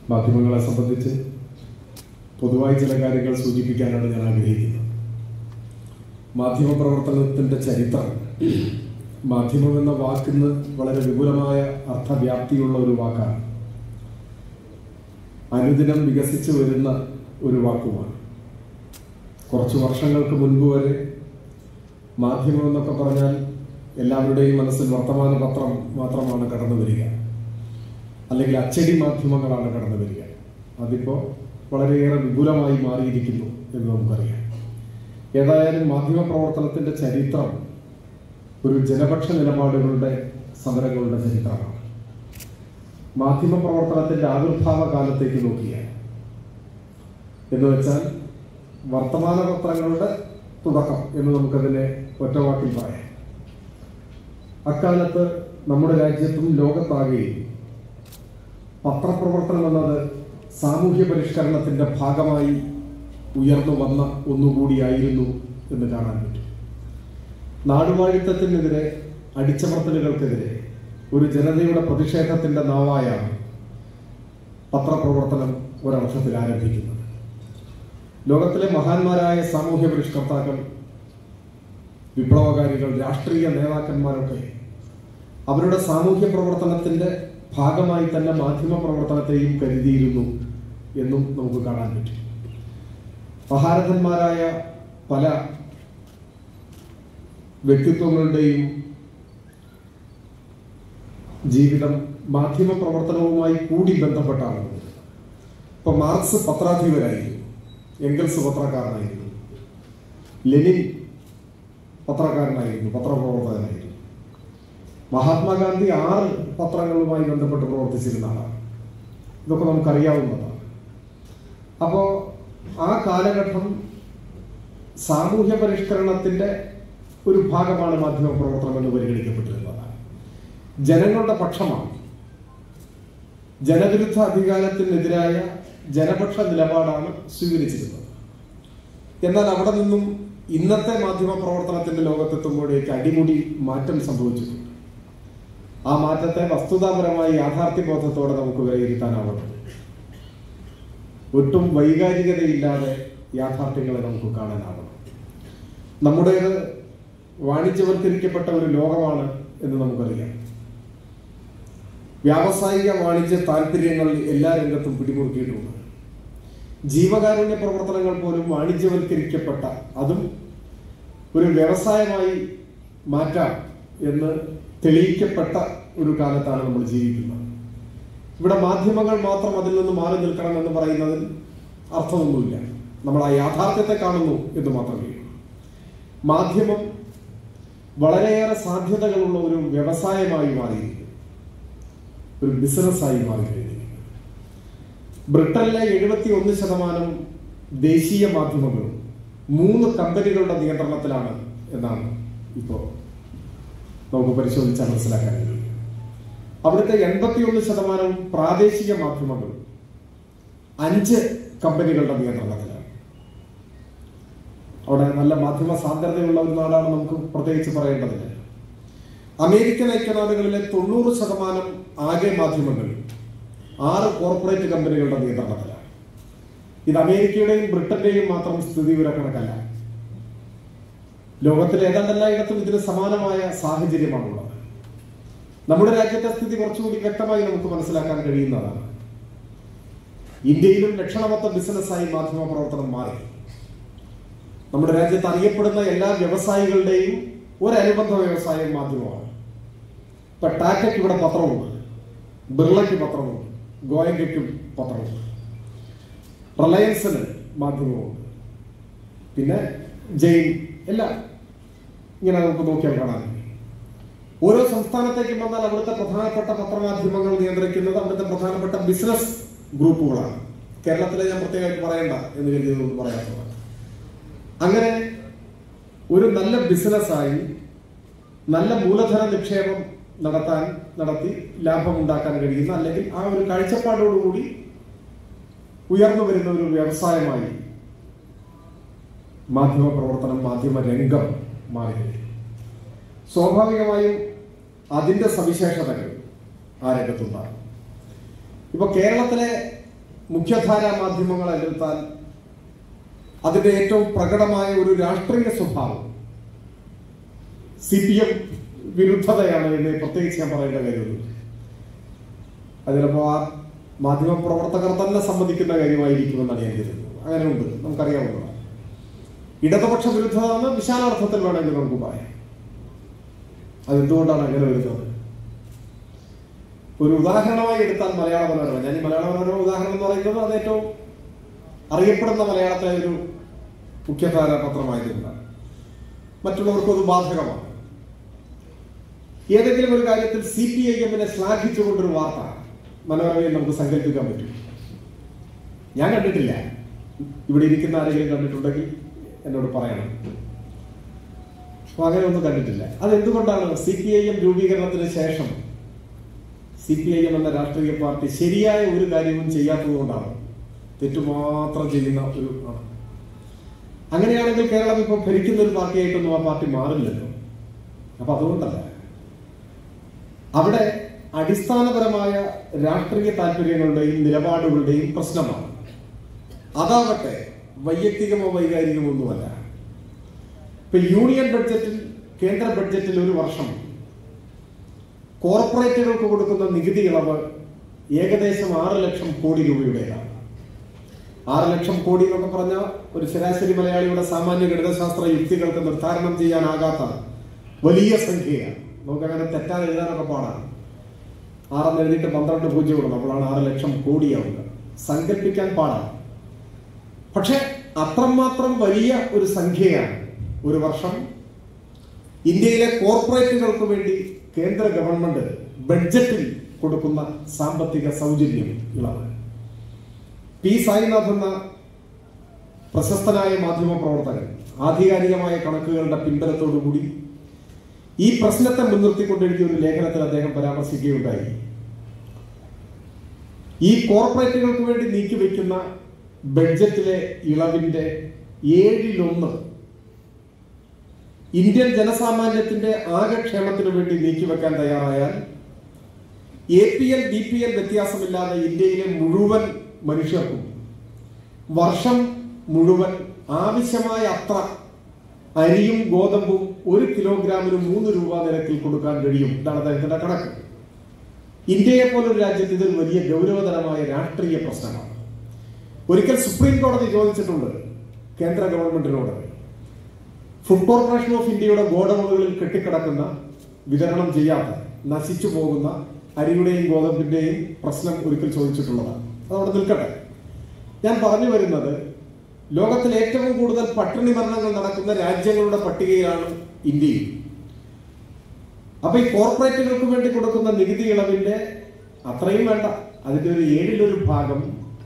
മാധ്യമങ്ങളെ സംബന്ധിച്ച് പൊതുവായി ചില കാര്യങ്ങൾ സൂചിപ്പിക്കാനാണ് ഞാൻ ആഗ്രഹിക്കുന്നത് മാധ്യമ പ്രവർത്തനത്തിൻ്റെ ചരിത്രം മാധ്യമം എന്ന വാക്കിന്ന് വളരെ വിപുലമായ അർത്ഥവ്യാപ്തിയുള്ള ഒരു വാക്കാണ് അനുദിനം വികസിച്ചു വരുന്ന ഒരു വാക്കുമാണ് കുറച്ച് വർഷങ്ങൾക്ക് മുൻപ് വരെ മാധ്യമം എന്നൊക്കെ പറഞ്ഞാൽ എല്ലാവരുടെയും മനസ്സിൽ വർത്തമാന പത്രം മാത്രമാണ് കടന്നു വരിക അല്ലെങ്കിൽ അച്ചടി മാധ്യമങ്ങളാണ് കടന്നു വരിക അതിപ്പോൾ വളരെയേറെ വിപുലമായി മാറിയിരിക്കുന്നു എന്ന് നമുക്കറിയാം ഏതായാലും മാധ്യമ പ്രവർത്തനത്തിന്റെ ചരിത്രം ഒരു ജനപക്ഷ നിലപാടുകളുടെ സമരങ്ങളുടെ ചരിത്രമാണ് മാധ്യമ പ്രവർത്തനത്തിന്റെ ആവിർഭാവ കാലത്തേക്ക് നോക്കിയാൽ എന്ന് വെച്ചാൽ വർത്തമാന പത്രങ്ങളുടെ തുടക്കം എന്ന് നമുക്കതിനെ ഒറ്റവാക്കിൽ പറയാം അക്കാലത്ത് നമ്മുടെ രാജ്യത്തും ലോകത്താകെയും പത്രപ്രവർത്തനം എന്നത് സാമൂഹ്യ പരിഷ്കരണത്തിന്റെ ഭാഗമായി ഉയർന്നു വന്ന ഒന്നുകൂടിയായിരുന്നു എന്ന് കാണാൻ പറ്റും നാടുവാഴിത്തത്തിനെതിരെ അടിച്ചമർത്തലുകൾക്കെതിരെ ഒരു ജനതയുടെ പ്രതിഷേധത്തിന്റെ നാവായാണ് പത്രപ്രവർത്തനം ഒരർത്ഥത്തിൽ ആരംഭിക്കുന്നത് ലോകത്തിലെ മഹാന്മാരായ സാമൂഹ്യ പരിഷ്കർത്താക്കൾ വിപ്ലവകാരികൾ രാഷ്ട്രീയ നേതാക്കന്മാരൊക്കെ അവരുടെ സാമൂഹ്യ പ്രവർത്തനത്തിന്റെ ഭാഗമായി തന്നെ മാധ്യമ പ്രവർത്തനത്തെയും കരുതിയിരുന്നു എന്നും നമുക്ക് കാണാൻ പറ്റും മഹാരഥന്മാരായ പല വ്യക്തിത്വങ്ങളുടെയും ജീവിതം മാധ്യമ പ്രവർത്തനവുമായി കൂടി ബന്ധപ്പെട്ടാണ് ഇപ്പൊ മാർക്സ് പത്രാധിപരായിരുന്നു എംഗൽസ് പത്രക്കാരനായിരുന്നു ലെനിൻ പത്രക്കാരനായിരുന്നു പത്രപ്രവർത്തകനായിരുന്നു മഹാത്മാഗാന്ധി ആറ് പത്രങ്ങളുമായി ബന്ധപ്പെട്ട് പ്രവർത്തിച്ചിരുന്ന ആളാണ് ഇതൊക്കെ നമുക്കറിയാവുന്നതാണ് അപ്പോൾ ആ കാലഘട്ടം സാമൂഹ്യ പരിഷ്കരണത്തിന്റെ ഒരു ഭാഗമാണ് മാധ്യമ പ്രവർത്തനം എന്ന് പരിഗണിക്കപ്പെട്ടിരുന്നതാണ് ജനങ്ങളുടെ പക്ഷമാണ് ജനവിരുദ്ധ അധികാരത്തിനെതിരായ ജനപക്ഷ നിലപാടാണ് സ്വീകരിച്ചിരുന്നത് എന്നാൽ അവിടെ നിന്നും ഇന്നത്തെ മാധ്യമ പ്രവർത്തനത്തിന്റെ ലോകത്തെത്തുമ്പോഴേക്ക് അടിമുടി മാറ്റം സംഭവിച്ചിട്ടുണ്ട് ആ മാറ്റത്തെ വസ്തുതാപരമായി യാഥാർത്ഥ്യബോധത്തോടെ നമുക്ക് വിലയിരുത്താനാവണം ഒട്ടും വൈകാരികതയില്ലാതെ യാഥാർത്ഥ്യങ്ങളെ നമുക്ക് കാണാനാവണം നമ്മുടേത് വാണിജ്യവൽക്കരിക്കപ്പെട്ട ഒരു ലോകമാണ് എന്ന് നമുക്കറിയാം വ്യാവസായിക വാണിജ്യ താല്പര്യങ്ങൾ എല്ലാ രംഗത്തും പിടിമുറുക്കിയിട്ടുണ്ട് ജീവകാരുണ്യ പ്രവർത്തനങ്ങൾ പോലും വാണിജ്യവൽക്കരിക്കപ്പെട്ട അതും ഒരു വ്യവസായമായി മാറ്റാം എന്ന് തെളിയിക്കപ്പെട്ട ഒരു കാലത്താണ് നമ്മൾ ജീവിക്കുന്നത് ഇവിടെ മാധ്യമങ്ങൾ മാത്രം അതിൽ നിന്ന് മാറി നിൽക്കണം എന്ന് പറയുന്നതിൽ അർത്ഥമൊന്നുമില്ല നമ്മൾ ആ യാഥാർത്ഥ്യത്തെ കാണുന്നു എന്ന് മാത്രമേ ഉള്ളൂ മാധ്യമം വളരെയേറെ സാധ്യതകളുള്ള ഒരു വ്യവസായമായി മാറിയിരിക്കുന്നു ഒരു ബിസിനസ്സായി മാറിക്കഴിഞ്ഞിരിക്കുന്നു ബ്രിട്ടനിലെ എഴുപത്തി ഒന്ന് ശതമാനം ദേശീയ മാധ്യമങ്ങളും മൂന്ന് കമ്പനികളുടെ നിയന്ത്രണത്തിലാണ് എന്നാണ് ഇപ്പോൾ നമുക്ക് പരിശോധിച്ചാൽ മനസ്സിലാക്കാൻ കഴിയും അവിടുത്തെ എൺപത്തിയൊന്ന് ശതമാനം പ്രാദേശിക മാധ്യമങ്ങളും അഞ്ച് കമ്പനികളുടെ നിയന്ത്രണത്തിലാണ് അവിടെ നല്ല മാധ്യമ സാന്ദ്രതയുള്ള ഒരു നാടാണ് നമുക്ക് പ്രത്യേകിച്ച് പറയേണ്ടതില്ല അമേരിക്കൻ ഐക്യനാടുകളിലെ തൊണ്ണൂറ് ശതമാനം ആകെ മാധ്യമങ്ങൾ ആറ് കോർപ്പറേറ്റ് കമ്പനികളുടെ നിയന്ത്രണത്തിലാണ് ഇത് അമേരിക്കയുടെയും ബ്രിട്ടന്റെയും മാത്രം സ്ഥിതി കണക്കല്ല ലോകത്തിലെ ഏതാണ്ട് എല്ലായിടത്തും ഇതിന് സമാനമായ സാഹചര്യമാണുള്ളത് നമ്മുടെ രാജ്യത്തെ സ്ഥിതി കുറച്ചുകൂടി വ്യക്തമായി നമുക്ക് മനസ്സിലാക്കാൻ കഴിയുന്നതാണ് ഇന്ത്യയിലും ലക്ഷണമൊത്ത ബിസിനസ്സായി മാധ്യമ പ്രവർത്തനം മാറി നമ്മുടെ രാജ്യത്ത് അറിയപ്പെടുന്ന എല്ലാ വ്യവസായികളുടെയും ഒരു അനുബന്ധ വ്യവസായം മാധ്യമമാണ് ഇപ്പൊ ടാറ്റയ്ക്ക് ഇവിടെ പത്രമുണ്ട് ബിർളയ്ക്ക് പത്രമുണ്ട് ഗോയങ്കയ്ക്കും പത്രമുണ്ട് റിലയൻസിന് മാധ്യമമുണ്ട് പിന്നെ ജെയിൻ എല്ലാം ഇങ്ങനെ നമുക്ക് നോക്കിയാൽ കാണാൻ കഴിയും. ഓരോ സംസ്ഥാനത്തേക്കും വന്നാൽ അവിടുത്തെ പ്രധാനപ്പെട്ട പത്രമാധ്യമങ്ങൾ നിയന്ത്രിക്കുന്നത് അവിടുത്തെ പ്രധാനപ്പെട്ട ബിസിനസ് ഗ്രൂപ്പുകളാണ് കേരളത്തിലെ ഞാൻ പ്രത്യേകമായിട്ട് പറയണ്ട എന്ന് കരുതിയതൊന്നും പറയാത്തതാണ് അങ്ങനെ ഒരു നല്ല ബിസിനസ്സായി നല്ല മൂലധന നിക്ഷേപം നടത്താൻ നടത്തി ലാഭം ഉണ്ടാക്കാൻ കഴിയുന്ന അല്ലെങ്കിൽ ആ ഒരു കാഴ്ചപ്പാടോടുകൂടി ഉയർന്നു വരുന്ന ഒരു വ്യവസായമായി മാധ്യമ പ്രവർത്തനം മാധ്യമ രംഗം മാറി കഴിഞ്ഞു. സ്വാഭാവികമായും അതിന്റെ സവിശേഷതകൾ ആ രംഗത്തുണ്ടാകും ഇപ്പൊ കേരളത്തിലെ മുഖ്യധാര മാധ്യമങ്ങളെ എടുത്താൽ അതിന്റെ ഏറ്റവും പ്രകടമായ ഒരു രാഷ്ട്രീയ സ്വഭാവം സി പി എം വിരുദ്ധതയാണ് എന്ന് പ്രത്യേകിച്ച് ഞാൻ പറയേണ്ട കാര്യമുള്ളൂ അത് ചിലപ്പോൾ ആ മാധ്യമ പ്രവർത്തകർ തന്നെ സമ്മതിക്കുന്ന കാര്യമായിരിക്കുമെന്നാണ് ഞാൻ കരുതുന്നത് അങ്ങനെ ഉണ്ട് നമുക്കറിയാവുന്നതാണ് ഇടതുപക്ഷ വിരുദ്ധത എന്ന് വിശാലാർത്ഥത്തിൽ വേണമെങ്കിൽ നമുക്ക് പറയാം അതെന്തുകൊണ്ടാണ് അങ്ങനെ വരുന്നത് ഒരു ഉദാഹരണമായി എടുത്താൽ മലയാള മനോരമ ഞാൻ ഈ മലയാള മനോരമ ഉദാഹരണം എന്ന് പറയുന്നത് അത് ഏറ്റവും അറിയപ്പെടുന്ന മലയാളത്തിലെ ഒരു മുഖ്യധാര പത്രമായതുകൊണ്ടാണ് മറ്റുള്ളവർക്കും അത് ബാധകമാണ് ഏതെങ്കിലും ഒരു കാര്യത്തിൽ സി പി ഐ എമ്മിനെ ശ്ലാഘിച്ചുകൊണ്ടൊരു വാർത്ത മനോരമയിൽ നമുക്ക് സങ്കല്പിക്കാൻ പറ്റും ഞാൻ കണ്ടിട്ടില്ല ഇവിടെ ഇരിക്കുന്ന ആരെങ്കിലും കണ്ടിട്ടുണ്ടെങ്കിൽ എന്നോട് പറയണം അപ്പൊ അങ്ങനെ ഒന്നും കണ്ടിട്ടില്ല അതെന്തുകൊണ്ടാണ് സി പി ഐ എം രൂപീകരണത്തിന് ശേഷം സി പി ഐ എം എന്ന രാഷ്ട്രീയ പാർട്ടി ശരിയായ ഒരു കാര്യവും ചെയ്യാത്തത് കൊണ്ടാണ് തെറ്റുമാത്രം ചെയ്യുന്ന ഒരു ആണ് അങ്ങനെയാണെങ്കിൽ കേരളം ഇപ്പോൾ ഭരിക്കുന്ന ഒരു പാർട്ടിയായിട്ടൊന്നും ആ പാർട്ടി മാറില്ലല്ലോ അപ്പൊ അതുകൊണ്ടല്ല അവിടെ അടിസ്ഥാനപരമായ രാഷ്ട്രീയ താല്പര്യങ്ങളുടെയും നിലപാടുകളുടെയും പ്രശ്നമാണ് അതാവട്ടെ വൈയക്തികമോ വൈകാരികമോ ഒന്നുമല്ല ഇപ്പൊ യൂണിയൻ ബഡ്ജറ്റിൽ കേന്ദ്ര ബഡ്ജറ്റിൽ ഒരു വർഷം കോർപ്പറേറ്റുകൾക്ക് കൊടുക്കുന്ന നികുതി ഇളവ് ഏകദേശം ആറ് ലക്ഷം കോടി രൂപയുടേതാണ് ആറ് ലക്ഷം കോടി എന്നൊക്കെ പറഞ്ഞ ഒരു ശരാശരി മലയാളിയുടെ സാമാന്യ ഗണിതശാസ്ത്ര യുക്തികൾക്ക് നിർദ്ധാരണം ചെയ്യാനാകാത്ത വലിയ സംഖ്യയാണ് നമുക്ക് അങ്ങനെ തെറ്റാതെ എഴുതാനൊക്കെ പാടാണ് ആറെന്ന് എഴുതിയിട്ട് പന്ത്രണ്ട് പൂജ്യം കൊടുക്കണം അപ്പോഴാണ് ആറ് ലക്ഷം കോടിയാവുക സങ്കല്പിക്കാൻ പാടാണ് പക്ഷെ അത്രമാത്രം വലിയ ഒരു സംഖ്യയാണ് ഒരു വർഷം ഇന്ത്യയിലെ കോർപ്പറേറ്റുകൾക്ക് വേണ്ടി കേന്ദ്ര ഗവൺമെന്റ് ബഡ്ജറ്റിൽ കൊടുക്കുന്ന സാമ്പത്തിക സൗജന്യം ഇളവ് പി സായിനാഥ് എന്ന പ്രശസ്തനായ മാധ്യമ പ്രവർത്തകൻ ആധികാരികമായ കണക്കുകളുടെ പിൻബലത്തോടുകൂടി ഈ പ്രശ്നത്തെ മുൻനിർത്തിക്കൊണ്ട് എഴുതിയ ഒരു ലേഖനത്തിൽ അദ്ദേഹം പരാമർശിക്കുകയുണ്ടായി ഈ കോർപ്പറേറ്റുകൾക്ക് വേണ്ടി നീക്കിവെക്കുന്ന ബഡ്ജറ്റിലെ ഇളവിന്റെ ഏഴിലൊന്ന് ഇന്ത്യൻ ജനസാമാന്യത്തിന്റെ ആകെ ക്ഷേമത്തിന് വേണ്ടി നീക്കിവെക്കാൻ തയ്യാറായാൽ A P L B P L വ്യത്യാസമില്ലാതെ ഇന്ത്യയിലെ മുഴുവൻ മനുഷ്യർക്കും വർഷം മുഴുവൻ ആവശ്യമായ അത്ര അരിയും ഗോതമ്പും ഒരു കിലോഗ്രാമിന് മൂന്ന് രൂപ നിരക്കിൽ കൊടുക്കാൻ കഴിയും ഇതാണ് അദ്ദേഹത്തിന്റെ കണക്ക് ഇന്ത്യയെ പോലൊരു രാജ്യത്ത് ഇതൊരു വലിയ ഗൗരവതരമായ രാഷ്ട്രീയ പ്രശ്നമാണ് ഒരിക്കൽ സുപ്രീം കോടതി ചോദിച്ചിട്ടുണ്ട് കേന്ദ്ര ഗവൺമെന്റിനോട് ഫുഡ് കോർപ്പറേഷൻ ഓഫ് ഇന്ത്യയുടെ ഗോഡൌണുകളിൽ കെട്ടിക്കിടക്കുന്ന വിതരണം ചെയ്യാത്ത നശിച്ചു പോകുന്ന അരിയുടെയും ഗോതമ്പിന്റെയും പ്രശ്നം ഒരിക്കൽ ചോദിച്ചിട്ടുള്ളതാണ് അതവിടെ നിൽക്കട്ടെ ഞാൻ പറഞ്ഞു വരുന്നത് ലോകത്തിൽ ഏറ്റവും കൂടുതൽ പട്ടിണി മരണങ്ങൾ നടക്കുന്ന രാജ്യങ്ങളുടെ പട്ടികയിലാണ് ഇന്ത്യയും അപ്പൊ ഈ കോർപ്പറേറ്റുകൾക്ക് വേണ്ടി കൊടുക്കുന്ന നികുതി ഇളവിന്റെ അത്രയും വേണ്ട അതിന്റെ ഒരു ഏഴിലൊരു ഭാഗം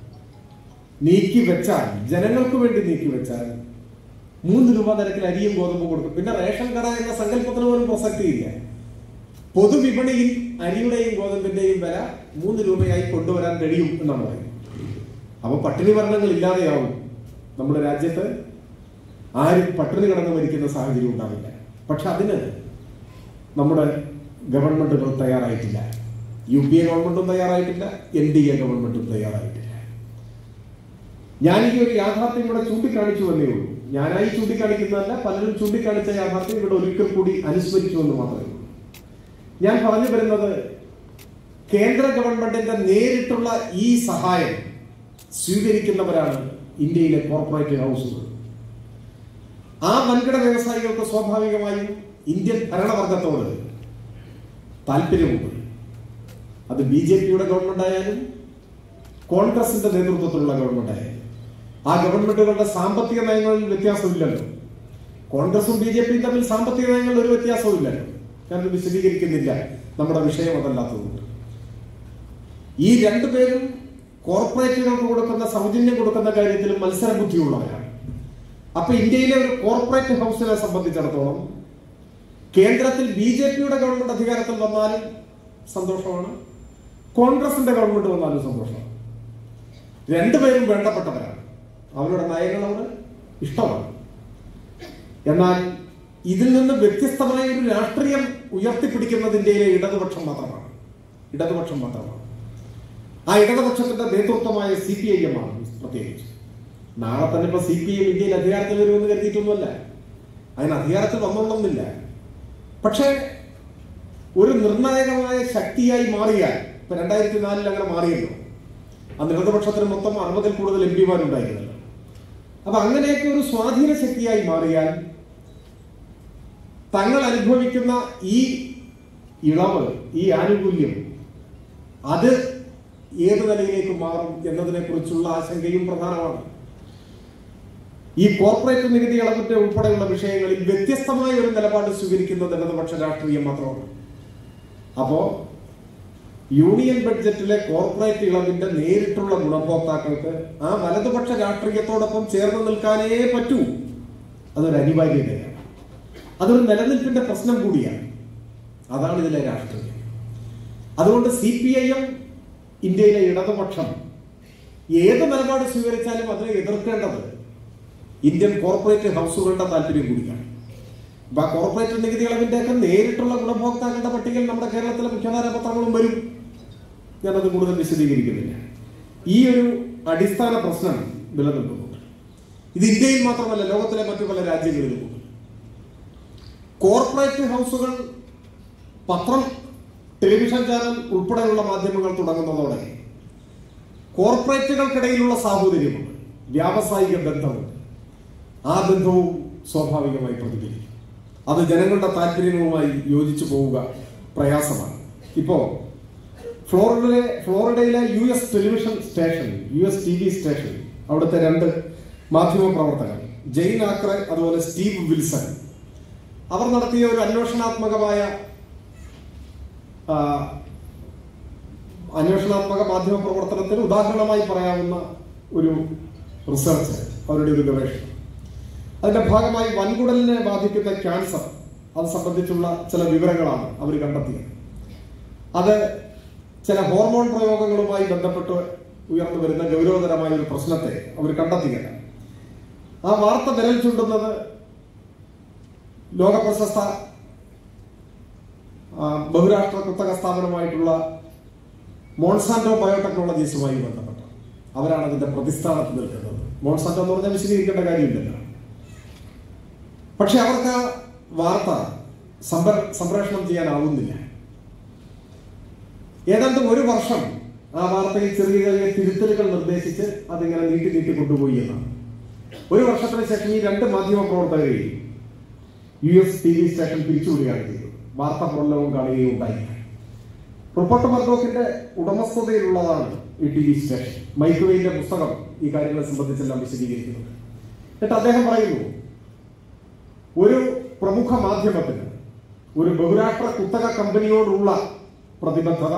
നീക്കി വെച്ചാൽ ജനങ്ങൾക്ക് വേണ്ടി നീക്കി വെച്ചാൽ മൂന്ന് രൂപ നിരക്കിൽ അരിയും ഗോതമ്പും കൊടുക്കും പിന്നെ റേഷൻ കട എന്ന സങ്കല്പത്തിന് പോലും പ്രസക്തിയില്ല പൊതുവിപണിയിൽ അരിയുടെയും ഗോതമ്പിന്റെയും വില മൂന്ന് രൂപയായി കൊണ്ടുവരാൻ കഴിയും എന്നാണ് പറയുന്നത് അപ്പൊ പട്ടിണി മരണങ്ങൾ ഇല്ലാതെയാവും നമ്മുടെ രാജ്യത്ത് ആരും പട്ടിണി കിടന്ന് മരിക്കുന്ന സാഹചര്യം ഉണ്ടാവില്ല പക്ഷെ അതിന് നമ്മുടെ ഗവൺമെന്റുകൾ തയ്യാറായിട്ടില്ല യു പി എ ഗവൺമെന്റും തയ്യാറായിട്ടില്ല എൻ ഡി എ ഗവൺമെന്റും തയ്യാറായിട്ടില്ല ഞാൻ ഈ ഒരു യാഥാർത്ഥ്യം ഇവിടെ ചൂണ്ടിക്കാണിച്ചു എന്നേ ഉള്ളൂ ഞാനായി ചൂണ്ടിക്കാണിക്കുന്നതല്ല പലരും ചൂണ്ടിക്കാണിച്ച യാഥാർത്ഥ്യം ഇവിടെ ഒരിക്കൽ കൂടി അനുസ്മരിച്ചു എന്ന് മാത്രമേ ഉള്ളൂ ഞാൻ പറഞ്ഞു വരുന്നത് കേന്ദ്ര ഗവൺമെന്റിന്റെ നേരിട്ടുള്ള ഈ സഹായം സ്വീകരിക്കുന്നവരാണ് ഇന്ത്യയിലെ കോർപ്പറേറ്റ് ഹൗസുകൾ ആ വൻകിട വ്യവസായികൾക്ക് സ്വാഭാവികമായും ഇന്ത്യൻ ഭരണവർഗത്തോട് താല്പര്യമുണ്ട് അത് ബി ജെ പിയുടെ ഗവൺമെന്റ് ആയാലും കോൺഗ്രസിന്റെ നേതൃത്വത്തിലുള്ള ഗവൺമെന്റ് ആയാലും ആ ഗവൺമെന്റുകളുടെ സാമ്പത്തിക നയങ്ങളിൽ വ്യത്യാസമില്ലല്ലോ കോൺഗ്രസും ബി ജെ പിയും തമ്മിൽ സാമ്പത്തിക നയങ്ങളിൽ ഒരു വ്യത്യാസവും ഇല്ലല്ലോ ഞാനത് വിശദീകരിക്കുന്നില്ല നമ്മുടെ വിഷയം അതല്ലാത്തതുകൊണ്ട് ഈ രണ്ടുപേരും കോർപ്പറേറ്റുകൾക്ക് കൊടുക്കുന്ന സൗജന്യം കൊടുക്കുന്ന കാര്യത്തിൽ മത്സര ബുദ്ധിയുള്ളവരാണ് അപ്പൊ ഇന്ത്യയിലെ ഒരു കോർപ്പറേറ്റ് ഹൗസിനെ സംബന്ധിച്ചിടത്തോളം കേന്ദ്രത്തിൽ ബി ജെ പിയുടെ ഗവൺമെന്റ് അധികാരത്തിൽ വന്നാലും സന്തോഷമാണ് കോൺഗ്രസിന്റെ ഗവൺമെന്റ് വന്നാലും സന്തോഷമാണ് രണ്ടുപേരും വേണ്ടപ്പെട്ടവരാണ് അവരുടെ നയങ്ങളോട് ഇഷ്ടമാണ് എന്നാൽ ഇതിൽ നിന്ന് വ്യത്യസ്തമായ ഒരു രാഷ്ട്രീയം ഉയർത്തിപ്പിടിക്കുന്നത് ഇന്ത്യയിലെ ഇടതുപക്ഷം മാത്രമാണ് ഇടതുപക്ഷം മാത്രമാണ് ആ ഇടതുപക്ഷത്തിന്റെ നേതൃത്വമായ സി പി ഐ എം ആണ് പ്രത്യേകിച്ച് നാളെ തന്നെ ഇപ്പൊ സി പി ഐ ഇന്ത്യയിൽ അധികാരത്തിൽ വരുമെന്ന് കരുതിയിട്ടൊന്നുമല്ല അതിന് അധികാരത്തിൽ വന്നോളന്നില്ല പക്ഷേ ഒരു നിർണായകമായ ശക്തിയായി മാറിയാൽ ഇപ്പൊ രണ്ടായിരത്തി നാലിൽ അങ്ങനെ മാറിയല്ലോ അന്ന് ഇടതുപക്ഷത്തിന് മൊത്തം അറുപതിൽ കൂടുതൽ എം പിമാരുണ്ടായിരുന്നല്ലോ അപ്പൊ അങ്ങനെയൊക്കെ ഒരു സ്വാധീന ശക്തിയായി മാറിയാൽ തങ്ങൾ അനുഭവിക്കുന്ന ഈ ഇളവ് ഈ ആനുകൂല്യം അത് ഏത് നിലയിലേക്ക് മാറും എന്നതിനെ കുറിച്ചുള്ള ആശങ്കയും പ്രധാനമാണ് ഈ കോർപ്പറേറ്റ് നികുതി ഇളവിന്റെ ഉൾപ്പെടെയുള്ള വിഷയങ്ങളിൽ വ്യത്യസ്തമായ ഒരു നിലപാട് സ്വീകരിക്കുന്നത് ഇടതുപക്ഷ രാഷ്ട്രീയം മാത്രമാണ് അപ്പോ യൂണിയൻ ബഡ്ജറ്റിലെ കോർപ്പറേറ്റ് ഇളവിന്റെ നേരിട്ടുള്ള ഗുണഭോക്താക്കൾക്ക് ആ വലതുപക്ഷ രാഷ്ട്രീയത്തോടൊപ്പം ചേർന്ന് നിൽക്കാനേ പറ്റൂ അതൊരു അനിവാര്യതയാണ് അതൊരു നിലനിൽപ്പിന്റെ പ്രശ്നം കൂടിയാണ് അതാണ് ഇതിലെ രാഷ്ട്രീയം അതുകൊണ്ട് സി പി ഐ എം ഇന്ത്യയിലെ ഇടതുപക്ഷം ഏത് നിലപാട് സ്വീകരിച്ചാലും അതിനെ എതിർക്കേണ്ടത് ഇന്ത്യൻ കോർപ്പറേറ്റ് ഹൗസുകളുടെ താല്പര്യം കൂടിയാണ് ഇപ്പൊ ആ കോർപ്പറേറ്റ് നികുതി ഇളവിന്റെ ഒക്കെ നേരിട്ടുള്ള ഗുണഭോക്താക്കളുടെ പട്ടികയിൽ നമ്മുടെ കേരളത്തിലെ മുഖ്യധാര പത്രങ്ങളും വരും ഞാനത് കൂടുതൽ വിശദീകരിക്കുന്നില്ല ഈ ഒരു അടിസ്ഥാന പ്രശ്നം നിലനിൽക്കുന്നുണ്ട് ഇത് ഇന്ത്യയിൽ മാത്രമല്ല ലോകത്തിലെ മറ്റു പല രാജ്യങ്ങളിലുമുണ്ട് കോർപ്പറേറ്റ് ഹൗസുകൾ പത്രം ടെലിവിഷൻ ചാനൽ ഉൾപ്പെടെയുള്ള മാധ്യമങ്ങൾ തുടങ്ങുന്നതോടെ കോർപ്പറേറ്റുകൾക്കിടയിലുള്ള സാഹോദര്യമുണ്ട് വ്യാവസായിക ബന്ധമുണ്ട് ആ ബന്ധവും സ്വാഭാവികമായി പ്രതിഫലിക്കും അത് ജനങ്ങളുടെ താല്പര്യങ്ങളുമായി യോജിച്ചു പോവുക പ്രയാസമാണ് ഇപ്പോ ഫ്ലോറിഡയിലെ ഫ്ലോറിഡയിലെ U S television station U S T V station അവിടുത്തെ രണ്ട് മാധ്യമ പ്രവർത്തകർ ജെയിൻ ആക്രെ അതുപോലെ സ്റ്റീവ് വിൽസൺ അവർ നടത്തിയ ഒരു അന്വേഷണാത്മകമായ ആ, അന്വേഷണാത്മക മാധ്യമ പ്രവർത്തനത്തിന് ഉദാഹരണമായി പറയാവുന്ന ഒരു റിസർച്ച് അവരുടെ ഒരു ഗവേഷണം അതിന്റെ ഭാഗമായി വൻകുടലിനെ ബാധിക്കുന്ന ക്യാൻസർ അത് സംബന്ധിച്ചുള്ള ചില വിവരങ്ങളാണ് അവർ കണ്ടെത്തിയത് അത് ചില ഹോർമോൺ പ്രയോഗങ്ങളുമായി ബന്ധപ്പെട്ട് ഉയർന്നു വരുന്ന ഗൗരവതരമായ ഒരു പ്രശ്നത്തെ അവർ കണ്ടെത്തുകയാണ് ആ വാർത്ത വിരൽ ചൂണ്ടുന്നത് ലോക പ്രശസ്ത ആ, ബഹുരാഷ്ട്ര കുത്തക സ്ഥാപനമായിട്ടുള്ള മോൺസാന്റോ ബയോടെക്നോളജീസുമായി ബന്ധപ്പെട്ട് അവരാണ് അതിന്റെ പ്രതിസ്ഥാനത്ത് നിൽക്കുന്നത് മോൺസാന്റോ എന്ന് പറഞ്ഞാൽ വിശദീകരിക്കേണ്ട കാര്യമില്ലല്ലോ പക്ഷെ അവർക്ക് ആ വാർത്ത സംപ്ര സംപ്രേഷണം ചെയ്യാനാവുന്നില്ല ഏതാണ്ട് ഒരു വർഷം ആ വാർത്തയിൽ ചെറിയ ചെറിയ തിരുത്തലുകൾ നിർദ്ദേശിച്ച് അതിങ്ങനെ നീട്ടി നീട്ടി കൊണ്ടുപോയി എന്നാണ് ഒരു വർഷത്തിന് ശേഷം ഈ രണ്ട് മാധ്യമ പ്രവർത്തകരെയും U S T V station പിരിച്ചുവിടുകയാണ് ചെയ്തത് വാർത്ത പുറംലോകം കാണുകയും ഉണ്ടായി റിപ്പോർട്ട് മർഡോക്കിന്റെ ഉടമസ്ഥതയിലുള്ളതാണ് ഈ ടി വി സ്റ്റേഷൻ മൈക്രോവേവിന്റെ പുസ്തകം ഈ കാര്യങ്ങളെ സംബന്ധിച്ചെല്ലാം വിശദീകരിക്കുന്നത് എന്നിട്ട് അദ്ദേഹം പറയുന്നു ഒരു പ്രമുഖ മാധ്യമത്തിന് ഒരു ബഹുരാഷ്ട്ര കുത്തക കമ്പനിയോടുള്ള പ്രതിബദ്ധത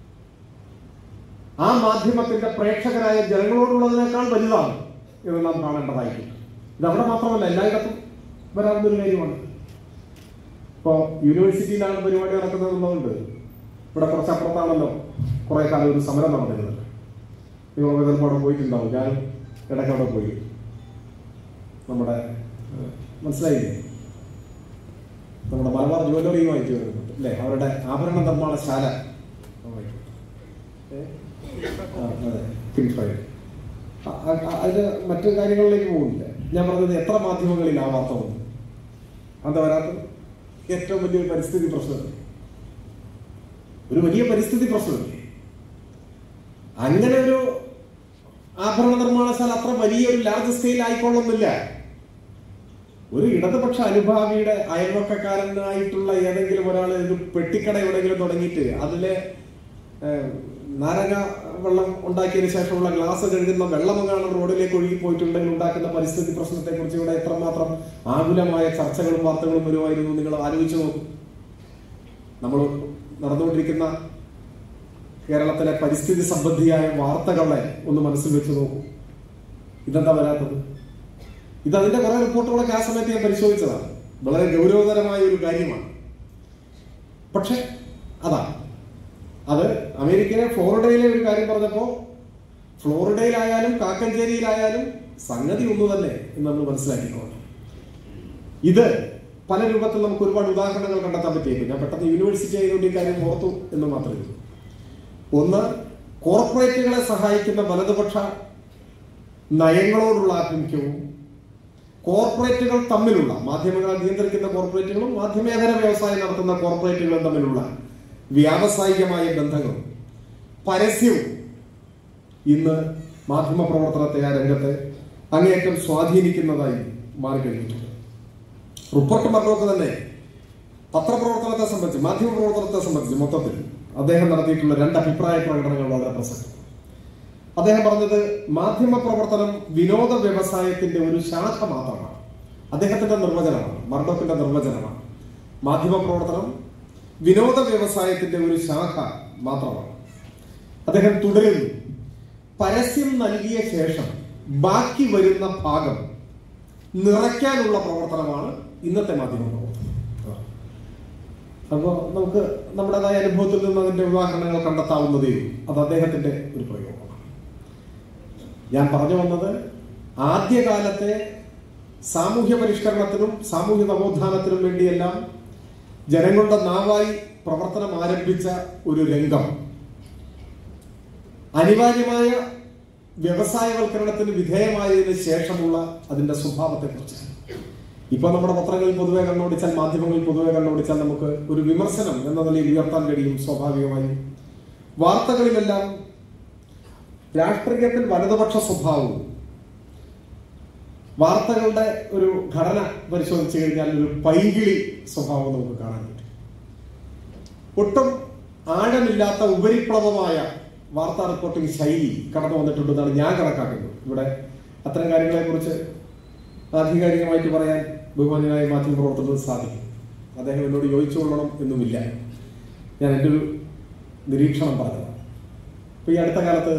ആ മാധ്യമത്തിന്റെ പ്രേക്ഷകരായ ജനങ്ങളോടുള്ളതിനേക്കാൾ വലുതാണ് എന്ന് നാം കാണേണ്ടതായിട്ടുണ്ട് ഇത് അവിടെ മാത്രമല്ല എല്ലായിടത്തും വരാവുന്ന ഒരു കാര്യമാണ് ഇപ്പോ യൂണിവേഴ്സിറ്റിയിലാണ് പരിപാടി നടക്കുന്നതെന്നുണ്ട് ഇവിടെ കുറച്ചപ്പുറത്താണല്ലോ കുറെ കാലം ഒരു സമരം നടന്നിരുന്നത് നിങ്ങൾ ചിലപ്പോൾ അവിടെ പോയിട്ടുണ്ടാവും ഞാനും ഇടയ്ക്ക് അവിടെ പോയി നമ്മുടെ ഏഹ്, മനസ്സിലായില്ലേ നമ്മുടെ മലബാർ ജ്വല്ലറിയുമായിട്ട് വരുന്നുണ്ട് അല്ലേ അവരുടെ ആഭരണ നിർമ്മാണശാല ഏഹ്? ആ, അതെ പിങ്ക് ഫ്രൈഡ് അ- അ- അതിന് മറ്റു കാര്യങ്ങളിലേക്ക് പോകുന്നില്ല ഞാൻ പറഞ്ഞത് എത്ര മാധ്യമങ്ങളിൽ ആ വാർത്ത വന്നു അത് വരാത്തത് ഏറ്റവും വലിയൊരു പരിസ്ഥിതി പ്രശ്നമല്ലേ ഒരു വലിയ പരിസ്ഥിതി പ്രശ്നമല്ലേ അങ്ങനെ ഒരു ആഭരണ നിർമ്മാണശാല അത്ര വലിയൊരു ലാർജ് സ്കെയിൽ ആയിക്കൊള്ളുന്നില്ല ഒരു ഇടതുപക്ഷ അനുഭാവിയുടെ അയൽവക്കക്കാരനായിട്ടുള്ള ഏതെങ്കിലും ഒരാൾ ഒരു പെട്ടിക്കട എവിടെയെങ്കിലും തുടങ്ങിയിട്ട് അതിലെ ഏഹ്, നാരങ്ങ വെള്ളം ഉണ്ടാക്കിയതിനു ശേഷമുള്ള ഗ്ലാസ് കഴുകുന്ന വെള്ളമെങ്ങാണ് റോഡിലേക്ക് ഒഴുകി പോയിട്ടുണ്ടെങ്കിൽ ഉണ്ടാക്കുന്ന പരിസ്ഥിതി പ്രശ്നത്തെ കുറിച്ച് ഇവിടെ എത്രമാത്രം ആകുലമായ ചർച്ചകളും വാർത്തകളും വരുമായിരുന്നു നിങ്ങൾ ആലോചിച്ചു നോക്കും നമ്മൾ നടന്നുകൊണ്ടിരിക്കുന്ന കേരളത്തിലെ പരിസ്ഥിതി സംബന്ധിയായ വാർത്തകളെ ഒന്ന് മനസ്സിൽ വെച്ച് നോക്കൂ ഇതെന്താ വരാത്തത് ഇത് അതിന്റെ കുറെ റിപ്പോർട്ടുകളൊക്കെ ആ സമയത്ത് ഞാൻ പരിശോധിച്ചതാണ് വളരെ ഗൗരവതരമായ ഒരു കാര്യമാണ് പക്ഷെ അതാണ് അത് അമേരിക്കയിലെ ഫ്ലോറിഡയിലെ ഒരു കാര്യം പറഞ്ഞപ്പോ ഫ്ലോറിഡയിലായാലും കാക്കഞ്ചേരിയിലായാലും സംഗതി ഒന്നു തന്നെ എന്ന് നമ്മൾ മനസ്സിലാക്കിക്കോണം ഇത് പല രൂപത്തിൽ നമുക്ക് ഒരുപാട് ഉദാഹരണങ്ങൾ കണ്ടെത്താൻ പറ്റിയേക്കും ഞാൻ പെട്ടെന്ന് യൂണിവേഴ്സിറ്റി ആയതുകൊണ്ട് ഈ കാര്യം ഓർത്തു എന്ന് മാത്രമേ ഉള്ളൂ ഒന്ന് കോർപ്പറേറ്റുകളെ സഹായിക്കുന്ന വലതുപക്ഷ നയങ്ങളോടുള്ള ആഭിമുഖ്യവും കോർപ്പറേറ്റുകൾ തമ്മിലുള്ള മാധ്യമങ്ങളെ നിയന്ത്രിക്കുന്ന കോർപ്പറേറ്റുകളും മാധ്യമേതര വ്യവസായം നടത്തുന്ന കോർപ്പറേറ്റുകളും തമ്മിലുള്ള വ്യാവസായികമായ ബന്ധങ്ങളും പരസ്യവും ഇന്ന് മാധ്യമ പ്രവർത്തനത്തെ ആ രംഗത്തെ അങ്ങേയറ്റം സ്വാധീനിക്കുന്നതായി മാറിക്കഴിഞ്ഞിട്ടുണ്ട് റുപ്പർട്ട് മർഡോക്ക് തന്നെ പത്രപ്രവർത്തനത്തെ സംബന്ധിച്ച് മാധ്യമ പ്രവർത്തനത്തെ സംബന്ധിച്ച് മൊത്തത്തിൽ അദ്ദേഹം നടത്തിയിട്ടുള്ള രണ്ട് അഭിപ്രായ പ്രകടനങ്ങൾ വളരെ പ്രസക്തം അദ്ദേഹം പറഞ്ഞത് മാധ്യമ പ്രവർത്തനം വിനോദ വ്യവസായത്തിന്റെ ഒരു ശാഖ മാത്രമാണ് അദ്ദേഹത്തിന്റെ നിർവചനമാണ് മർഡോക്കിന്റെ നിർവചനമാണ് മാധ്യമ പ്രവർത്തനം വിനോദ വ്യവസായത്തിന്റെ ഒരു ശാഖ മാത്രമാണ് അദ്ദേഹം തുടരുന്നു പരസ്യം നൽകിയ ശേഷം ബാക്കി വരുന്ന ഭാഗം നിറയ്ക്കാനുള്ള പ്രവർത്തനമാണ് ഇന്നത്തെ മാധ്യമ പ്രവർത്തനം അപ്പോൾ നമുക്ക് നമ്മുടേതായ അനുഭവത്തിൽ നിന്ന് അതിന്റെ ഉദാഹരണങ്ങൾ കണ്ടെത്താവുന്നതേ ഉള്ളൂ അത് അദ്ദേഹത്തിന്റെ ഒരു പ്രയോഗമാണ് ഞാൻ പറഞ്ഞു വന്നത് ആദ്യകാലത്തെ സാമൂഹ്യ പരിഷ്കരണത്തിനും സാമൂഹ്യ നവോത്ഥാനത്തിനും വേണ്ടിയെല്ലാം ജനങ്ങളുടെ നാവായി പ്രവർത്തനം ആരംഭിച്ച ഒരു രംഗം അനിവാര്യമായ വ്യവസായവൽക്കരണത്തിന് വിധേയമായതിനു ശേഷമുള്ള അതിന്റെ സ്വഭാവത്തെക്കുറിച്ച് ഇപ്പൊ നമ്മുടെ പത്രങ്ങളിൽ പൊതുവെ കണ്ണോടിച്ചാൽ മാധ്യമങ്ങളിൽ പൊതുവെ കണ്ണോടിച്ചാൽ നമുക്ക് ഒരു വിമർശനം എന്ന നിലയിൽ ഉയർത്താൻ കഴിയും സ്വാഭാവികമായും വാർത്തകളിലെല്ലാം രാഷ്ട്രീയത്തിൽ വലതുപക്ഷ സ്വഭാവവും വാർത്തകളുടെ ഒരു ഘടന പരിശോധിച്ചു കഴിഞ്ഞാൽ ഒരു പൈകിളി സ്വഭാവം നമുക്ക് കാണാൻ പറ്റും ഒട്ടും ആഴമില്ലാത്ത ഉപരിപ്ലവമായ വാർത്താ റിപ്പോർട്ടിംഗ് ശൈലി കടന്നു വന്നിട്ടുണ്ടെന്നാണ് ഞാൻ കണക്കാക്കുന്നത് ഇവിടെ അത്തരം കാര്യങ്ങളെ കുറിച്ച് ആധികാരികമായിട്ട് പറയാൻ ബഹുമാന്യനായ മാധ്യമ പ്രവർത്തകർക്ക് സാധിക്കും അദ്ദേഹം എന്നോട് യോജിച്ചുകൊള്ളണം എന്നുമില്ല ഞാൻ എൻ്റെ ഒരു നിരീക്ഷണം പറഞ്ഞത് ഇപ്പൊ ഈ അടുത്ത കാലത്ത്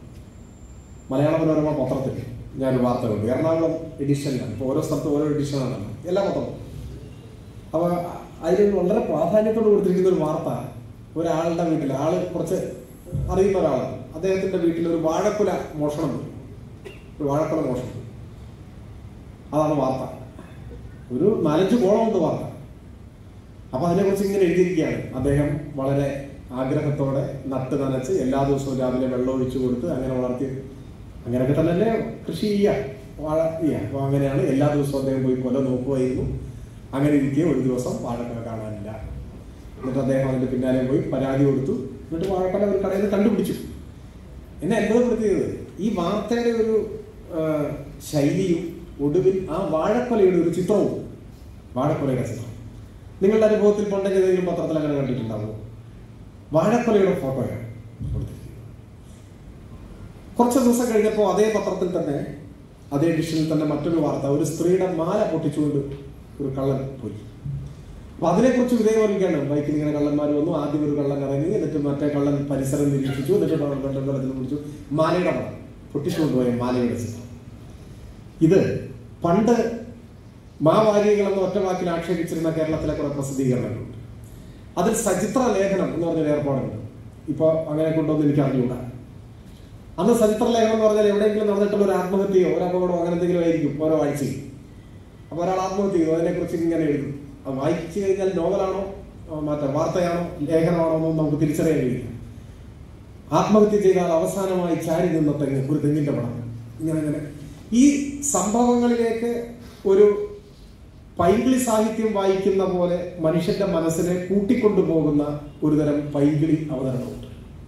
മലയാള മനോരമ പത്രത്തിൽ ഞാനൊരു വാർത്ത കണ്ടു എറണാകുളം എഡിഷനിലാണ് ഇപ്പോൾ ഓരോ സ്ഥലത്ത് ഓരോ എഡിഷനാണല്ലോ എല്ലാ പത്രവും അപ്പോൾ അതിൽ വളരെ പ്രാധാന്യത്തോട് കൊടുത്തിരിക്കുന്ന ഒരു വാർത്ത ഒരാളുടെ വീട്ടിൽ ആള് കുറച്ച് അറിയുന്ന ഒരാളാണ് അദ്ദേഹത്തിന്റെ വീട്ടിൽ ഒരു വാഴക്കുല മോഷണം പോയി ഒരു വാഴക്കുല മോഷണം പോയി അതാണ് വാർത്ത ഒരു നാലഞ്ച് കോളമുണ്ട് വാർത്ത അപ്പൊ അതിനെക്കുറിച്ച് ഇങ്ങനെ എഴുതിയിരിക്കുകയാണ് അദ്ദേഹം വളരെ ആഗ്രഹത്തോടെ നട്ട് നനച്ച് എല്ലാ ദിവസവും രാവിലെ വെള്ളം ഒഴിച്ചു കൊടുത്ത് അങ്ങനെ വളർത്തി അങ്ങനെയൊക്കെ തന്നെയല്ലേ കൃഷി ചെയ്യുക വാഴ ചെയ്യുക അപ്പൊ അങ്ങനെയാണ് എല്ലാ ദിവസവും അദ്ദേഹം പോയി കൊല നോക്കുമായിരുന്നു അങ്ങനെ ഇരിക്കെ ഒരു ദിവസം വാഴക്കൊല കാണാനില്ല എന്നിട്ട് അദ്ദേഹം അതിന്റെ പിന്നാലെ പോയി പരാതി കൊടുത്തു എന്നിട്ട് വാഴക്കൊല ഒരു കടയിൽ നിന്ന് കണ്ടുപിടിച്ചു എന്നെ അത്ഭുതപ്പെടുത്തിയത് ഈ വാർത്തയുടെ ഒരു ആ, ശൈലിയും ഒടുവിൽ ആ വാഴക്കൊലയുടെ ഒരു ചിത്രവും വാഴക്കൊലയുടെ ചിത്രം നിങ്ങളുടെ അനുഭവത്തിൽ പണ്ടെങ്കിൽ ഏതെങ്കിലും പത്രത്തിൽ അങ്ങനെ കണ്ടിട്ടുണ്ടാവും വാഴക്കൊലയുടെ ഫോട്ടോയാണ് കൊടുത്തിരിക്കുന്നത് കുറച്ച് ദിവസം കഴിഞ്ഞപ്പോൾ അതേ പത്രത്തിൽ തന്നെ അതേ എഡിഷനിൽ തന്നെ മറ്റൊരു വാർത്ത ഒരു സ്ത്രീയുടെ മാല പൊട്ടിച്ചുകൊണ്ട് ഒരു കള്ളൻ പോയി അപ്പൊ അതിനെക്കുറിച്ച് വിധേയമായിരിക്കുകയാണ് ബൈക്കിൽ ഇങ്ങനെ കള്ളന്മാർ വന്നു ആദ്യം ഒരു കള്ളൻ ഇറങ്ങി എന്നിട്ട് മറ്റേ കള്ളൻ പരിസരം നിരീക്ഷിച്ചു എന്നിട്ട് കള്ളൻ കള്ളൻ കള്ളത്തിൽ പിടിച്ചു മാലയുടെ പടം പൊട്ടിച്ചുകൊണ്ടുപോയ മാലയുടെ ചിത്രം ഇത് പണ്ട് മാവാരികൾ എന്ന ഒറ്റ വാക്കിൽ ആക്ഷേപിച്ചിരുന്ന കേരളത്തിലെ കുറെ പ്രസിദ്ധീകരണങ്ങളുണ്ട് അതിൽ സചിത്ര ലേഖനം എന്ന് പറഞ്ഞൊരു ഏർപ്പാടുണ്ട് ഇപ്പൊ അങ്ങനെ കൊണ്ടൊന്നും എനിക്ക് അറിഞ്ഞുകൂടാ അന്ന് സചിത്ര ലേഖനം എന്ന് പറഞ്ഞാൽ എവിടെയെങ്കിലും നടന്നിട്ടുള്ള ഒരു ആത്മഹത്യയോ ഒരു അപകടമോ അങ്ങനെ എന്തെങ്കിലും ആയിരിക്കും ഓരോ ആഴ്ചയും അപ്പൊ ഒരാൾ ആത്മഹത്യ ചെയ്തു അതിനെക്കുറിച്ച് ഇങ്ങനെ എഴുതും അത് വായിച്ചു കഴിഞ്ഞാൽ നോവലാണോ ആ, മറ്റേ വാർത്തയാണോ ലേഖനമാണോ എന്നൊന്നും നമുക്ക് തിരിച്ചറിയാൻ കഴിയില്ല ആത്മഹത്യ ചെയ്താൽ അവസാനമായി ചാരി നിന്ന തെങ്ങ് ഒരു തെങ്ങിന്റെ പടം ഇങ്ങനെ ഇങ്ങനെ ഈ സംഭവങ്ങളിലേക്ക് ഒരു പൈങ്കിളി സാഹിത്യം വായിക്കുന്ന പോലെ മനുഷ്യന്റെ മനസ്സിനെ കൂട്ടിക്കൊണ്ടുപോകുന്ന ഒരുതരം പൈങ്കിളി അവതരണമുണ്ട്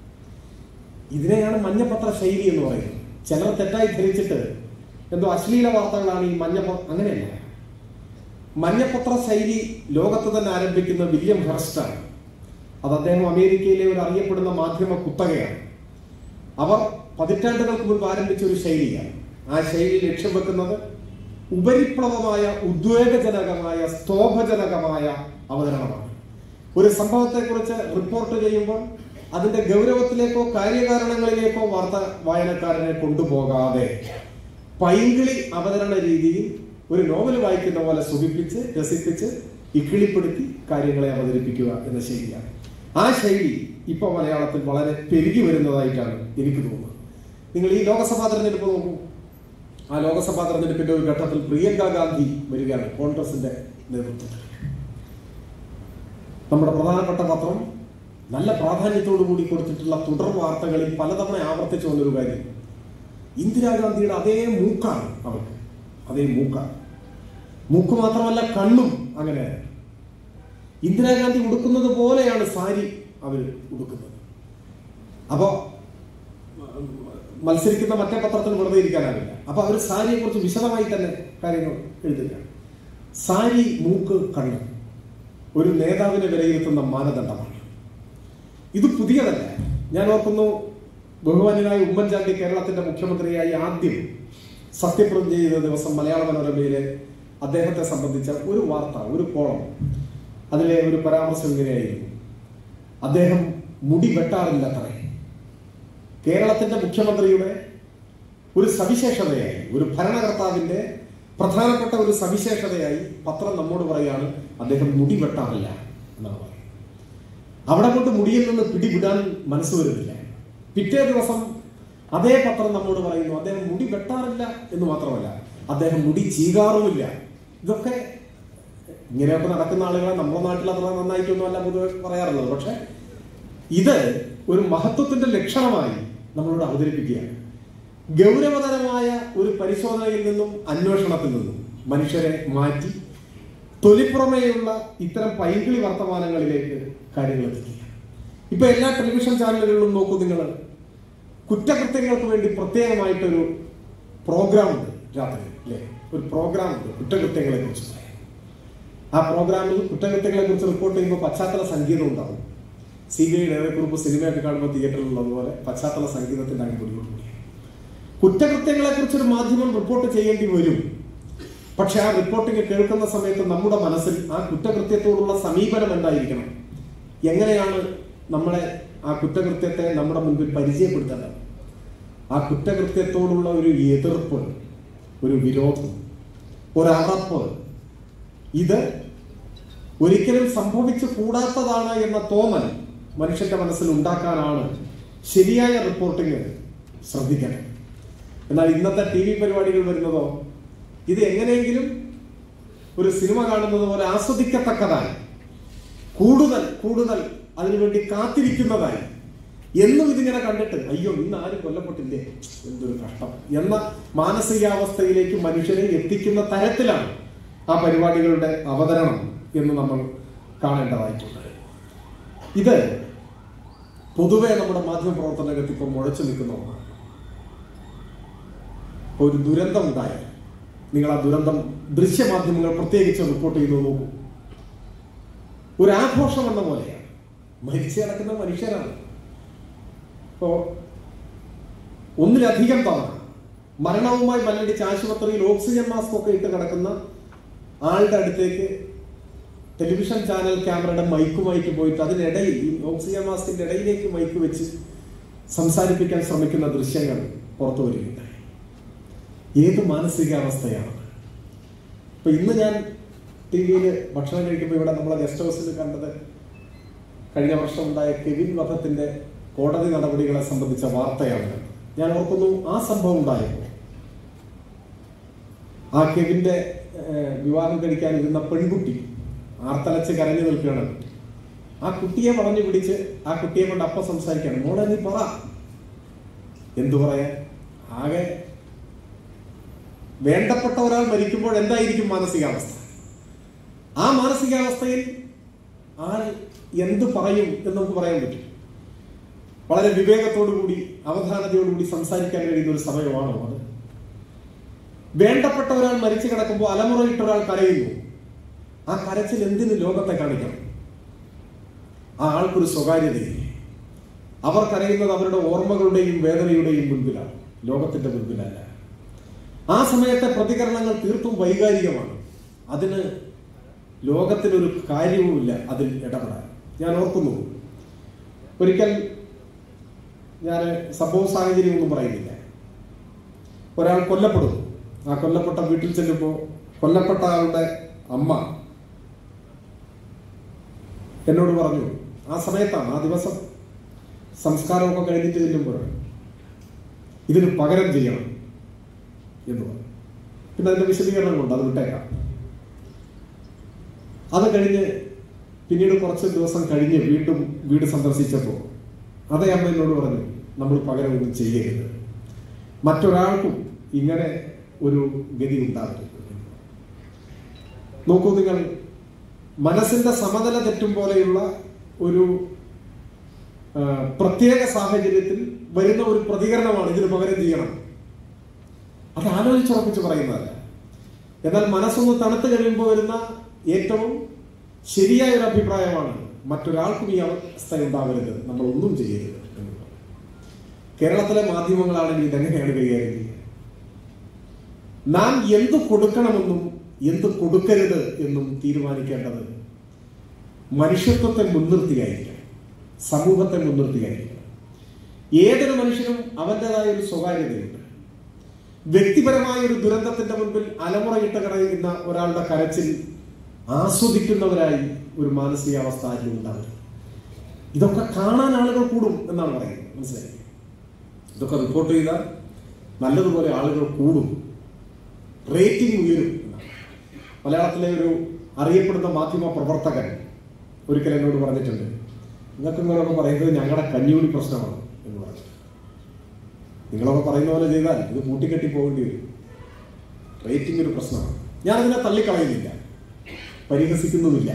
ഇതിനെയാണ് മഞ്ഞപ്പത്ര ശൈലി എന്ന് പറയുന്നത് ചിലർ തെറ്റായി ധരിച്ചിട്ട് എന്തോ അശ്ലീല വാർത്തകളാണ് ഈ മഞ്ഞപ്പ അങ്ങനെയല്ല മഞ്ഞപ്പത്ര ശൈലി ലോകത്ത് തന്നെ ആരംഭിക്കുന്ന വില്യം ഹെർസ്റ്റാണ് അത് അദ്ദേഹം അമേരിക്കയിലെ ഒരു അറിയപ്പെടുന്ന മാധ്യമ കുത്തകയാണ് അവർ പതിറ്റാണ്ടുകൾക്ക് മുൻപ് ആരംഭിച്ച ഒരു ശൈലിയാണ് ആ ശൈലി ലക്ഷ്യം വെക്കുന്നത് ഉപരിപ്ലവമായ ഉദ്വേഗജനകമായ സ്തോഭജനകമായ അവതരണമാണ് ഒരു സംഭവത്തെക്കുറിച്ച് റിപ്പോർട്ട് ചെയ്യുമ്പോൾ അതിന്റെ ഗൗരവത്തിലേക്കോ കാര്യകാരണങ്ങളിലേക്കോ വാർത്ത വായനക്കാരനെ കൊണ്ടുപോകാതെ പൈങ്കിളി അവതരണ രീതിയിൽ ഒരു നോവൽ വായിക്കുന്ന പോലെ സുഖിപ്പിച്ച് രസിപ്പിച്ച് ഇക്കിളിപ്പെടുത്തി കാര്യങ്ങളെ അവതരിപ്പിക്കുക എന്ന ശൈലിയാണ് ആ ശൈലി ഇപ്പൊ മലയാളത്തിൽ വളരെ പെരുകി വരുന്നതായിട്ടാണ് എനിക്ക് തോന്നുന്നത് നിങ്ങൾ ഈ ലോകസഭാ തെരഞ്ഞെടുപ്പ് നോക്കൂ ആ ലോകസഭാ തെരഞ്ഞെടുപ്പിന്റെ ഒരു ഘട്ടത്തിൽ പ്രിയങ്ക ഗാന്ധി വരികയാണ് കോൺഗ്രസിന്റെ നേതൃത്വത്തിൽ നമ്മുടെ പ്രധാനപ്പെട്ട പത്രം നല്ല പ്രാധാന്യത്തോടു കൂടി കൊടുത്തിട്ടുള്ള തുടർ വാർത്തകളിൽ പലതവണ ആവർത്തിച്ചു വന്നൊരു കാര്യം ഇന്ദിരാഗാന്ധിയുടെ അതേ മൂക്കാണ് അവർക്ക് അതേ മൂക്കാണ് മൂക്ക് മാത്രമല്ല കണ്ണും അങ്ങനെ ഇന്ദിരാഗാന്ധി ഉടുക്കുന്നത് പോലെയാണ് സാരി അവർ ഉടുക്കുന്നത് അപ്പോ മത്സരിക്കുന്ന മറ്റേ പത്രത്തിന് വെറുതെ ഇരിക്കാനാവില്ല അപ്പൊ അവർ സാരിയെ കുറിച്ച് വിശദമായി തന്നെ കാര്യങ്ങൾ എഴുതുക സാരി മൂക്ക് കണ്ണ് ഒരു നേതാവിനെ വിലയിരുത്തുന്ന മാനദണ്ഡമാണ് ഇത് പുതിയതല്ല ഞാൻ ഓർക്കുന്നു ബഹുമാനായ ഉമ്മൻചാണ്ടി കേരളത്തിന്റെ മുഖ്യമന്ത്രിയായി ആദ്യം സത്യപ്രതിജ്ഞ ചെയ്ത ദിവസം മലയാള മനോരമയിലെ അദ്ദേഹത്തെ സംബന്ധിച്ച ഒരു വാർത്ത ഒരു കോളം അതിലെ ഒരു പരാമർശം ഇങ്ങനെയായിരുന്നു അദ്ദേഹം മുടി വെട്ടാറില്ലത്രേ കേരളത്തിന്റെ മുഖ്യമന്ത്രിയുടെ ഒരു സവിശേഷതയായി ഒരു ഭരണകർത്താവിന്റെ പ്രധാനപ്പെട്ട ഒരു സവിശേഷതയായി പത്രം നമ്മോട് പറയാണ് അദ്ദേഹം മുടി വെട്ടാറില്ല എന്നാണ് പറയുന്നത് അവിടെ കൊണ്ട് മുടിയിൽ നിന്ന് പിടിവിടാൻ മനസ്സ് വരുന്നില്ല പിറ്റേ ദിവസം അതേ പത്രം നമ്മോട് പറയുന്നു അദ്ദേഹം മുടി വെട്ടാറില്ല എന്ന് മാത്രമല്ല അദ്ദേഹം മുടി ചീകാറുമില്ല ഇതൊക്കെ ഇങ്ങനെയൊക്കെ നടക്കുന്ന ആളുകളെ നമ്മുടെ നാട്ടിൽ അത്ര നന്നായിട്ടൊന്നുമല്ല പൊതുവെ പറയാറുള്ളത് പക്ഷെ ഇത് ഒരു മഹത്വത്തിന്റെ ലക്ഷണമായി നമ്മളോട് അവതരിപ്പിക്കുകയാണ് ഗൗരവതരമായ ഒരു പരിശോധനയിൽ നിന്നും അന്വേഷണത്തിൽ നിന്നും മനുഷ്യരെ മാറ്റി തൊലിപ്പുറമേയുള്ള ഇത്തരം പൈങ്കിളി വർത്തമാനങ്ങളിലേക്ക് കാര്യങ്ങൾ എത്തിക്കുക ഇപ്പൊ എല്ലാ ടെലിവിഷൻ ചാനലുകളിലും നോക്കൂ നിങ്ങൾ കുറ്റകൃത്യങ്ങൾക്ക് വേണ്ടി പ്രത്യേകമായിട്ടൊരു പ്രോഗ്രാം ഉണ്ട് രാത്രി അല്ലേ ഒരു പ്രോഗ്രാം ഉണ്ട് കുറ്റകൃത്യങ്ങളെ കുറിച്ച് പറയാൻ ആ പ്രോഗ്രാമിൽ കുറ്റകൃത്യങ്ങളെ കുറിച്ച് റിപ്പോർട്ട് ചെയ്യുമ്പോൾ പശ്ചാത്തല സംഗീതം ഉണ്ടാവും സി ബി ഐ ഡയറക്കുറിപ്പ് സിനിമയൊക്കെ കാണുമ്പോൾ തിയേറ്ററിലുള്ളതുപോലെ പശ്ചാത്തല സംഗീതത്തിന്റെ അടിപൊളിയോട് കൂടി കുറ്റകൃത്യങ്ങളെ കുറിച്ച് ഒരു മാധ്യമം റിപ്പോർട്ട് ചെയ്യേണ്ടി വരും പക്ഷെ ആ റിപ്പോർട്ടിങ് കേൾക്കുന്ന സമയത്ത് നമ്മുടെ മനസ്സിൽ ആ കുറ്റകൃത്യത്തോടുള്ള സമീപനം എന്തായിരിക്കണം എങ്ങനെയാണ് നമ്മളെ ആ കുറ്റകൃത്യത്തെ നമ്മുടെ മുൻപിൽ പരിചയപ്പെടുത്തേണ്ടത് ആ കുറ്റകൃത്യത്തോടുള്ള ഒരു എതിർപ്പ് ഒരു വിരോധം ഒരറപ്പ് ഇത് ഒരിക്കലും സംഭവിച്ചു കൂടാത്തതാണ് എന്ന തോന്നൽ മനുഷ്യന്റെ മനസ്സിൽ ഉണ്ടാക്കാനാണ് ശരിയായ റിപ്പോർട്ടിങ് ശ്രദ്ധിക്കണം എന്നാൽ ഇന്നത്തെ ടി വി പരിപാടികൾ വരുന്നതോ ഇത് എങ്ങനെയെങ്കിലും ഒരു സിനിമ കാണുന്നത് പോലെ ആസ്വദിക്കത്തക്കതായി കൂടുതൽ കൂടുതൽ അതിനുവേണ്ടി കാത്തിരിക്കുന്നതായി എന്നും ഇതിങ്ങനെ കണ്ടിട്ട് അയ്യോ ഇന്ന് ആരും കൊല്ലപ്പെട്ടില്ലേ എന്തൊരു കഷ്ടം എന്ന മാനസികാവസ്ഥയിലേക്ക് മനുഷ്യരെ എത്തിക്കുന്ന തരത്തിലാണ് ആ പരിപാടികളുടെ അവതരണം എന്ന് നമ്മൾ കാണേണ്ടതായിട്ടുണ്ട് ഇത് പൊതുവെ നമ്മുടെ മാധ്യമ പ്രവർത്തന രംഗത്ത് ഇപ്പോൾ മുഴച്ചു നിൽക്കുന്ന ഒന്നാണ് ഒരു ദുരന്തം ഉണ്ടായാൽ നിങ്ങൾ ആ ദുരന്തം ദൃശ്യമാധ്യമങ്ങൾ പ്രത്യേകിച്ച് റിപ്പോർട്ട് ചെയ്തു നോക്കൂ ഒരു ആഘോഷം എന്ന പോലെയാണ് മരിച്ചു കിടക്കുന്ന മനുഷ്യരാണ് ഇപ്പോ ഒന്നിലധികം തവണ മരണവുമായി മല്ലടിച്ച് ആശുപത്രിയിൽ ഓക്സിജൻ മാസ്ക് ഒക്കെ ഇട്ട് കിടക്കുന്ന ആളുടെ അടുത്തേക്ക് ടെലിവിഷൻ ചാനൽ ക്യാമറയുടെ മൈക്കുമായിട്ട് പോയിട്ട് അതിനിടയിൽ ഈ ഓക്സിജൻ മാസ്കിന്റെ ഇടയിലേക്ക് മൈക്ക് വെച്ച് സംസാരിപ്പിക്കാൻ ശ്രമിക്കുന്ന ദൃശ്യങ്ങൾ പുറത്തു വരികയുണ്ടായി ഏത് മാനസികാവസ്ഥയാണ് ഇപ്പൊ ഇന്ന് ഞാൻ ടി വിയിൽ ഭക്ഷണം കഴിക്കുമ്പോൾ ഇവിടെ നമ്മളെ ഗസ്റ്റ് ഹൗസിൽ കണ്ടത് കഴിഞ്ഞ വർഷം ഉണ്ടായ കെവിൻ വധത്തിന്റെ കോടതി നടപടികളെ സംബന്ധിച്ച വാർത്തയാണ് ഞാൻ ഓർക്കുന്നു ആ സംഭവം ഉണ്ടായപ്പോൾ ആ കെവിന്റെ ഏഹ്, വിവാഹം കഴിക്കാനിരുന്ന പെൺകുട്ടി ആർത്തലച്ച് കരഞ്ഞു നിൽക്കുകയാണ് ആ കുട്ടിയെ പറഞ്ഞു പിടിച്ച് ആ കുട്ടിയെ കൊണ്ട് അപ്പ സംസാരിക്കുകയാണ് മോളെ നീ പറ എന്തു പറയാൻ ആകെ വേണ്ടപ്പെട്ട ഒരാൾ മരിക്കുമ്പോൾ എന്തായിരിക്കും മാനസികാവസ്ഥ ആ മാനസികാവസ്ഥയിൽ ആൾ എന്ത് പറയും എന്ന് നമുക്ക് പറയാൻ പറ്റും വളരെ വിവേകത്തോടുകൂടി അവധാനതയോടുകൂടി സംസാരിക്കാൻ കഴിയുന്ന ഒരു സമയമാണോ അത് വേണ്ടപ്പെട്ട ഒരാൾ മരിച്ചു കിടക്കുമ്പോൾ അലമുറയിട്ട് ഒരാൾ കരയുന്നു ആ കരച്ചിൽ എന്തിന് ലോകത്തെ കാണിക്കണം ആ ആൾക്കൊരു സ്വകാര്യതയില്ലേ അവർ കരയുന്നത് അവരുടെ ഓർമ്മകളുടെയും വേദനയുടെയും മുൻപിലാണ് ലോകത്തിന്റെ മുൻപിലല്ല ആ സമയത്തെ പ്രതികരണങ്ങൾ തീർത്തും വൈകാരികമാണ് അതിന് ലോകത്തിനൊരു കാര്യവുമില്ല അതിൽ ഇടപെടാൻ ഞാൻ ഓർക്കുന്നു ഒരിക്കൽ ഞാൻ സംഭവ സാഹചര്യം ഒന്നും പറയുന്നില്ല ഒരാൾ കൊല്ലപ്പെടുന്നു ആ കൊല്ലപ്പെട്ട വീട്ടിൽ ചെല്ലുമ്പോൾ കൊല്ലപ്പെട്ട ആളുടെ അമ്മ എന്നോട് പറഞ്ഞു ആ സമയത്താണ് ആ ദിവസം സംസ്കാരമൊക്കെ കഴിഞ്ഞിട്ട് ചെല്ലുമ്പോഴാണ് ഇതിന് പകരം ചെയ്യണം എന്ന് പറഞ്ഞു പിന്നെ അതിന്റെ വിശദീകരണങ്ങളുണ്ട് അത് വിട്ടേക്കാം അത് കഴിഞ്ഞ് പിന്നീട് കുറച്ച് ദിവസം കഴിഞ്ഞ് വീണ്ടും വീട് സന്ദർശിച്ചപ്പോൾ അതേ അമ്മ എന്നോട് പറഞ്ഞു നമ്മൾ പകരം ഒന്നും ചെയ്യരുത് മറ്റൊരാൾക്കും ഇങ്ങനെ ഒരു ഗതി ഉണ്ടാകരുത് നോക്കൂ നിങ്ങൾ മനസ്സിന്റെ സമനില തെറ്റും പോലെയുള്ള ഒരു ആ, പ്രത്യേക സാഹചര്യത്തിൽ വരുന്ന ഒരു പ്രതികരണമാണ് ഇതിന് പകരം ചെയ്യണം അത് ആലോചിച്ചുറപ്പിച്ച് പറയുന്നതല്ല എന്നാൽ മനസ്സൊന്ന് തണുത്ത് കഴിയുമ്പോൾ വരുന്ന ഏറ്റവും ശരിയായ ഒരു അഭിപ്രായമാണ് മറ്റൊരാൾക്കും ഈ അവസ്ഥ ഉണ്ടാവരുത് നമ്മൾ ഒന്നും ചെയ്യരുത് എന്നുള്ളത് കേരളത്തിലെ മാധ്യമങ്ങളാണെങ്കിൽ ഇതെങ്ങനെയാണ് കൈകാര്യം ചെയ്യുക നാം എന്ത് കൊടുക്കണമെന്നും എന്ത് കൊടുക്കരുത് എന്നും തീരുമാനിക്കേണ്ടത് മനുഷ്യത്വത്തെ മുൻനിർത്തിയായിരിക്കണം സമൂഹത്തെ മുൻനിർത്തിയായിരിക്കണം ഏതൊരു മനുഷ്യനും അവൻ്റെതായ ഒരു സ്വകാര്യതയുണ്ട് വ്യക്തിപരമായ ഒരു ദുരന്തത്തിന്റെ മുൻപിൽ അലമുറയിട്ട് കിടക്കുന്ന ഒരാളുടെ കരച്ചിൽ ആസ്വദിക്കുന്നവരായി ഒരു മാനസികാവസ്ഥ ആരും ഉണ്ടാവില്ല ഇതൊക്കെ കാണാൻ ആളുകൾ കൂടും എന്നാണ് പറയുന്നത് മനസ്സിലായി ഇതൊക്കെ റിപ്പോർട്ട് ചെയ്താൽ നല്ലതുപോലെ ആളുകൾ കൂടും റേറ്റിംഗ് ഉയരും എന്നാണ്. മലയാളത്തിലെ ഒരു അറിയപ്പെടുന്ന മാധ്യമ പ്രവർത്തകൻ ഒരിക്കൽ എന്നോട് പറഞ്ഞിട്ടുണ്ട് നിങ്ങൾക്ക് ഇങ്ങനെയൊക്കെ പറയുന്നത് ഞങ്ങളുടെ കഞ്ഞിയൂടി പ്രശ്നമാണ് എന്ന് പറഞ്ഞു നിങ്ങളൊക്കെ പറയുന്ന പോലെ ചെയ്താൽ ഇത് കൂട്ടിക്കെട്ടി പോകേണ്ടി വരും റേറ്റിംഗ് ഒരു പ്രശ്നമാണ് ഞാനതിനെ തള്ളിക്കളയുന്നില്ല പരിഹസിക്കുന്നുമില്ല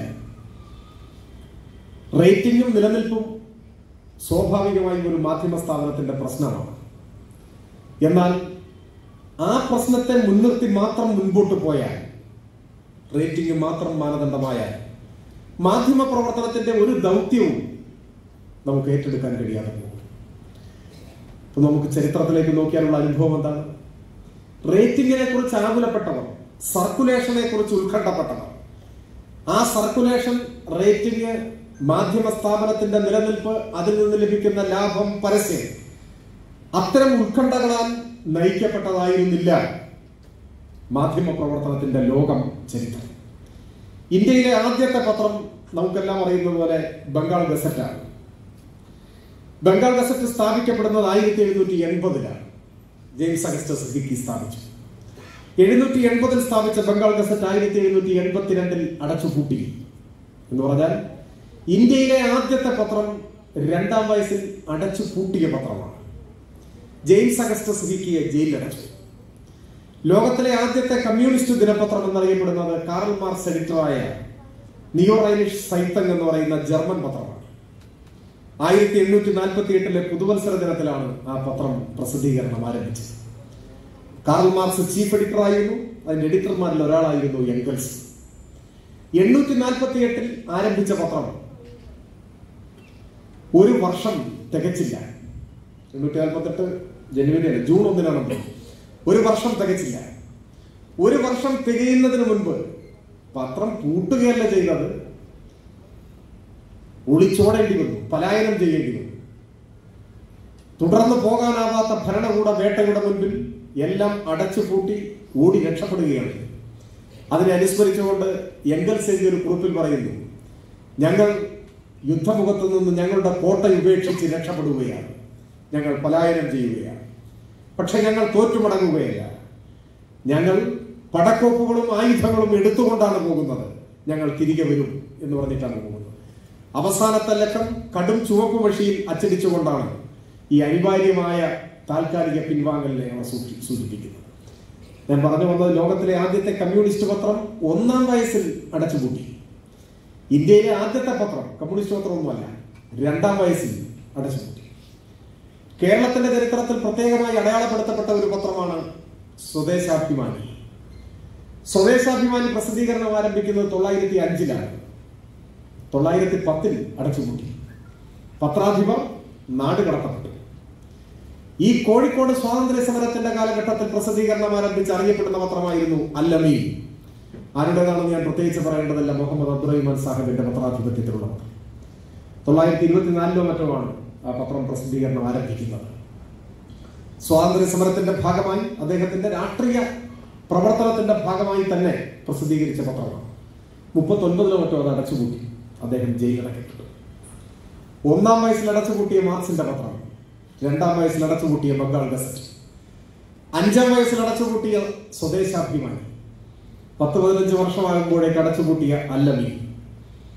റേറ്റിംഗും നിലനിൽപ്പും സ്വാഭാവികമായും ഒരു മാധ്യമ സ്ഥാപനത്തിന്റെ പ്രശ്നമാണ് എന്നാൽ ആ പ്രശ്നത്തെ മുൻനിർത്തി മാത്രം മുൻപോട്ട് പോയാൽ റേറ്റിംഗ് മാത്രം മാനദണ്ഡമായാൽ മാധ്യമ പ്രവർത്തനത്തിന്റെ ഒരു ദൗത്യവും നമുക്ക് ഏറ്റെടുക്കാൻ കഴിയാതെ പോകും ഇപ്പൊ നമുക്ക് ചരിത്രത്തിലേക്ക് നോക്കിയാലുള്ള അനുഭവം എന്താണ് റേറ്റിംഗിനെ കുറിച്ച് ആകുലപ്പെട്ടവർ സർക്കുലേഷനെ കുറിച്ച് ഉത്കണ്ഠപ്പെട്ടവർ ആ സർക്കുലേഷൻ റേറ്റിംഗ് മാധ്യമ സ്ഥാപനത്തിന്റെ നിലനിൽപ്പ് അതിൽ നിന്ന് ലഭിക്കുന്ന ലാഭം പരസ്യം അത്തരം ഉത്കണ്ഠകളാൽ നയിക്കപ്പെട്ടതായിരുന്നില്ല മാധ്യമ പ്രവർത്തനത്തിന്റെ ലോകം ചരിത്രം ഇന്ത്യയിലെ ആദ്യത്തെ പത്രം നമുക്കെല്ലാം അറിയുന്നത് പോലെ ബംഗാൾ ഗസറ്റാണ് ബംഗാൾ ഗസറ്റ് സ്ഥാപിക്കപ്പെടുന്നത് ആയിരത്തി എഴുന്നൂറ്റി എൺപതിലാണ് ജെയിംസ് അഗസ്റ്റസ് ഹിക്കി സ്ഥാപിച്ചു എഴുന്നൂറ്റി എൺപതിൽ സ്ഥാപിച്ച ബംഗാൾ ഗസറ്റ് ആയിരത്തി എഴുന്നൂറ്റി എൺപത്തിരണ്ടിൽ അടച്ചുപൂട്ടി എന്ന് പറഞ്ഞാൽ ഇന്ത്യയിലെ ആദ്യത്തെ പത്രം രണ്ടാം വയസ്സിൽ അടച്ചു പൂട്ടിയ പത്രമാണ് ജെയിംസ് അഗസ്റ്റസ് ഹിക്കിയെ ജയിലിലടച്ചു ലോകത്തിലെ ആദ്യത്തെ കമ്മ്യൂണിസ്റ്റ് ദിനപത്രം എന്നറിയപ്പെടുന്നത് കാറൽ മാർക്സ് എഡിറ്ററായ നിയോ റൈനിഷ് സൈത്തങ് എന്ന് പറയുന്ന ജർമ്മൻ പത്രമാണ് ആയിരത്തി എണ്ണൂറ്റി നാൽപ്പത്തി എട്ടിലെ പുതുവത്സര ദിനത്തിലാണ് ആ പത്രം പ്രസിദ്ധീകരണം ആരംഭിച്ചത് കാറൽ മാർക്സ് ചീഫ് എഡിറ്റർ ആയിരുന്നു അതിന്റെ എഡിറ്റർമാരിൽ ഒരാളായിരുന്നു എങ്കൽസ് എണ്ണൂറ്റി നാൽപ്പത്തി എട്ടിൽ ആരംഭിച്ച പത്രം ഒരു വർഷം തികച്ചില്ല എണ്ണൂറ്റി നാൽപ്പത്തെട്ട് ജനുവരി അല്ല ജൂൺ ഒന്നിനാണ് ഒരു വർഷം തികച്ചില്ല ഒരു വർഷം തികയുന്നതിന് മുൻപ് പത്രം പൂട്ടുകയല്ല ചെയ്തത് ഒളിച്ചോടേണ്ടി വന്നു പലായനം ചെയ്യേണ്ടി വന്നു തുടർന്ന് പോകാനാവാത്ത ഭരണകൂട വേട്ടയുടെ മുൻപിൽ എല്ലാം അടച്ചുപൂട്ടി ഓടി രക്ഷപ്പെടുകയാണ് അതിനെ അനുസ്മരിച്ചുകൊണ്ട് എങ്കൽസ് എഴുതിയ ഒരു കുറിപ്പിൽ പറയുന്നു ഞങ്ങൾ യുദ്ധമുഖത്ത് നിന്ന് ഞങ്ങളുടെ കോട്ട ഉപേക്ഷിച്ച് രക്ഷപ്പെടുകയാണ് ഞങ്ങൾ പലായനം ചെയ്യുകയാണ് പക്ഷെ ഞങ്ങൾ തോറ്റുമടങ്ങുകയില്ല ഞങ്ങൾ പടക്കോപ്പുകളും ആയുധങ്ങളും എടുത്തുകൊണ്ടാണ് പോകുന്നത് ഞങ്ങൾ തിരികെ വരും എന്ന് പറഞ്ഞിട്ടാണ് പോകുന്നത് അവസാനത്തെ ലക്കം കടും ചുവപ്പ് വഴിയിൽ അച്ചടിച്ചുകൊണ്ടാണ് ഈ അനിവാര്യമായ താൽക്കാലിക പിൻവാങ്ങലിനെ അവർ സൂചി- സൂചിപ്പിക്കുന്നത് ഞാൻ പറഞ്ഞു വന്നത് ലോകത്തിലെ ആദ്യത്തെ കമ്മ്യൂണിസ്റ്റ് പത്രം ഒന്നാം വയസ്സിൽ അടച്ചുപൂട്ടി ഇന്ത്യയിലെ ആദ്യത്തെ പത്രം കമ്മ്യൂണിസ്റ്റ് പത്രമൊന്നുമല്ല രണ്ടാം വയസ്സിൽ അടച്ചുപൂട്ടി കേരളത്തിന്റെ ചരിത്രത്തിൽ പ്രത്യേകമായി അടയാളപ്പെടുത്തപ്പെട്ട ഒരു പത്രമാണ് സ്വദേശാഭിമാനി സ്വദേശാഭിമാനി പ്രസിദ്ധീകരണം ആരംഭിക്കുന്നത് തൊള്ളായിരത്തി അഞ്ചിലാണ് തൊള്ളായിരത്തി പത്തിൽ അടച്ചുപൂട്ടി പത്രാധിപർ നാട് കടത്തപ്പെട്ടു ഈ കോഴിക്കോട് സ്വാതന്ത്ര്യ സമരത്തിന്റെ കാലഘട്ടത്തിൽ പ്രസിദ്ധീകരണം ആരംഭിച്ച് അറിയപ്പെടുന്ന പത്രമായിരുന്നു അല്ലമീൻ ആരുടേതാണെന്ന് ഞാൻ പ്രത്യേകിച്ച് പറയേണ്ടതല്ല മുഹമ്മദ് അബ്ദുറഹിമാൻ സാഹിബിന്റെ പത്രാധിപത്യത്തിലുള്ള പത്രം തൊള്ളായിരത്തി ഇരുപത്തിനാലിലോ മറ്റോ ആണ് ആ പത്രം പ്രസിദ്ധീകരണം ആരംഭിക്കുന്നത് സ്വാതന്ത്ര്യ സമരത്തിന്റെ ഭാഗമായി അദ്ദേഹത്തിന്റെ രാഷ്ട്രീയ പ്രവർത്തനത്തിന്റെ ഭാഗമായി തന്നെ പ്രസിദ്ധീകരിച്ച പത്രമാണ് മുപ്പത്തൊൻപതിലോ മറ്റോ അത് അടച്ചുപൂട്ടി അദ്ദേഹം ജയിലടക്കപ്പെട്ടു ഒന്നാം വയസ്സിൽ അടച്ചുപൂട്ടിയ മാർക്സിന്റെ പത്രം രണ്ടാം വയസ്സിൽ അടച്ചുപൂട്ടിയ ബംഗാൾ ഗസറ്റ് അഞ്ചാം വയസ്സിൽ അടച്ചുപൂട്ടിയ സ്വദേശാഭിമാനി പത്ത് പതിനഞ്ച് വർഷമാകുമ്പോഴേക്ക് അടച്ചുപൂട്ടിയ അല്ലമി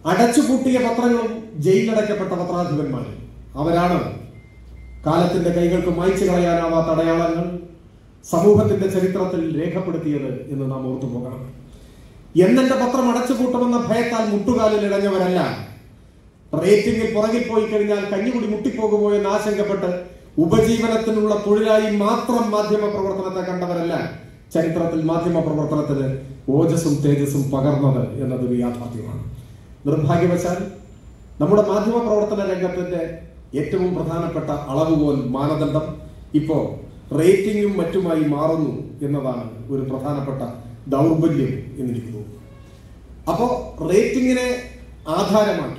അടച്ചുപൂട്ടിയ പത്രങ്ങളും ജയിലിലടയ്ക്കപ്പെട്ട പത്രാധിപന്മാരും അവരാണ് കാലത്തിന്റെ കൈകൾക്ക് മായ്ച്ചു കളയാനാവാത്ത അടയാളങ്ങൾ സമൂഹത്തിന്റെ ചരിത്രത്തിൽ രേഖപ്പെടുത്തിയത് എന്ന് നാം ഓർത്തു പോകണം എന്നെന്റെ പത്രം അടച്ചുപൂട്ടുമെന്ന ഭയത്താൽ മുട്ടുകാലിൽ ഇടഞ്ഞവരല്ല റേറ്റിംഗിൽ പുറകിൽ പോയി കഴിഞ്ഞാൽ കഞ്ഞികുടി മുട്ടിപ്പോകുമോ എന്ന് ആശങ്കപ്പെട്ട് ഉപജീവനത്തിനുള്ള തൊഴിലായി മാത്രം മാധ്യമ പ്രവർത്തനത്തെ കണ്ടവരല്ല ചരിത്രത്തിൽ മാധ്യമ പ്രവർത്തനത്തിന് ഓജസ്സും തേജസ്സും പകർന്നത് എന്നതൊരു യാഥാർത്ഥ്യമാണ് നിർഭാഗ്യവശാൽ നമ്മുടെ മാധ്യമ പ്രവർത്തന രംഗത്തിന്റെ ഏറ്റവും പ്രധാനപ്പെട്ട അളവുകോൽ മാനദണ്ഡം ഇപ്പോ റേറ്റിംഗും മറ്റുമായി മാറുന്നു എന്നതാണ് ഒരു പ്രധാനപ്പെട്ട ദൗർബല്യം എന്നെനിക്ക് തോന്നുന്നു അപ്പോ റേറ്റിംഗിനെ ആധാരമാക്കി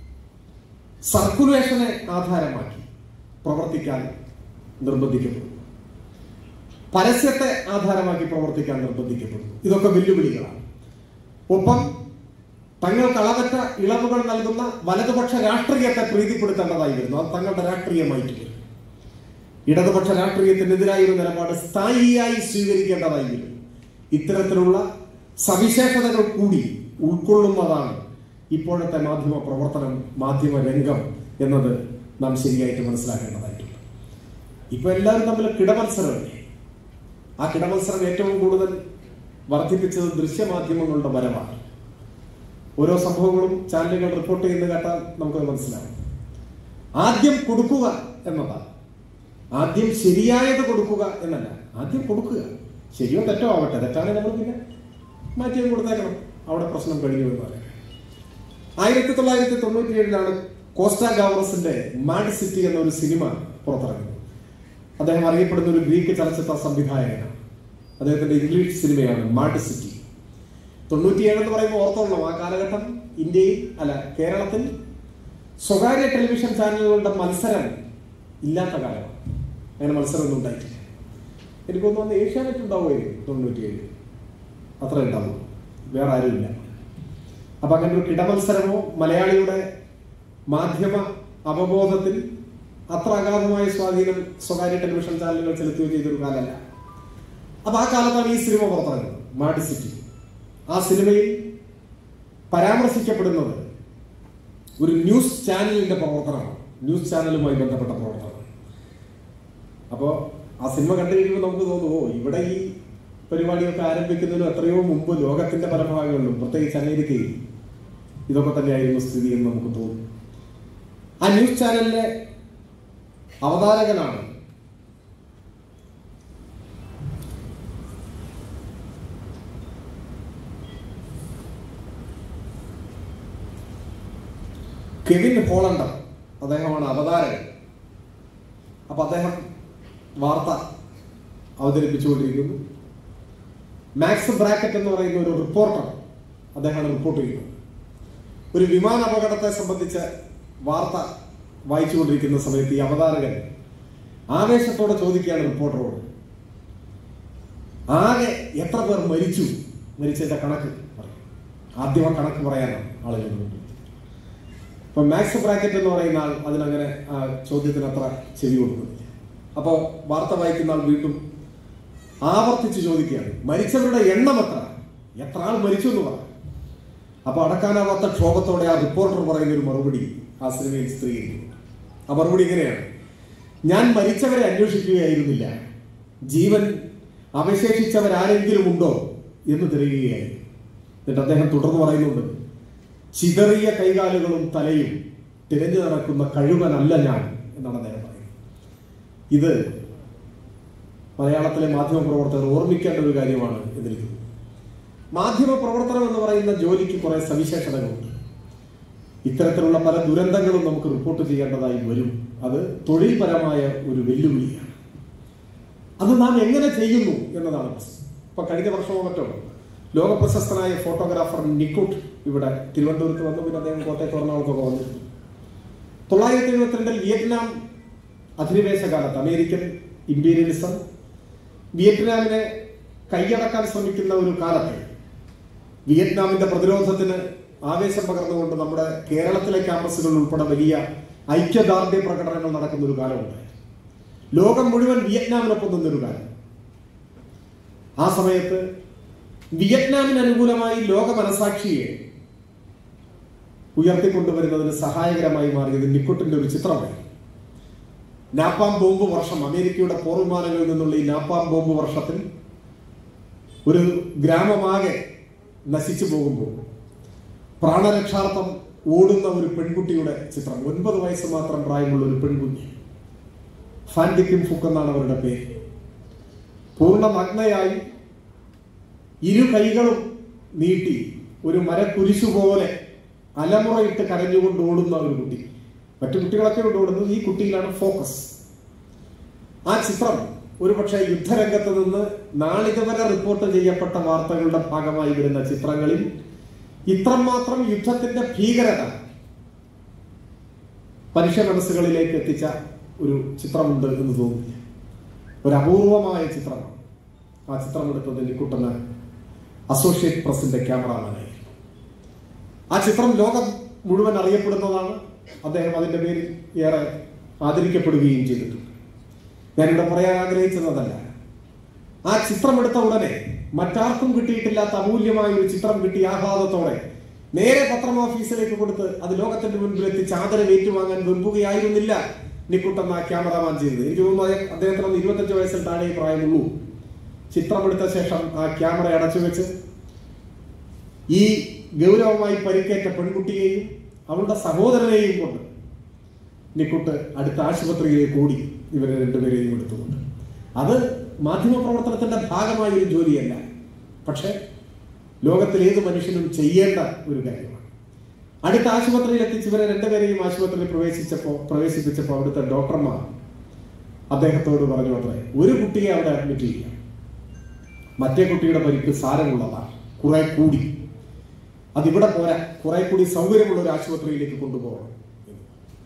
സർക്കുലേഷനെ ആധാരമാക്കി പ്രവർത്തിക്കാൻ നിർബന്ധിക്കപ്പെടുന്നു പരസ്യത്തെ ആധാരമാക്കി പ്രവർത്തിക്കാൻ നിർബന്ധിക്കപ്പെടുന്നു ഇതൊക്കെ വെല്ലുവിളികളാണ് ഒപ്പം തങ്ങൾക്ക് അളവറ്റ ഇളവുകൾ നൽകുന്ന വലതുപക്ഷ രാഷ്ട്രീയത്തെ പ്രീതിപ്പെടുത്തേണ്ടതായി വരുന്നു അത് തങ്ങളുടെ രാഷ്ട്രീയമായിട്ട് വരും ഇടതുപക്ഷ രാഷ്ട്രീയത്തിനെതിരായ ഒരു നിലപാട് സ്ഥായിയായി സ്വീകരിക്കേണ്ടതായി വരും ഇത്തരത്തിലുള്ള സവിശേഷതകൾ കൂടി ഉൾക്കൊള്ളുന്നതാണ് ഇപ്പോഴത്തെ മാധ്യമ പ്രവർത്തനം മാധ്യമ രംഗം എന്നത് നാം ശരിയായിട്ട് മനസ്സിലാക്കേണ്ടതായിട്ടുണ്ട് ഇപ്പൊ എല്ലാവരും തമ്മിൽ കിടമത്സരമല്ലേ ആ കിടമത്സരം ഏറ്റവും കൂടുതൽ വർദ്ധിപ്പിച്ചത് ദൃശ്യമാധ്യമങ്ങളുടെ വരവാണ് ഓരോ സംഭവങ്ങളും ചാനലുകൾ റിപ്പോർട്ട് ചെയ്യുന്നത് കേട്ടാൽ നമുക്കത് മനസ്സിലാവും ആദ്യം കൊടുക്കുക എന്നതാണ് ആദ്യം ശരിയായത് കൊടുക്കുക എന്നല്ല ആദ്യം കൊടുക്കുക ശരിയോ തെറ്റോ ആവട്ടെ തെറ്റാണെങ്കിൽ നമ്മൾ പിന്നെ മാറ്റിയും കൊടുത്തേക്കണം അവിടെ പ്രശ്നം കഴിഞ്ഞു എന്ന് പറയാം ആയിരത്തി തൊള്ളായിരത്തി തൊണ്ണൂറ്റി ഏഴിലാണ് കോസ്റ്റ ഗാവറസിന്റെ മാഡ് സിറ്റി എന്ന ഒരു സിനിമ പുറത്തിറങ്ങുന്നത് അദ്ദേഹം അറിയപ്പെടുന്ന ഒരു ഗ്രീക്ക് ചലച്ചിത്ര സംവിധായകനാണ് അദ്ദേഹത്തിന്റെ ഇംഗ്ലീഷ് സിനിമയാണ് മാഡ് സിറ്റി തൊണ്ണൂറ്റിയേഴ് എന്ന് പറയുമ്പോൾ ഓർത്തോളണം ആ കാലഘട്ടം ഇന്ത്യയിൽ അല്ല കേരളത്തിൽ സ്വകാര്യ ടെലിവിഷൻ ചാനലുകളുടെ മത്സരം ഇല്ലാത്ത കാലമാണ് അങ്ങനെ മത്സരമൊന്നും ഉണ്ടായിട്ടില്ല എനിക്കൊന്നും അന്ന് ഏഷ്യാനെറ്റ് ഉണ്ടാവുമായിരുന്നു തൊണ്ണൂറ്റിയേഴ് അത്ര ഉണ്ടാവും വേറെ ആരുമില്ല അപ്പൊ അങ്ങനെ ഒരു കിടമത്സരമോ മലയാളിയുടെ മാധ്യമ അവബോധത്തിൽ അത്ര അഗാധമായ സ്വാധീനം സ്വകാര്യ ടെലിവിഷൻ ചാനലുകൾ ചെലുത്തുകയോ ചെയ്തൊരു കാലമല്ല അപ്പൊ ആ കാലത്താണ് ഈ സിനിമ പുറത്തിറങ്ങുന്നത് മാഡ് സിറ്റി ആ സിനിമയിൽ പരാമർശിക്കപ്പെടുന്നത് ഒരു ന്യൂസ് ചാനലിന്റെ പ്രവർത്തനമാണ് ന്യൂസ് ചാനലുമായി ബന്ധപ്പെട്ട പ്രവർത്തനം അപ്പോൾ ആ സിനിമ കണ്ടു കഴിയുമ്പോൾ നമുക്ക് തോന്നുന്നു ഓ ഇവിടെ ഈ പരിപാടിയൊക്കെ ആരംഭിക്കുന്നതിന് എത്രയോ മുമ്പ് ലോകത്തിന്റെ പല ഭാഗങ്ങളിലും പ്രത്യേകിച്ച് അമേരിക്കയിൽ ഇതൊക്കെ തന്നെയായിരുന്നു സ്ഥിതി എന്ന് നമുക്ക് തോന്നും ആ ന്യൂസ് ചാനലിലെ അവതാരകനാണ് കെവിൻ ഹോളണ്ടർ അദ്ദേഹമാണ് അവതാരകൻ അപ്പൊ അദ്ദേഹം വാർത്ത അവതരിപ്പിച്ചുകൊണ്ടിരിക്കുന്നു മാക്സ് ബ്രാക്കറ്റ് എന്ന് പറയുന്ന ഒരു റിപ്പോർട്ടർ അദ്ദേഹമാണ് റിപ്പോർട്ട് ചെയ്യുന്നത് ഒരു വിമാന അപകടത്തെ സംബന്ധിച്ച് വാർത്ത വായിച്ചുകൊണ്ടിരിക്കുന്ന സമയത്ത് ഈ അവതാരകൻ ആവേശത്തോടെ ചോദിക്കുകയാണ് റിപ്പോർട്ടറോട് ആകെ എത്ര പേർ മരിച്ചു മരിച്ചതിന്റെ കണക്ക് പറയും ആദ്യം ആ കണക്ക് പറയാനാണ് ആളുകൾ മുന്നിൽ ഇപ്പൊ മാക്സ് ബ്രാക്കറ്റ് എന്ന് പറയുന്ന ആൾ അതിനങ്ങനെ ആ ചോദ്യത്തിന് അത്ര ചെവി കൊടുക്കുന്നില്ല അപ്പോൾ വാർത്ത വായിക്കുന്ന ആൾ വീണ്ടും ആവർത്തിച്ച് ചോദിക്കുകയാണ് മരിച്ചവരുടെ എണ്ണം എത്ര എത്ര ആൾ മരിച്ചു എന്ന് പറ അപ്പൊ അടക്കാനാവാത്ത ക്ഷോഭത്തോടെ ആ റിപ്പോർട്ടർ പറയുന്ന ഒരു മറുപടി ആ സിനിമയിൽ സ്ത്രീകരിക്കുന്നു ആ മറുപടി ഇങ്ങനെയാണ് ഞാൻ മരിച്ചവരെ അന്വേഷിക്കുകയായിരുന്നില്ല ജീവൻ അവശേഷിച്ചവരാരെങ്കിലും ഉണ്ടോ എന്ന് തിരയുകയായി എന്നിട്ട് അദ്ദേഹം തുടർന്ന് പറയുന്നുണ്ട് ചിതറിയ കൈകാലുകളും തലയും തിരഞ്ഞു നടക്കുന്ന കഴിവനല്ല ഞാൻ എന്നാണ് അദ്ദേഹം പറയുന്നത് ഇത് മലയാളത്തിലെ മാധ്യമ പ്രവർത്തകർ ഓർമ്മിക്കേണ്ട ഒരു കാര്യമാണ് എന്നെനിക്ക് തോന്നുന്നു മാധ്യമ പ്രവർത്തനം എന്ന് പറയുന്ന ജോലിക്ക് കുറെ സവിശേഷതകളുണ്ട് ഇത്തരത്തിലുള്ള പല ദുരന്തങ്ങളും നമുക്ക് റിപ്പോർട്ട് ചെയ്യേണ്ടതായി വരും അത് തൊഴിൽപരമായ ഒരു വെല്ലുവിളിയാണ് അത് നാം എങ്ങനെ ചെയ്യുന്നു എന്നതാണ് പ്രശ്നം ഇപ്പൊ കഴിഞ്ഞ വർഷമോ മറ്റോ ലോകപ്രശസ്തനായ ഫോട്ടോഗ്രാഫർ നിക്കുട്ട് ഇവിടെ തിരുവനന്തപുരത്ത് വന്നു പിന്നെ അദ്ദേഹം കോട്ടയത്ത് എറണാകുളത്തൊക്കെ വന്നിരുന്നു തൊള്ളായിരത്തി എഴുപത്തിരണ്ടിൽ വിയറ്റ്നാം അധിനിവേശ കാലത്ത് അമേരിക്കൻ ഇമ്പീരിയലിസം വിയറ്റ്നാമിനെ കൈയടക്കാൻ ശ്രമിക്കുന്ന ഒരു കാലത്ത് വിയറ്റ്നാമിന്റെ പ്രതിരോധത്തിന് ആവേശം പകർന്നുകൊണ്ട് നമ്മുടെ കേരളത്തിലെ ക്യാമ്പസുകൾ ഉൾപ്പെടെ വലിയ ഐക്യദാർഢ്യ പ്രകടനങ്ങൾ നടക്കുന്ന ഒരു കാലമുണ്ട് ലോകം മുഴുവൻ വിയറ്റ്നാമിനൊപ്പം നിന്നൊരു കാലം ആ സമയത്ത് വിയറ്റ്നാമിന് അനുകൂലമായി ലോക മനസാക്ഷിയെ ഉയർത്തിക്കൊണ്ടുവരുന്നതിന് സഹായകരമായി മാറിയത് നിക്കുട്ടിന്റെ ഒരു ചിത്രമായി നാപ്പാം ബോംബ് വർഷം അമേരിക്കയുടെ പോർവിമാനങ്ങളിൽ നിന്നുള്ള ഈ നാപ്പാം ബോംബ് വർഷത്തിൽ ഒരു ഗ്രാമമാകെ നശിച്ചു പോകുമ്പോൾ പ്രാണരക്ഷാർത്ഥം ഓടുന്ന ഒരു പെൺകുട്ടിയുടെ ചിത്രം ഒൻപത് വയസ്സ് മാത്രം പ്രായമുള്ള ഒരു പെൺകുട്ടി ഫാൻഡിക്കും ഫുക്ക് എന്നാണ് അവരുടെ പേര് പൂർണ്ണ നഗ്നയായി ഇരു കൈകളും നീട്ടി ഒരു മരക്കുരിശു പോലെ അലമുറയിട്ട് കരഞ്ഞുകൊണ്ട് ഓടുന്ന ഒരു കുട്ടി മറ്റു കുട്ടികളൊക്കെ കൊണ്ട് ഓടുന്നത് ഈ കുട്ടിയിലാണ് ഫോക്കസ് ആ ചിത്രം ഒരുപക്ഷെ യുദ്ധരംഗത്ത് നിന്ന് നാളിതുവരെ റിപ്പോർട്ട് ചെയ്യപ്പെട്ട വാർത്തകളുടെ ഭാഗമായി വരുന്ന ചിത്രങ്ങളിൽ ഇത്രമാത്രം യുദ്ധത്തിന്റെ ഭീകരത മനുഷ്യ മനസ്സുകളിലേക്ക് എത്തിച്ച ഒരു ചിത്രമുണ്ട് എന്ന് തോന്നുന്നില്ല ഒരു അപൂർവമായ ചിത്രമാണ് ആ ചിത്രം എടുത്തത് നിക്കുട്ടന് അസോസിയേറ്റ് പ്രസിന്റെ ക്യാമറാമാനായി ആ ചിത്രം ലോകം മുഴുവൻ അറിയപ്പെടുന്നതാണ് അദ്ദേഹം അതിന്റെ പേരിൽ ഏറെ ആദരിക്കപ്പെടുകയും ചെയ്തിട്ടുണ്ട് ഞാനിവിടെ പറയാൻ ആഗ്രഹിച്ചതല്ല ആ ചിത്രം എടുത്ത ഉടനെ മറ്റാർക്കും കിട്ടിയിട്ടില്ലാത്ത അമൂല്യമായ ഒരു ചിത്രം കിട്ടി ആഹ്ലാദത്തോടെ നേരെ പത്രം ഓഫീസിലേക്ക് കൊടുത്ത് അത് ലോകത്തിന്റെ മുൻപിൽ എത്തിച്ച് ആദരവ് ഏറ്റുവാങ്ങാൻ വെമ്പുകയായിരുന്നില്ല നിക്കുട്ടൻ ആ ക്യാമറാമാൻ ചെയ്തത് എനിക്ക് തോന്നുന്നു അദ്ദേഹം- അദ്ദേഹത്തിന് അന്ന് ഇരുപത്തഞ്ച് വയസ്സിൽ താഴെ പ്രായമുള്ളൂ ചിത്രമെടുത്ത ശേഷം ആ ക്യാമറ അടച്ചു വെച്ച് ഈ ഗൗരവമായി പരിക്കേറ്റ പെൺകുട്ടിയെയും അവളുടെ സഹോദരനെയും കൊണ്ട് നിക്കുട്ട് അടുത്ത ആശുപത്രിയിലേക്ക് ഓടി ഇവരെ രണ്ടുപേരെയും എടുത്തുകൊണ്ട് അത് മാധ്യമപ്രവർത്തനത്തിന്റെ ഭാഗമായ ഒരു ജോലിയല്ല പക്ഷെ ലോകത്തിൽ ഏത് മനുഷ്യനും ചെയ്യേണ്ട ഒരു കാര്യമാണ് അടുത്ത ആശുപത്രിയിൽ എത്തിച്ച് ഇവരെ രണ്ടുപേരെയും ആശുപത്രിയിൽ പ്രവേശിച്ചപ്പോൾ പ്രവേശിപ്പിച്ചപ്പോൾ അവിടുത്തെ ഡോക്ടർമാർ അദ്ദേഹത്തോട് പറഞ്ഞു അത്രേ ഒരു കുട്ടിയെ അവിടെ അഡ്മിറ്റ് ചെയ്യാം മറ്റേ കുട്ടിയുടെ പരിക്ക് സാരമുള്ളതാണ് കുറെ കൂടി അതിവിടെ പോരാ കുറെ കൂടി സൗകര്യമുള്ള ഒരു ആശുപത്രിയിലേക്ക് കൊണ്ടുപോകണം എന്ന്.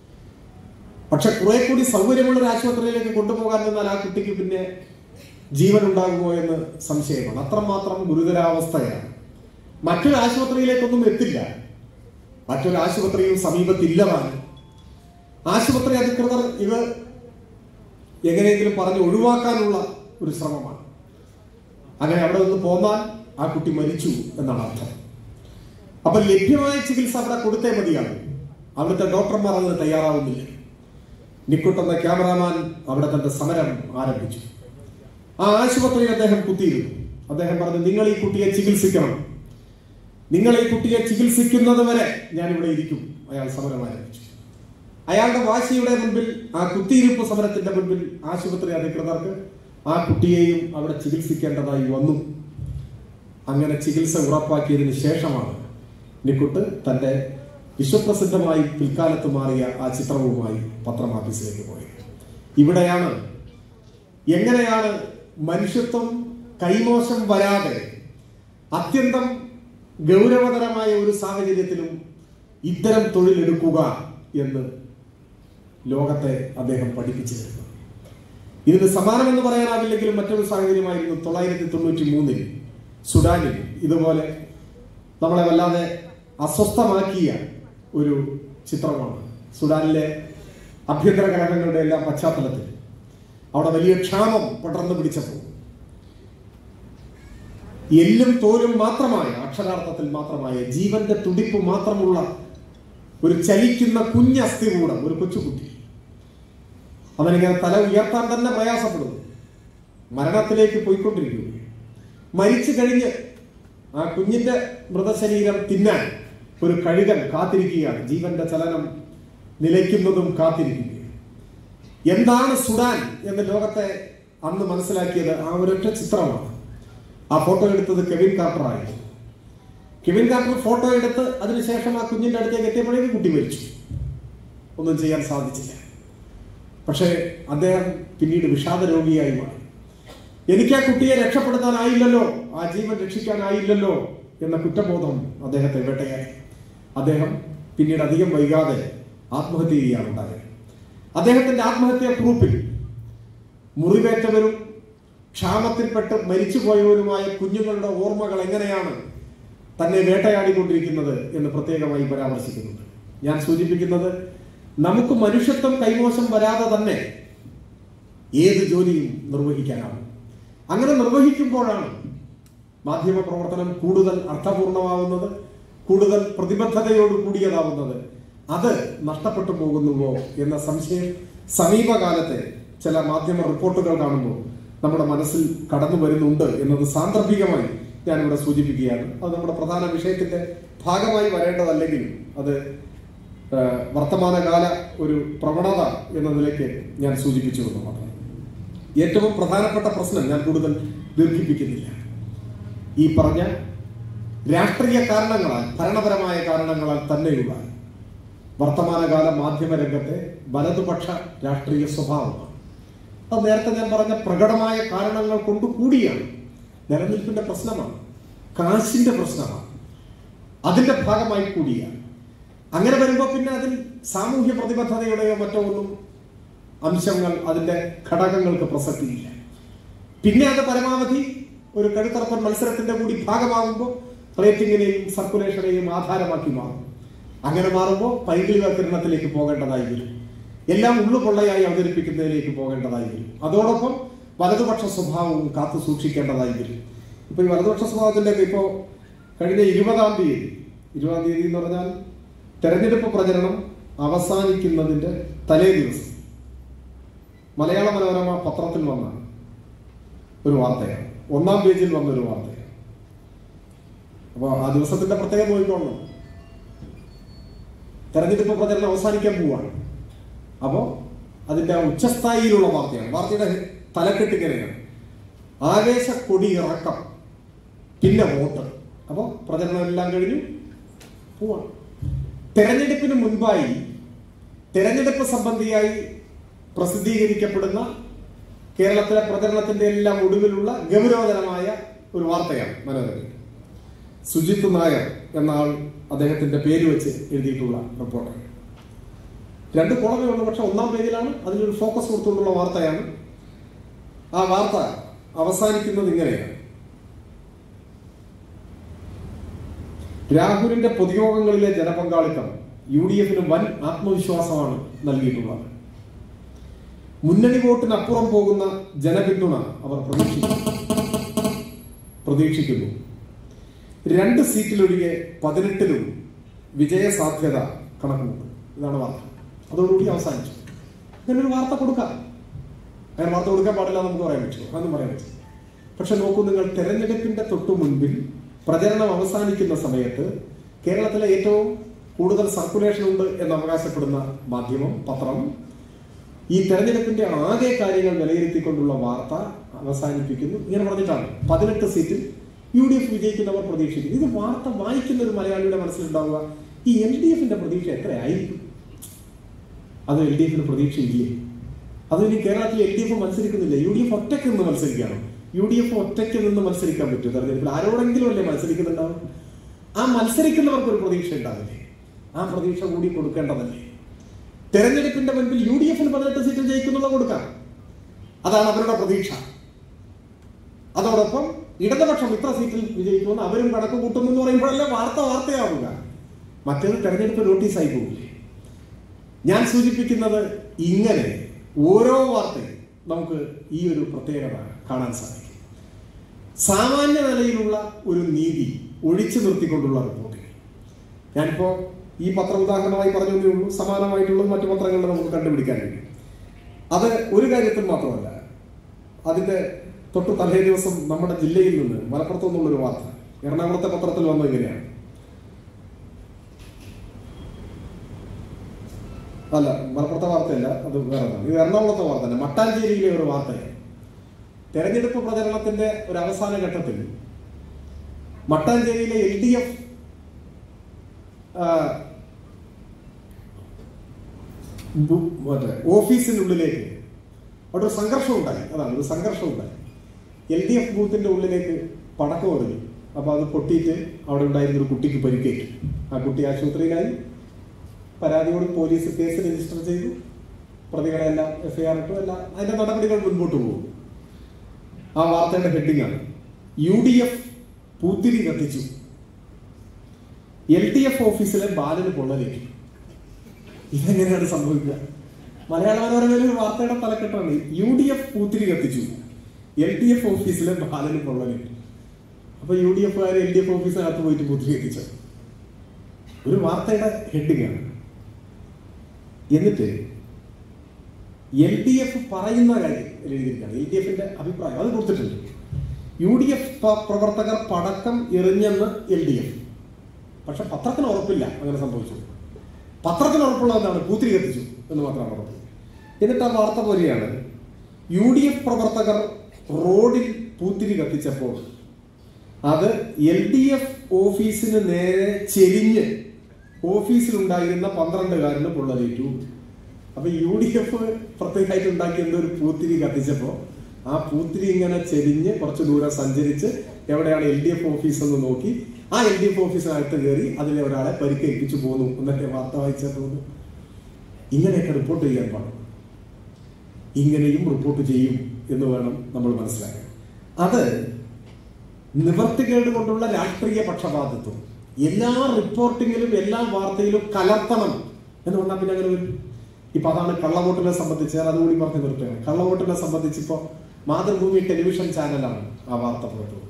പക്ഷെ കുറെ കൂടി സൗകര്യമുള്ള ഒരു ആശുപത്രിയിലേക്ക് കൊണ്ടുപോകാൻ നിന്നാൽ ആ കുട്ടിക്ക് പിന്നെ ജീവൻ ഉണ്ടാകുമോ എന്ന് സംശയമാണ് അത്രമാത്രം ഗുരുതരാവസ്ഥയാണ് മറ്റൊരു ആശുപത്രിയിലേക്കൊന്നും എത്തില്ല മറ്റൊരു ആശുപത്രിയും സമീപത്തില്ലതാണ് ആശുപത്രി അധികൃതർ ഇത് എങ്ങനെയെങ്കിലും പറഞ്ഞ് ഒഴിവാക്കാനുള്ള ഒരു ശ്രമമാണ് അങ്ങനെ അവിടെ നിന്ന് പോന്നാൽ ആ കുട്ടി മരിച്ചു എന്നാണ് അർത്ഥം അപ്പൊ ലഭ്യമായ ചികിത്സ അവിടെ കൊടുത്തേ മതിയാണ് അവിടുത്തെ ഡോക്ടർമാർ അതിന് തയ്യാറാവുന്നില്ല നിക്കുട്ട് എന്ന ക്യാമറാമാൻ അവിടെ തന്റെ സമരം ആരംഭിച്ചു ആ ആശുപത്രിയിൽ അദ്ദേഹം കുത്തിയിരുന്നു അദ്ദേഹം പറഞ്ഞു നിങ്ങൾ ഈ കുട്ടിയെ ചികിത്സിക്കണം നിങ്ങൾ ഈ കുട്ടിയെ ചികിത്സിക്കുന്നത് വരെ ഞാൻ ഇവിടെ ഇരിക്കും അയാൾ സമരം ആരംഭിച്ചു അയാളുടെ വാശിയുടെ മുൻപിൽ ആ കുത്തിയിരിപ്പ് സമരത്തിന്റെ മുൻപിൽ ആശുപത്രി അധികൃതർക്ക് ആ കുട്ടിയെയും അവിടെ ചികിത്സിക്കേണ്ടതായി വന്നു അങ്ങനെ ചികിത്സ ഉറപ്പാക്കിയതിന് ശേഷമാണ് നിക്കുട്ട് തന്റെ വിശ്വപ്രസിദ്ധമായി പിൽക്കാലത്ത് മാറിയ ആ ചിത്രവുമായി പത്രം ഓഫീസിലേക്ക് പോയത് ഇവിടെയാണ് എങ്ങനെയാണ് മനുഷ്യത്വം കൈമോശം വരാതെ അത്യന്തം ഗൗരവതരമായ ഒരു സാഹചര്യത്തിലും ഇത്തരം തൊഴിലെടുക്കുക എന്ന് ലോകത്തെ അദ്ദേഹം പഠിപ്പിച്ചു തരുന്നു ഇതിന് സമാനമെന്ന് പറയാനാവില്ലെങ്കിലും മറ്റൊരു സാഹചര്യമായിരുന്നു തൊള്ളായിരത്തി തൊണ്ണൂറ്റി മൂന്നിൽ സുഡാനിൽ ഇതുപോലെ നമ്മളെ വല്ലാതെ അസ്വസ്ഥമാക്കിയ ഒരു ചിത്രമാണ് സുഡാനിലെ ആഭ്യന്തര കലഹങ്ങളുടെ എല്ലാം പശ്ചാത്തലത്തിൽ അവിടെ വലിയ ക്ഷാമം പടർന്നു പിടിച്ചപ്പോൾ എല്ലും തോലും മാത്രമായ അക്ഷരാർത്ഥത്തിൽ മാത്രമായ ജീവന്റെ തുടിപ്പ് മാത്രമുള്ള ഒരു ചലിക്കുന്ന കുഞ്ഞസ്ഥികൂടം ഒരു കൊച്ചുകുട്ടി അവനിങ്ങനെ തല ഉയർത്താൻ തന്നെ പ്രയാസപ്പെടുന്നു മരണത്തിലേക്ക് പോയിക്കൊണ്ടിരിക്കുന്നു മരിച്ചു കഴിഞ്ഞ് ആ കുഞ്ഞിന്റെ മൃതശരീരം തിന്നാൻ ഒരു കഴുകൻ കാത്തിരിക്കുകയാണ് ജീവന്റെ ചലനം നിലയ്ക്കുന്നതും കാത്തിരിക്കുകയാണ് എന്താണ് സുഡാൻ എന്ന് ലോകത്തെ അന്ന് മനസ്സിലാക്കിയത് ആ ഒരൊറ്റ ചിത്രമാണ് ആ ഫോട്ടോ എടുത്തത് കെവിൻ കാർട്ടർ ആയിരുന്നു കെവിൻ കാർട്ടർ ഫോട്ടോ എടുത്ത് അതിനുശേഷം ആ കുഞ്ഞിന്റെ അടുത്തേക്ക് എത്തിയപ്പോഴേക്കും കുട്ടി മരിച്ചു ഒന്നും ചെയ്യാൻ സാധിച്ചില്ല പക്ഷേ അദ്ദേഹം പിന്നീട് വിഷാദ രോഗിയായി മാറി എനിക്ക് ആ കുട്ടിയെ രക്ഷപ്പെടുത്താനായില്ലല്ലോ ആ ജീവൻ രക്ഷിക്കാനായില്ലല്ലോ എന്ന കുറ്റബോധം അദ്ദേഹത്തെ വേട്ടയായി അദ്ദേഹം പിന്നീട് അധികം വൈകാതെ ആത്മഹത്യ ചെയ്യുകയാണ് ഉണ്ടായത് അദ്ദേഹത്തിന്റെ ആത്മഹത്യാ ഗ്രൂപ്പിൽ മുറിവേറ്റവരും ക്ഷാമത്തിൽപ്പെട്ട് മരിച്ചുപോയവരുമായ കുഞ്ഞുങ്ങളുടെ ഓർമ്മകൾ എങ്ങനെയാണ് തന്നെ വേട്ടയാടിക്കൊണ്ടിരിക്കുന്നത് എന്ന് പ്രത്യേകമായി പരാമർശിക്കുന്നുണ്ട് ഞാൻ സൂചിപ്പിക്കുന്നത് നമുക്ക് മനുഷ്യത്വം കൈമോശം വരാതെ തന്നെ ഏത് ജോലിയും നിർവഹിക്കാനാവും അങ്ങനെ നിർവഹിക്കുമ്പോഴാണ് മാധ്യമ പ്രവർത്തനം കൂടുതൽ അർത്ഥപൂർണമാവുന്നത് കൂടുതൽ പ്രതിബദ്ധതയോട് കൂടിയതാവുന്നത് അത് നഷ്ടപ്പെട്ടു പോകുന്നുവോ എന്ന സംശയം സമീപകാലത്തെ ചില മാധ്യമ റിപ്പോർട്ടുകൾ കാണുമ്പോൾ നമ്മുടെ മനസ്സിൽ കടന്നു വരുന്നുണ്ട് എന്നത് സാന്ദർഭികമായി ഞാനിവിടെ സൂചിപ്പിക്കുകയാണ് അത് നമ്മുടെ പ്രധാന വിഷയത്തിന്റെ ഭാഗമായി വരേണ്ടതല്ലെങ്കിലും അത് ആ, വർത്തമാനകാല ഒരു പ്രവണത എന്ന നിലയ്ക്ക് ഞാൻ സൂചിപ്പിച്ചു എന്ന് മാത്രം ഏറ്റവും പ്രധാനപ്പെട്ട പ്രശ്നം ഞാൻ കൂടുതൽ ദീർഘിപ്പിക്കുന്നില്ല ഈ പറഞ്ഞ രാഷ്ട്രീയ കാരണങ്ങളാൽ ഭരണപരമായ കാരണങ്ങളാൽ തന്നെയുള്ള വർത്തമാനകാല മാധ്യമ രംഗത്തെ വലതുപക്ഷ രാഷ്ട്രീയ സ്വഭാവമാണ് അത് നേരത്തെ ഞാൻ പറഞ്ഞ പ്രകടമായ കാരണങ്ങൾ കൊണ്ട് കൂടിയാണ് നിലനിൽപ്പിന്റെ പ്രശ്നമാണ് കാശിന്റെ പ്രശ്നമാണ് അതിന്റെ ഭാഗമായി കൂടിയാണ് അങ്ങനെ വരുമ്പോൾ പിന്നെ അതിൽ സാമൂഹ്യ പ്രതിബദ്ധതയുടെയോ മറ്റോ ഒന്നും അംശങ്ങൾ അതിന്റെ ഘടകങ്ങൾക്ക് പ്രസക്തിയില്ല പിന്നെ അത് പരമാവധി ഒരു കഴുത്തറപ്പൻ മത്സരത്തിന്റെ കൂടി ഭാഗമാകുമ്പോൾ റേറ്റിംഗിനെയും സർക്കുലേഷനെയും ആധാരമാക്കി മാറും അങ്ങനെ മാറുമ്പോൾ പൈങ്കിളിവൽക്കരണത്തിലേക്ക് പോകേണ്ടതായി വരും എല്ലാം ഉള്ളുകൊള്ളയായി അവതരിപ്പിക്കുന്നതിലേക്ക് പോകേണ്ടതായി വരും അതോടൊപ്പം വലതുപക്ഷ സ്വഭാവവും കാത്തു സൂക്ഷിക്കേണ്ടതായി വരും ഇപ്പൊ ഈ വലതുപക്ഷ സ്വഭാവത്തിന്റെ ഇപ്പോ കഴിഞ്ഞ ഇരുപതാം തീയതി ഇരുപതാം തീയതി എന്ന് പറഞ്ഞാൽ തെരഞ്ഞെടുപ്പ് പ്രചരണം അവസാനിക്കുന്നതിന്റെ തലേ ദിവസം മലയാള മനോരമ പത്രത്തിൽ വന്ന ഒരു വാർത്തയാണ് ഒന്നാം പേജിൽ വന്ന ഒരു വാർത്തയാണ് അപ്പൊ ആ ദിവസത്തിന്റെ പ്രത്യേകത നോക്കിക്കോളണം തെരഞ്ഞെടുപ്പ് പ്രചരണം അവസാനിക്കാൻ പോവാണ് അപ്പോ അതിന്റെ ആ ഉച്ചസ്ഥായിയിലുള്ള വാർത്തയാണ് വാർത്തയുടെ തലക്കെട്ട് ഇങ്ങനെയാണ് ആവേശ കൊടി ഇറക്കം പിന്നെ വോട്ട് അപ്പോ പ്രചരണം എല്ലാം കഴിഞ്ഞു പോവാണ് തെരഞ്ഞെടുപ്പിന് മുൻപായി തെരഞ്ഞെടുപ്പ് സംബന്ധിയായി പ്രസിദ്ധീകരിക്കപ്പെടുന്ന കേരളത്തിലെ പ്രചരണത്തിന്റെ എല്ലാം ഒടുവിലുള്ള ഗൗരവതരമായ ഒരു വാർത്തയാണ് മനോരമ സുജിത് നായർ എന്ന ആൾ അദ്ദേഹത്തിന്റെ പേര് വെച്ച് എഴുതിയിട്ടുള്ള റിപ്പോർട്ട് രണ്ട് കോളമേ ഉള്ളൂ പക്ഷെ ഒന്നാം പേജിലാണ് അതിലൊരു ഫോക്കസ് കൊടുത്തുകൊണ്ടുള്ള വാർത്തയാണ് ആ വാർത്ത അവസാനിക്കുന്നത് ഇങ്ങനെയാണ് രാഹുലിന്റെ പൊതുയോഗങ്ങളിലെ ജനപങ്കാളിത്തം യു ഡി എഫിന് വൻ ആത്മവിശ്വാസമാണ് നൽകിയിട്ടുള്ളത് മുന്നണി വോട്ടിനപ്പുറം പോകുന്ന ജനപിന്തുണ അവർ പ്രതീക്ഷിക്കുന്നു പ്രതീക്ഷിക്കുന്നു രണ്ട് സീറ്റിലൊഴികെ പതിനെട്ടിലും വിജയ സാധ്യത കണക്കുണ്ട് ഇതാണ് വാർത്ത അതോടുകൂടി അവസാനിച്ചു അങ്ങനെ ഒരു വാർത്ത കൊടുക്കാം അങ്ങനെ വാർത്ത കൊടുക്കാൻ പാടില്ല എന്ന് നമുക്ക് പറയാൻ പറ്റുമോ അതൊന്നും പറയാൻ പറ്റും പക്ഷെ നോക്കൂ നിങ്ങൾ തെരഞ്ഞെടുപ്പിന്റെ തൊട്ടു മുൻപിൽ പ്രചരണം അവസാനിക്കുന്ന സമയത്ത് കേരളത്തിലെ ഏറ്റവും കൂടുതൽ സർക്കുലേഷൻ ഉണ്ട് എന്ന് അവകാശപ്പെടുന്ന മാധ്യമം പത്രം ഈ തെരഞ്ഞെടുപ്പിന്റെ ആകെ കാര്യങ്ങൾ വിലയിരുത്തിക്കൊണ്ടുള്ള വാർത്ത അവസാനിപ്പിക്കുന്നു ഇങ്ങനെ പറഞ്ഞിട്ടാണ് പതിനെട്ട് സീറ്റിൽ യു ഡി എഫ് വിജയിക്കുന്നവർ പ്രതീക്ഷിക്കുന്നു ഇത് വാർത്ത വായിക്കുന്ന ഒരു മലയാളിയുടെ മനസ്സിലുണ്ടാവുക ഈ എൽ ഡി എഫിന്റെ പ്രതീക്ഷ എത്രയായിരിക്കും അത് എൽ ഡി എഫിന് പ്രതീക്ഷയില്ലേ അത് ഇനി കേരളത്തിൽ എൽ ഡി എഫ് മത്സരിക്കുന്നില്ല യു ഡി എഫ് ഒറ്റയ്ക്ക് നിന്ന് മത്സരിക്കുകയാണ് യു ഡി എഫ് ഒറ്റയ്ക്ക് നിന്ന് മത്സരിക്കാൻ പറ്റും തെരഞ്ഞെടുപ്പിൽ ആരോടെങ്കിലും അല്ലേ മത്സരിക്കുന്നുണ്ടാവും ആ മത്സരിക്കുന്നവർക്ക് ഒരു പ്രതീക്ഷ ഉണ്ടാവില്ലേ ആ പ്രതീക്ഷ കൂടി കൊടുക്കേണ്ടതല്ലേ തെരഞ്ഞെടുപ്പിന്റെ മുൻപിൽ യു ഡി എഫിന് പതിനെട്ട് സീറ്റ് ജയിക്കുന്നുള്ള കൊടുക്കാം അതാണ് അവരുടെ പ്രതീക്ഷ അതോടൊപ്പം ഇടതുപക്ഷം ഇത്ര സീറ്റിൽ വിജയിക്കുമെന്ന് അവരും കണക്ക് കൂട്ടുന്നു എന്ന് പറയുമ്പോഴല്ലേ വാർത്ത വാർത്തയാവുക മറ്റേത് തെരഞ്ഞെടുപ്പ് നോട്ടീസായി പോകില്ലേ ഞാൻ സൂചിപ്പിക്കുന്നത് ഇങ്ങനെ ഓരോ വാർത്തയും നമുക്ക് ഈ ഒരു പ്രത്യേകത കാണാൻ സാധിക്കും സാമാന്യ നിലയിലുള്ള ഒരു നീതി ഒഴിച്ചു നിർത്തിക്കൊണ്ടുള്ള റിപ്പോർട്ടിംഗ് ഞാനിപ്പോ ഈ പത്രം ഉദാഹരണമായി പറഞ്ഞതേ ഉള്ളൂ സമാനമായിട്ടുള്ളത് മറ്റു പത്രങ്ങളിൽ നമുക്ക് കണ്ടുപിടിക്കാൻ കഴിയും അത് ഒരു കാര്യത്തിൽ മാത്രമല്ല അതിന്റെ തൊട്ട് തലേ ദിവസം നമ്മുടെ ജില്ലയിൽ നിന്ന് മലപ്പുറത്തു നിന്നുള്ള ഒരു വാർത്ത എറണാകുളത്തെ പത്രത്തിൽ വന്നത് ഇങ്ങനെയാണ് അല്ല മലപ്പുറത്തെ വാർത്തയല്ല അത് വേറെ ഒന്നാണ്. ഇത് എറണാകുളത്തെ വാർത്ത തന്നെ മട്ടാഞ്ചേരിയിലെ ഒരു വാർത്തയാണ് തെരഞ്ഞെടുപ്പ് പ്രചരണത്തിന്റെ ഒരു അവസാന ഘട്ടത്തിൽ മട്ടാഞ്ചേരിയിലെ എൽ ഡി എഫ് മറ്റേ ഓഫീസിനുള്ളിലേക്ക് അവിടെ ഒരു സംഘർഷം ഉണ്ടായി അതാണ് ഒരു സംഘർഷം ഉണ്ടായി എൽ ഡി എഫ് ബൂത്തിന്റെ ഉള്ളിലേക്ക് പടക്കം ഒതുങ്ങി അപ്പൊ അത് പൊട്ടിയിട്ട് അവിടെ ഉണ്ടായിരുന്ന ഒരു കുട്ടിക്ക് പരിക്കേറ്റു ആ കുട്ടി ആശുപത്രിയിലായി പരാതിയോട് പോലീസ് കേസ് രജിസ്റ്റർ ചെയ്തു പ്രതികളെല്ലാം എഫ്ഐആർ ഇട്ടു എല്ലാം അതിന്റെ നടപടികൾ മുൻപോട്ട് പോകും ആ വാർത്തയുടെ ഹെഡിങ് ആണ് യു ഡി എഫ് പൂത്തിരി കത്തിച്ചു എൽ ഡി എഫ് ഓഫീസിലെ ബാലന് പൊള്ളലേറ്റു ഇതെങ്ങനെയാണ് സംഭവിക്കുക മലയാള മനോരമയിലെ ഒരു വാർത്തയുടെ തലക്കെട്ടാണ് യു ഡി എഫ് പൂത്തിരി കത്തിച്ചു എൽ ഡി എഫ് ഓഫീസിലെ ബാലന് പൊള്ളലേറ്റു അപ്പൊ യു ഡി എഫുകാർ എൽ ഡി എഫ് ഓഫീസിനകത്ത് പോയിട്ട് പൂത്തിരി കത്തിച്ചത് ഒരു വാർത്തയുടെ ഹെഡിങ് ആണ് എന്നിട്ട് എൽ ഡി എഫ് പറയുന്ന കാര്യം എഴുതിയിരിക്കുകയാണ് എൽ ഡി എഫിന്റെ അഭിപ്രായം അത് കൊടുത്തിട്ടുണ്ട് യു ഡി എഫ് പ്രവർത്തകർ പടക്കം എറിഞ്ഞെന്ന് എൽ ഡി എഫ് പക്ഷെ പത്രത്തിന് ഉറപ്പില്ല അങ്ങനെ സംഭവിച്ചു പത്രത്തിന് ഉറപ്പുള്ളതെന്താണ് പൂത്തിരി കത്തിച്ചു എന്ന് മാത്രമാണ് ഉറപ്പ് എന്നിട്ട് ആ വാർത്ത പോലെയാണ് യു ഡി എഫ് പ്രവർത്തകർ റോഡിൽ പൂത്തിരി കത്തിച്ചപ്പോൾ അത് എൽ ഡി എഫ് ഓഫീസിന് നേരെ ചെരിഞ്ഞ് ഓഫീസിലുണ്ടായിരുന്ന പന്ത്രണ്ടുകാരന് പൊള്ളലേറ്റു അപ്പൊ യു ഡി എഫ് പ്രത്യേകമായിട്ട് ഉണ്ടാക്കിയ എന്തോ ഒരു പൂത്തിരി കത്തിച്ചപ്പോ ആ പൂത്തിരി ഇങ്ങനെ ചെരിഞ്ഞ് കുറച്ച് ദൂരം സഞ്ചരിച്ച് എവിടെയാണ് എൽ ഡി എഫ് ഓഫീസ് എന്ന് നോക്കി ആ എൽ ഡി എഫ് ഓഫീസിനകത്ത് കയറി അതിലെ ഒരാളെ പരിക്കേൽപ്പിച്ചു പോന്നു എന്നൊക്കെ വാർത്ത വായിച്ചാൽ തോന്നുന്നു ഇങ്ങനെയൊക്കെ റിപ്പോർട്ട് ചെയ്യാൻ പാടും ഇങ്ങനെയും റിപ്പോർട്ട് ചെയ്യും എന്ന് വേണം നമ്മൾ മനസ്സിലാക്കാൻ അത് നിവർത്തികേട് കൊണ്ടുള്ള രാഷ്ട്രീയ പക്ഷപാതിത്വം എല്ലാ റിപ്പോർട്ടിങ്ങിലും എല്ലാ വാർത്തയിലും കലർത്തണം എന്ന് പറഞ്ഞാൽ പിന്നെ അങ്ങനെ വരും ഇപ്പൊ അതാണ് കള്ളവോട്ടിനെ സംബന്ധിച്ച് ഞാൻ അതുകൂടി പറഞ്ഞു നിർത്തുകയാണ് കള്ളവോട്ടിനെ സംബന്ധിച്ച് ഇപ്പോ മാതൃഭൂമി ടെലിവിഷൻ ചാനലാണ് ആ വാർത്ത പുറത്തു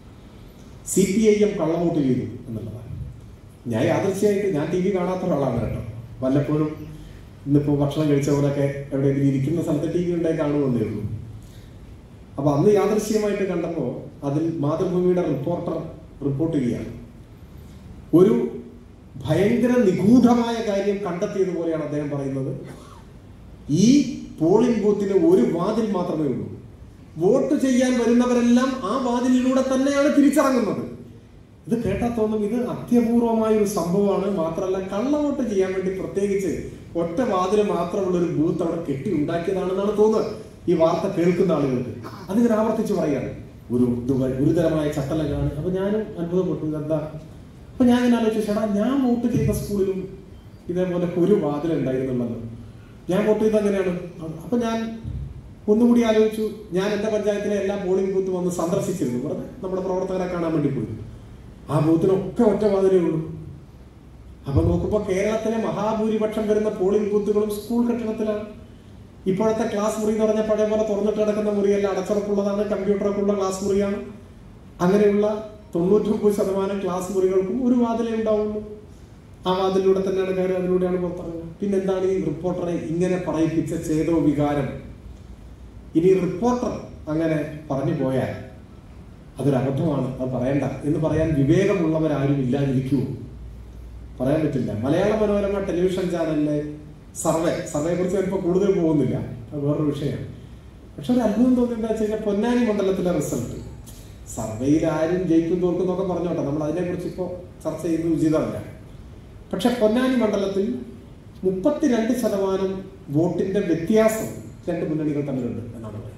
സി പി ഐ എം കള്ളവോട്ട് ചെയ്തു എന്നുള്ളതാണ് ഞാൻ യാദൃശ്യമായിട്ട് ഞാൻ ടി വി കാണാത്ത ഒരാളാണ് കേട്ടോ വല്ലപ്പോഴും ഇന്നിപ്പോ ഭക്ഷണം കഴിച്ച പോലൊക്കെ എവിടെയെങ്കിലും ഇരിക്കുന്ന സ്ഥലത്ത് ടി വി ഉണ്ടായി കാണുമെന്നേ ഉള്ളൂ അപ്പൊ അന്ന് യാദൃശ്യമായിട്ട് കണ്ടപ്പോ അതിൽ മാതൃഭൂമിയുടെ റിപ്പോർട്ടർ റിപ്പോർട്ട് ചെയ്യുകയാണ് ഒരു ഭയങ്കര നിഗൂഢമായ കാര്യം കണ്ടെത്തിയതുപോലെയാണ് അദ്ദേഹം പറയുന്നത് ഈ പോളിംഗ് ബൂത്തിന് ഒരു വാതിൽ മാത്രമേ ഉള്ളൂ വോട്ട് ചെയ്യാൻ വരുന്നവരെല്ലാം ആ വാതിലിലൂടെ തന്നെയാണ് തിരിച്ചിറങ്ങുന്നത് ഇത് കേട്ടാൽ തോന്നും ഇത് അത്യപൂർവമായ ഒരു സംഭവമാണ് മാത്രമല്ല കള്ളവോട്ട് ചെയ്യാൻ വേണ്ടി പ്രത്യേകിച്ച് ഒറ്റ വാതില് മാത്രമുള്ള ഒരു ബൂത്ത് അവിടെ കെട്ടി ഉണ്ടാക്കിയതാണെന്നാണ് തോന്നുന്നത് ഈ വാർത്ത കേൾക്കുന്ന ആളുകൾക്ക് അതിങ്ങനെ ആവർത്തിച്ച് പറയാണ് ഒരു ദുബ- ഗുരുതരമായ ചട്ടലങ്ങാണ് അപ്പൊ ഞാനും അത്ഭുതപ്പെട്ടു ഇതെന്താ അപ്പൊ ഞാൻ ഇങ്ങനെ ആലോചിച്ചു ചേട്ടാ ഞാൻ വോട്ട് ചെയ്ത സ്കൂളിലും ഇതേപോലെ ഒരു വാതിൽ ഉണ്ടായിരുന്നുള്ളത് ഞാൻ വോട്ട് ചെയ്ത് അങ്ങനെയാണ് അപ്പൊ ഞാൻ ഒന്നുകൂടി ആലോചിച്ചു ഞാൻ എന്റെ പഞ്ചായത്തിലെ എല്ലാ പോളിംഗ് ബൂത്ത് വന്ന് സന്ദർശിച്ചിരുന്നു വെറുതെ നമ്മുടെ പ്രവർത്തകരെ കാണാൻ വേണ്ടി പോയി ആ ബൂത്തിനൊക്കെ ഒറ്റ വാതിലേ ഉള്ളൂ അപ്പൊ നോക്കുമ്പോ കേരളത്തിലെ മഹാഭൂരിപക്ഷം വരുന്ന പോളിംഗ് ബൂത്തുകളും സ്കൂൾ കെട്ടിടത്തിലാണ് ഇപ്പോഴത്തെ ക്ലാസ് മുറി എന്ന് പറഞ്ഞാൽ പഴയ പോലെ തുറന്നിട്ട് കിടക്കുന്ന മുറിയല്ല അടച്ചുറപ്പുള്ളതാണ് കമ്പ്യൂട്ടറൊക്കെ ഉള്ള ക്ലാസ് മുറിയാണ് അങ്ങനെയുള്ള തൊണ്ണൂറ്റൊമ്പത് ശതമാനം ക്ലാസ് മുറികൾക്കും ഒരു വാതിലേ ഉണ്ടാവുള്ളൂ ആ വാതിലൂടെ തന്നെയാണ് കയറി അതിലൂടെയാണ് പുറത്തിറങ്ങുന്നത് പിന്നെന്താണ് ഈ റിപ്പോർട്ടറെ ഇങ്ങനെ പറയിപ്പിച്ച ചേതോ വികാരം ഇനി റിപ്പോർട്ടർ അങ്ങനെ പറഞ്ഞു പോയാൽ അതൊരു അബദ്ധമാണ് അത് പറയണ്ട എന്ന് പറയാൻ വിവേകമുള്ളവരാരും ഇല്ലാതിരിക്കുമോ പറയാൻ പറ്റില്ല മലയാള മനോരമ ടെലിവിഷൻ ചാനലിലെ സർവേ സർവേയെ കുറിച്ച് ഞാനിപ്പോൾ കൂടുതൽ പോകുന്നില്ല അത് വേറൊരു വിഷയമാണ് പക്ഷെ ഒരു അത്ഭുതം തോന്നി എന്താ വെച്ച് കഴിഞ്ഞാൽ പൊന്നാനി മണ്ഡലത്തിലെ റിസൾട്ട് സർവേയിൽ ആരും ജയിക്കും തോൽക്കും എന്നൊക്കെ പറഞ്ഞോട്ടെ നമ്മൾ അതിനെക്കുറിച്ച് ഇപ്പോൾ ചർച്ച ചെയ്യുന്നത് ഉചിതമല്ല പക്ഷെ പൊന്നാനി മണ്ഡലത്തിൽ മുപ്പത്തിരണ്ട് ശതമാനം വോട്ടിന്റെ വ്യത്യാസം രണ്ട് മുന്നണികൾ തമ്മിലുണ്ട് എന്നാണ് പറയുന്നത്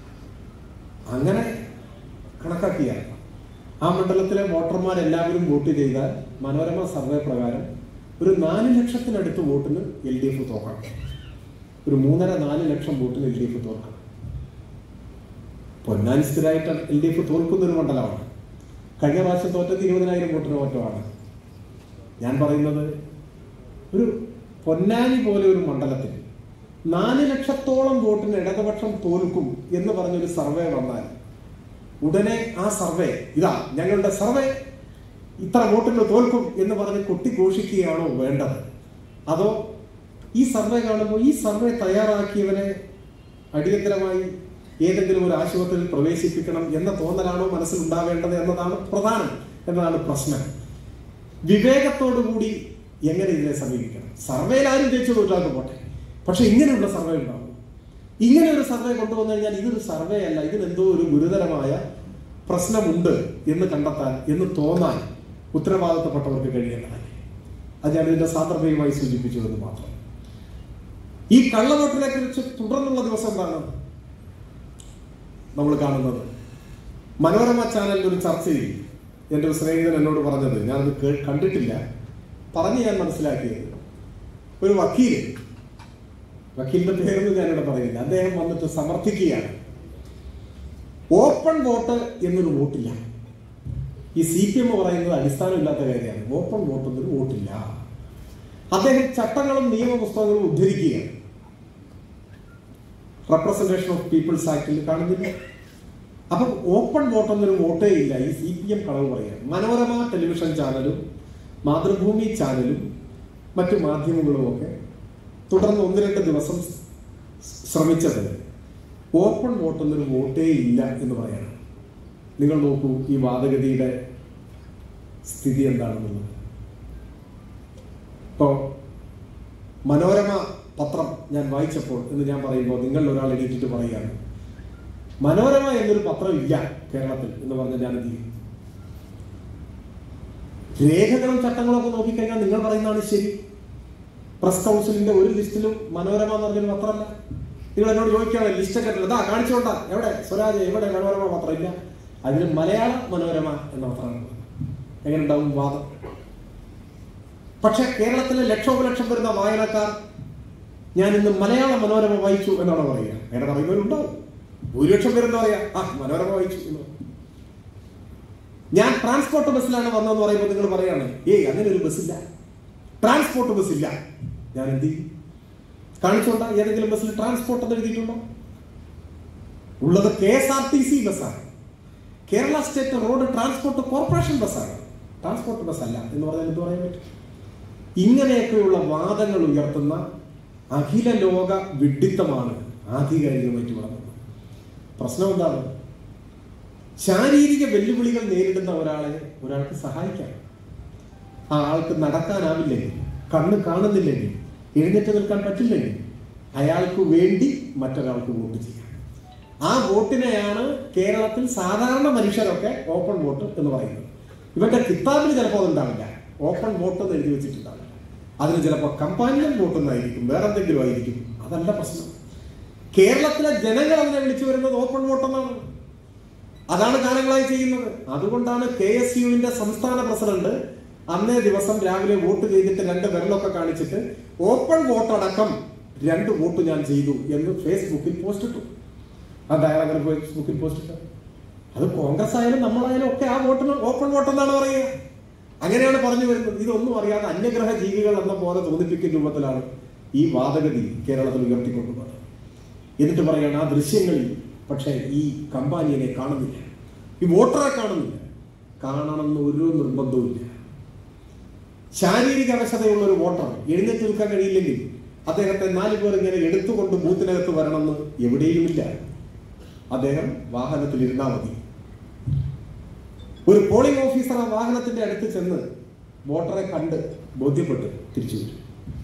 അങ്ങനെ കണക്കാക്കിയാൽ ആ മണ്ഡലത്തിലെ വോട്ടർമാരെല്ലാവരും വോട്ട് ചെയ്താൽ മനോരമ സർവേ പ്രകാരം ഒരു നാല് ലക്ഷത്തിനടുത്ത് വോട്ടിന് എൽ ഡി എഫ് തോക്കണം ഒരു മൂന്നര നാല് ലക്ഷം വോട്ടിന് എൽ ഡി എഫ് തോൽക്കണം പൊന്നാനി സ്ഥിരമായിട്ട് എൽ ഡി എഫ് തോൽക്കുന്ന ഒരു മണ്ഡലമാണ് കഴിഞ്ഞ പ്രാവശ്യം തോറ്റത് ഇരുപതിനായിരം വോട്ടിന് മാറ്റമാണ് ഞാൻ പറയുന്നത് ഒരു പൊന്നാനി പോലെ ഒരു മണ്ഡലത്തിൽ നാല് ലക്ഷത്തോളം വോട്ടിന് ഇടതുപക്ഷം തോൽക്കും എന്ന് പറഞ്ഞൊരു സർവേ വന്നാൽ ഉടനെ ആ സർവേ ഇതാ ഞങ്ങളുടെ സർവേ ഇത്ര വോട്ടിന് തോൽക്കും എന്ന് പറഞ്ഞ് കൊട്ടിഘോഷിക്കുകയാണോ വേണ്ടത് അതോ ഈ സർവേ കാണുമ്പോൾ ഈ സർവേ തയ്യാറാക്കിയവനെ അടിയന്തരമായി ഏതെങ്കിലും ഒരു ആശുപത്രിയിൽ പ്രവേശിപ്പിക്കണം എന്ന തോന്നലാണോ മനസ്സിൽ ഉണ്ടാവേണ്ടത് എന്നതാണ് പ്രധാനം എന്നതാണ് പ്രശ്നം വിവേകത്തോടുകൂടി എങ്ങനെ ഇതിനെ സമീപിക്കണം സർവേയിൽ ആരും ജയിച്ചു തോറ്റാക്ക് പോട്ടെ പക്ഷെ ഇങ്ങനെയുള്ള സർവേ ഉണ്ടാവും ഇങ്ങനെ ഒരു സർവേ കൊണ്ടുവന്നു കഴിഞ്ഞാൽ ഇതൊരു സർവേ അല്ല ഇതിനെന്തോ ഒരു ഗുരുതരമായ പ്രശ്നമുണ്ട് എന്ന് കണ്ടെത്താൻ എന്ന് തോന്നാൻ ഉത്തരവാദിത്തപ്പെട്ടവർക്ക് കഴിയേണ്ടതല്ലേ അത് ഞാൻ ഇതിന്റെ സാന്ദർഭികമായി സൂചിപ്പിച്ചു എന്ന് മാത്രം ഈ കള്ളവോട്ടിനെ കുറിച്ച് തുടർന്നുള്ള ദിവസം എന്താണ് നമ്മൾ കാണുന്നത് മനോരമ ചാനലിൽ ഒരു ചർച്ചയിൽ എൻ്റെ ഒരു സ്നേഹിതൻ എന്നോട് പറഞ്ഞത് ഞാനത് കേ- കണ്ടിട്ടില്ല പറഞ്ഞ് ഞാൻ മനസ്സിലാക്കിയത് ഒരു വക്കീല് വക്കീലിന്റെ പേരൊന്നും ഞാനിവിടെ പറയുന്നില്ല അദ്ദേഹം വന്നിട്ട് സമർത്ഥിക്കുകയാണ് ഓപ്പൺ വോട്ട് എന്നൊരു വോട്ടില്ല ഈ സി പി എം പറയുന്നത് അടിസ്ഥാനമില്ലാത്ത കാര്യമാണ് ഓപ്പൺ വോട്ട് എന്നൊരു വോട്ടില്ല അദ്ദേഹം ചട്ടങ്ങളും നിയമപുസ്തകങ്ങളും ഉദ്ധരിക്കുകയാണ് റെപ്രസെന്റേഷൻ ഓഫ് പീപ്പിൾസ് ആക്ടിൽ കാണുന്നില്ല അപ്പം ഓപ്പൺ വോട്ട് എന്നൊരു വോട്ടേ ഇല്ല ഈ സി പി എം കളവ് പറയാം മനോരമ ടെലിവിഷൻ ചാനലും മാതൃഭൂമി ചാനലും മറ്റു മാധ്യമങ്ങളുമൊക്കെ തുടർന്ന് ഒന്ന് രണ്ട് ദിവസം ശ്രമിച്ചത് ഓപ്പൺ വോട്ട് എന്നൊരു വോട്ടേ ഇല്ല എന്ന് പറയണം നിങ്ങൾ നോക്കൂ ഈ വാദഗതിയുടെ സ്ഥിതി എന്താണെന്നുള്ളത് ഇപ്പോ മനോരമ പത്രം ഞാൻ വായിച്ചപ്പോൾ എന്ന് ഞാൻ പറയുമ്പോൾ നിങ്ങൾ ഒരാൾ എണീറ്റിട്ട് പറയുകയാണ് മനോരമ എന്നൊരു പത്രം ഇല്ല കേരളത്തിൽ എന്ന് പറഞ്ഞ ഞാൻ എന്ത് ചെയ്യും രേഖകളും ചട്ടങ്ങളും ഒക്കെ നോക്കിക്കഴിഞ്ഞാൽ നിങ്ങൾ പറയുന്നതാണ് ശരി പ്രസ് കൗൺസിലിന്റെ ഒരു ലിസ്റ്റിലും മനോരമ എന്ന് പറഞ്ഞൊരു പത്രമല്ല നിങ്ങൾ എന്നോട് ചോദിക്കുകയാണ് ലിസ്റ്റൊക്കെ ഇതാ കാണിച്ചോണ്ടാ എവിടെ സ്വരാജ് എവിടെ മനോരമ പത്രം ഇല്ല അതിന് മലയാള മനോരമ എന്ന പത്രമാണ് എങ്ങനെ ഉണ്ടാവും വാദം പക്ഷെ കേരളത്തിലെ ലക്ഷോപലക്ഷം വരുന്ന വായനക്കാർ ഞാൻ ഇന്ന് മലയാള മനോരമ വായിച്ചു എന്നാണ് പറയുക അങ്ങനെ പറയുന്നവരുണ്ടാവും ഭൂരിപക്ഷം പേരെന്താ പറയാ ആ മനോരമ വായിച്ചു എന്ന് പറയും. ഞാൻ ട്രാൻസ്പോർട്ട് ബസ്സിലാണ് വന്നതെന്ന് പറയുമ്പോൾ നിങ്ങൾ പറയാണ് ഏയ് അങ്ങനെ ഒരു ബസ്സില്ല ട്രാൻസ്പോർട്ട് ബസ് ഇല്ല ഞാൻ എന്ത് ചെയ്യും കാണിച്ചോണ്ട ഏതെങ്കിലും ബസ്സിൽ ട്രാൻസ്പോർട്ട് എന്ന് എഴുതിയിട്ടുണ്ടോ ഉള്ളത് K S R T C ബസ്സാണ് Kerala state road transport corporation ബസ്സാണ് ട്രാൻസ്പോർട്ട് ബസ് അല്ല എന്ന് പറഞ്ഞാൽ എന്ത് പറയാൻ പറ്റും ഇങ്ങനെയൊക്കെയുള്ള വാദങ്ങൾ ഉയർത്തുന്ന അഖില ലോക വിഡിത്തമാണ് ആധികാരികമായിട്ട് വളർന്നത് പ്രശ്നം എന്താണ് ശാരീരിക വെല്ലുവിളികൾ നേരിടുന്ന ഒരാളെ ഒരാൾക്ക് സഹായിക്കാം ആ ആൾക്ക് നടക്കാനാവില്ലെങ്കിൽ കണ്ണ് കാണുന്നില്ലെങ്കിൽ എഴുന്നേറ്റ് നിൽക്കാൻ പറ്റില്ലെങ്കിൽ അയാൾക്ക് വേണ്ടി മറ്റൊരാൾക്ക് വോട്ട് ചെയ്യാം ആ വോട്ടിനെയാണ് കേരളത്തിൽ സാധാരണ മനുഷ്യരൊക്കെ ഓപ്പൺ വോട്ട് എന്ന് പറയുന്നത് ഇവന്റെ കിതാബിൽ ചിലപ്പോൾ അതുണ്ടാവില്ല ഓപ്പൺ വോട്ട് എന്ന് എഴുതി വെച്ചിട്ടുണ്ടാവില്ല അതിന് ചിലപ്പോൾ കമ്പാനിയൻ വോട്ട് എന്നായിരിക്കും വേറെ എന്തെങ്കിലും ആയിരിക്കും അതല്ല പ്രശ്നം കേരളത്തിലെ ജനങ്ങൾ അതിനെ വിളിച്ചു വരുന്നത് ഓപ്പൺ വോട്ട് എന്നാണ് അതാണ് കാലങ്ങളായി ചെയ്യുന്നത് അതുകൊണ്ടാണ് കെ എസ് യുവിന്റെ സംസ്ഥാന പ്രസിഡന്റ് അന്നേ ദിവസം രാവിലെ വോട്ട് ചെയ്തിട്ട് രണ്ട് വിരലൊക്കെ കാണിച്ചിട്ട് ഓപ്പൺ വോട്ട് അടക്കം രണ്ട് വോട്ട് ഞാൻ ചെയ്തു എന്ന് ഫേസ്ബുക്കിൽ പോസ്റ്റ് ഇട്ടു അത് അയാൾ അങ്ങനെ ഫേസ്ബുക്കിൽ പോസ്റ്റ് ഇട്ടു അത് കോൺഗ്രസ് ആയാലും നമ്മളായാലും ഒക്കെ ആ വോട്ടിന് ഓപ്പൺ വോട്ട് എന്നാണ് പറയുക അങ്ങനെയാണ് പറഞ്ഞു വരുന്നത് ഇതൊന്നും അറിയാതെ അന്യഗ്രഹ ജീവികൾ എന്ന പോലെ തോന്നിപ്പിക്കുന്ന രൂപത്തിലാണ് ഈ വാദഗതി കേരളത്തിൽ ഉയർത്തിക്കൊണ്ടുപോകുന്നത് എന്നിട്ട് പറയാണ് ആ ദൃശ്യങ്ങളിൽ പക്ഷേ ഈ കമ്പാനിയനെ കാണുന്നില്ല ഈ വോട്ടറെ കാണുന്നില്ല കാണണമെന്ന് ഒരു നിർബന്ധവുമില്ല ശാരീരിക അവശതയുള്ള ഒരു വോട്ടർ എഴുന്നേറ്റ് നിൽക്കാൻ കഴിയില്ലെങ്കിൽ അദ്ദേഹത്തെ നാല് പേർ ഇങ്ങനെ എടുത്തുകൊണ്ട് ബൂത്തിനകത്ത് വരണമെന്ന് എവിടെയുമില്ല അദ്ദേഹം വാഹനത്തിൽ ഇരുന്നാൽ മതി ഒരു പോളിംഗ് ഓഫീസർ ആ വാഹനത്തിന്റെ അടുത്ത് ചെന്ന് വോട്ടറെ കണ്ട് ബോധ്യപ്പെട്ട് തിരിച്ചു വരും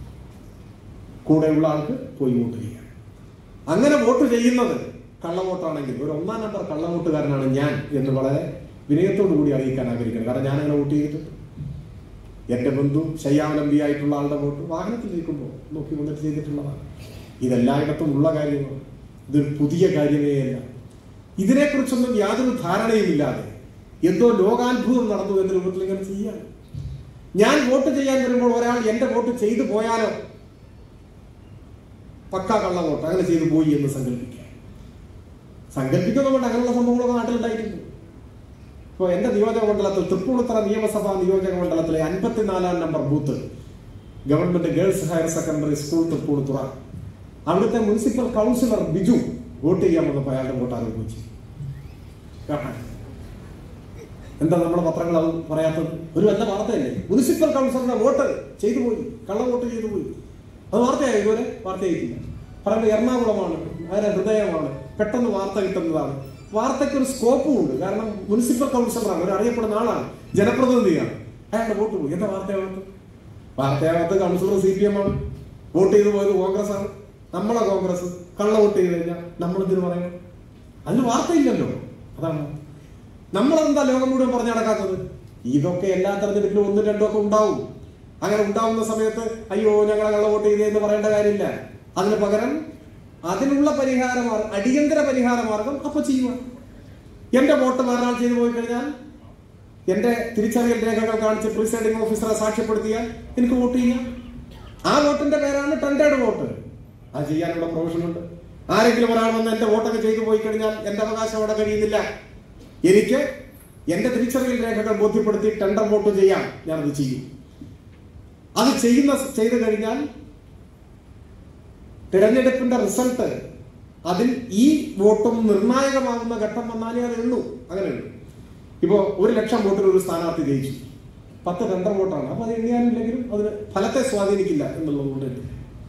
കൂടെയുള്ള ആൾക്ക് പോയി വോട്ട് ചെയ്യാം അങ്ങനെ വോട്ട് ചെയ്യുന്നത് കള്ളവോട്ടാണെങ്കിൽ ഒരു ഒന്നാം നമ്പർ കള്ളവോട്ടുകാരനാണ് ഞാൻ എന്ന് വളരെ വിനയത്തോടു കൂടി അറിയിക്കാൻ ആഗ്രഹിക്കുന്നത് കാരണം ഞാൻ അങ്ങനെ വോട്ട് ചെയ്തിട്ടുണ്ട് എന്റെ ബന്ധു ശയ്യാവലംബി ആയിട്ടുള്ള ആളുടെ വോട്ട് വാഹനത്തിൽ ഇരിക്കുമ്പോൾ നോക്കി വന്നിട്ട് ചെയ്തിട്ടുള്ളതാണ് ഇതെല്ലായിടത്തും ഉള്ള കാര്യമാണ് ഇതൊരു പുതിയ കാര്യമേ അല്ല ഇതിനെക്കുറിച്ചൊന്നും യാതൊരു ധാരണയുമില്ലാതെ എന്തോ ലോകാത്ഭുതം നടന്നു എന്ന രൂപത്തിൽ ഇങ്ങനെ ചെയ്യാൻ ഞാൻ വോട്ട് ചെയ്യാൻ വരുമ്പോൾ ഒരാൾ എന്റെ വോട്ട് ചെയ്തു പോയാലോ പക്ക കള്ള വോട്ട് അങ്ങനെ ചെയ്തു പോയി എന്ന് സങ്കല്പിക്കുക സങ്കല്പിക്കുന്നുണ്ട് അങ്ങനെയുള്ള സംഭവങ്ങളൊക്കെ നാട്ടിലുണ്ടായിട്ടുണ്ട് ഇപ്പോൾ എന്റെ നിയോജക മണ്ഡലത്തിൽ തൃപ്പൂണിത്തറ നിയമസഭാ നിയോജക മണ്ഡലത്തിലെ അൻപത്തിനാലാം number booth government girls higher secondary school Thrippunithura അവിടുത്തെ മുനിസിപ്പൽ കൗൺസിലർ ബിജു വോട്ട് ചെയ്യാൻ വന്നപ്പോൾ അയാളുടെ വോട്ട് ആരോപിച്ചു കാണാൻ എന്താ നമ്മുടെ പത്രങ്ങൾ അത് പറയാത്തത് ഒരു നല്ല വാർത്തയല്ലേ മുനിസിപ്പൽ കൗൺസിലറുടെ വോട്ട് ചെയ്തു പോയി കള്ള വോട്ട് ചെയ്തു പോയി അത് വാർത്തയായി ഇതുവരെ വാർത്തയായിട്ടില്ല പറയുന്നത് എറണാകുളമാണ് അതിന്റെ ഹൃദയമാണ് പെട്ടെന്ന് വാർത്ത കിട്ടുന്നതാണ് വാർത്തയ്ക്ക് ഒരു സ്കോപ്പും ഉണ്ട് കാരണം മുനിസിപ്പൽ കൗൺസിലറാണ് ഒരു അറിയപ്പെടുന്ന ആളാണ് ജനപ്രതിനിധിയാണ് അയാളുടെ വോട്ട് പോയി എന്താ വാർത്തയാകത്ത് വാർത്തയാകത്ത് കൗൺസിലർ സി പി എം ആണ് വോട്ട് ചെയ്തു പോയത് കോൺഗ്രസ് ആണ് നമ്മളെ കോൺഗ്രസ് കള്ള വോട്ട് ചെയ്ത് കഴിഞ്ഞാൽ നമ്മൾ എന്തിനു പറയണം അതിന് വാർത്തയില്ലല്ലോ അതാണ് നമ്മളെന്താ ലോകം മുഴുവൻ പറഞ്ഞു നടക്കാത്തത് ഇതൊക്കെ എല്ലാ തെരഞ്ഞെടുപ്പിലും ഒന്നും രണ്ടും ഒക്കെ ഉണ്ടാവും അങ്ങനെ ഉണ്ടാവുന്ന സമയത്ത് അയ്യോ ഞങ്ങളെ കള്ള വോട്ട് ചെയ്തേ പറയേണ്ട കാര്യമില്ല അതിന് പകരം അതിനുള്ള പരിഹാര മാർഗം അടിയന്തര പരിഹാര മാർഗം അപ്പൊ ചെയ്യുക എന്റെ വോട്ട് വേറൊരാൾ ചെയ്തു പോയി കഴിഞ്ഞാൽ എന്റെ തിരിച്ചറിയൽ രേഖകൾ കാണിച്ച് പ്രിസൈഡിംഗ് ഓഫീസറെ സാക്ഷ്യപ്പെടുത്തിയാൽ എനിക്ക് വോട്ട് ചെയ്യാം ആ വോട്ടിന്റെ പേരാണ് ടെൻഡേഡ് വോട്ട് അത് ചെയ്യാനുള്ള പ്രൊവിഷൻ ഉണ്ട് ആരെങ്കിലും ഒരാൾ വന്ന് എന്റെ വോട്ടൊക്കെ ചെയ്തു പോയി കഴിഞ്ഞാൽ എന്റെ അവകാശം അവിടെ കഴിയുന്നില്ല എനിക്ക് എന്റെ തിരിച്ചറിയൽ രേഖകൾ ബോധ്യപ്പെടുത്തി ടെൻഡർ വോട്ട് ചെയ്യാം ഞാനത് ചെയ്യും അത് ചെയ്യുന്ന ചെയ്തു കഴിഞ്ഞാൽ തിരഞ്ഞെടുപ്പിന്റെ റിസൾട്ട് അതിൽ ഈ വോട്ടും നിർണായകമാകുന്ന ഘട്ടം വന്നാലേ അത് എണ്ണൂ അങ്ങനെ ഉള്ളൂ ഇപ്പോ ഒരു ലക്ഷം വോട്ടിൽ ഒരു സ്ഥാനാർത്ഥി ജയിച്ചു പത്ത് രണ്ടര വോട്ടാണ് അപ്പൊ അത് എണ്ണിയാലില്ലെങ്കിലും അതിന് ഫലത്തെ സ്വാധീനിക്കില്ല എന്നുള്ളതുകൊണ്ട് തന്നെ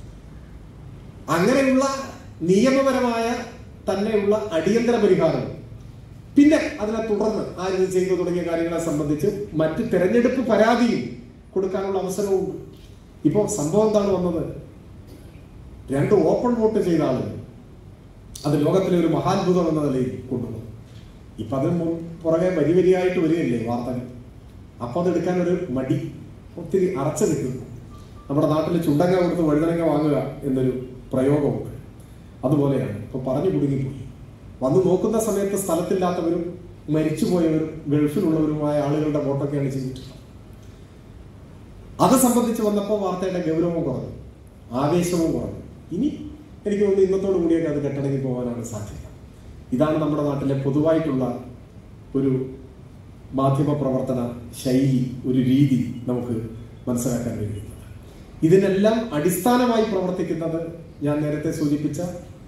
അങ്ങനെയുള്ള നിയമപരമായ തന്നെയുള്ള അടിയന്തര പരിഹാരം പിന്നെ അതിനെ തുടർന്ന് ആരിത് ചെയ്തു തുടങ്ങിയ കാര്യങ്ങളെ സംബന്ധിച്ച് മറ്റ് തെരഞ്ഞെടുപ്പ് പരാതിയും കൊടുക്കാനുള്ള അവസരവും ഇപ്പോൾ സംഭവം എന്താണ് വന്നത് രണ്ട് ഓപ്പൺ വോട്ട് ചെയ്ത ആളുകൾ അത് ലോകത്തിലെ ഒരു മഹാത്ഭുതം എന്ന നിലയിൽ കൊണ്ടുവന്നു ഇപ്പൊ അതിന് മുൻ പുറകെ വരി വരിയായിട്ട് വരികയല്ലേ വാർത്തകൾ അപ്പൊ അതെടുക്കാൻ ഒരു മടി ഒത്തിരി അറച്ചു നിൽക്കുന്നു നമ്മുടെ നാട്ടിൽ ചുണ്ടങ്ങ കൊടുത്ത് വഴുതനങ്ങ വാങ്ങുക എന്നൊരു പ്രയോഗമുണ്ട് അതുപോലെയാണ് ഇപ്പൊ പറഞ്ഞു കുടുങ്ങിപ്പോയി വന്ന് നോക്കുന്ന സമയത്ത് സ്ഥലത്തില്ലാത്തവരും മരിച്ചുപോയവരും ഗൾഫിലുള്ളവരുമായ ആളുകളുടെ വോട്ടൊക്കെയാണ് ചെയ്തിട്ടുള്ളത് അത് സംബന്ധിച്ച് വന്നപ്പോൾ വാർത്തയുടെ ഗൗരവം കുറഞ്ഞു ആവേശവും കുറഞ്ഞു ഇനി എനിക്ക് തോന്നുന്നു ഇന്നത്തോടു കൂടിയൊക്കെ അത് കെട്ടടങ്ങി പോകാനാണ് സാധ്യത ഇതാണ് നമ്മുടെ നാട്ടിലെ പൊതുവായിട്ടുള്ള ഒരു മാധ്യമ പ്രവർത്തന ശൈലി ഒരു രീതി നമുക്ക് മനസ്സിലാക്കാൻ കഴിയുന്നത് ഇതിനെല്ലാം അടിസ്ഥാനമായി പ്രവർത്തിക്കുന്നത് ഞാൻ നേരത്തെ സൂചിപ്പിച്ച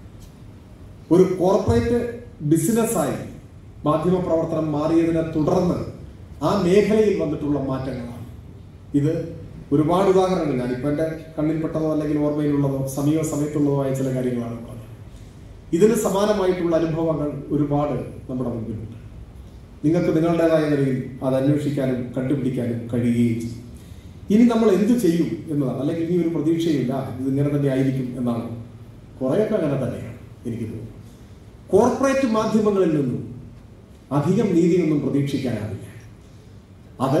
ഒരു കോർപ്പറേറ്റ് ബിസിനസ്സായി മാധ്യമ പ്രവർത്തനം മാറിയതിനെ തുടർന്ന് ആ മേഖലയിൽ വന്നിട്ടുള്ള മാറ്റങ്ങളാണ് ഇത് ഒരുപാട് ഉദാഹരണങ്ങൾ ഞാൻ ഇപ്പൊ എന്റെ കണ്ണിൽപ്പെട്ടതോ അല്ലെങ്കിൽ ഓർമ്മയിലുള്ളതോ സമീപ സമയത്തുള്ളതോ ആയ ചില കാര്യങ്ങളാണ് പറഞ്ഞത് ഇതിന് സമാനമായിട്ടുള്ള അനുഭവങ്ങൾ ഒരുപാട് നമ്മുടെ മുമ്പിലുണ്ട് നിങ്ങൾക്ക് നിങ്ങളുടേതായ നിലയിൽ അത് അന്വേഷിക്കാനും കണ്ടുപിടിക്കാനും കഴിയുകയും ചെയ്യും ഇനി നമ്മൾ എന്ത് ചെയ്യും എന്നതാണ് അല്ലെങ്കിൽ ഇനി ഒരു പ്രതീക്ഷയില്ല ഇത് ഇങ്ങനെ തന്നെ ആയിരിക്കും എന്നാണ് കുറേയൊക്കെ അങ്ങനെ തന്നെയാണ് എനിക്ക് തോന്നുന്നത് കോർപ്പറേറ്റ് മാധ്യമങ്ങളിൽ നിന്നും അധികം നീതിയൊന്നും പ്രതീക്ഷിക്കാനാവില്ല അത്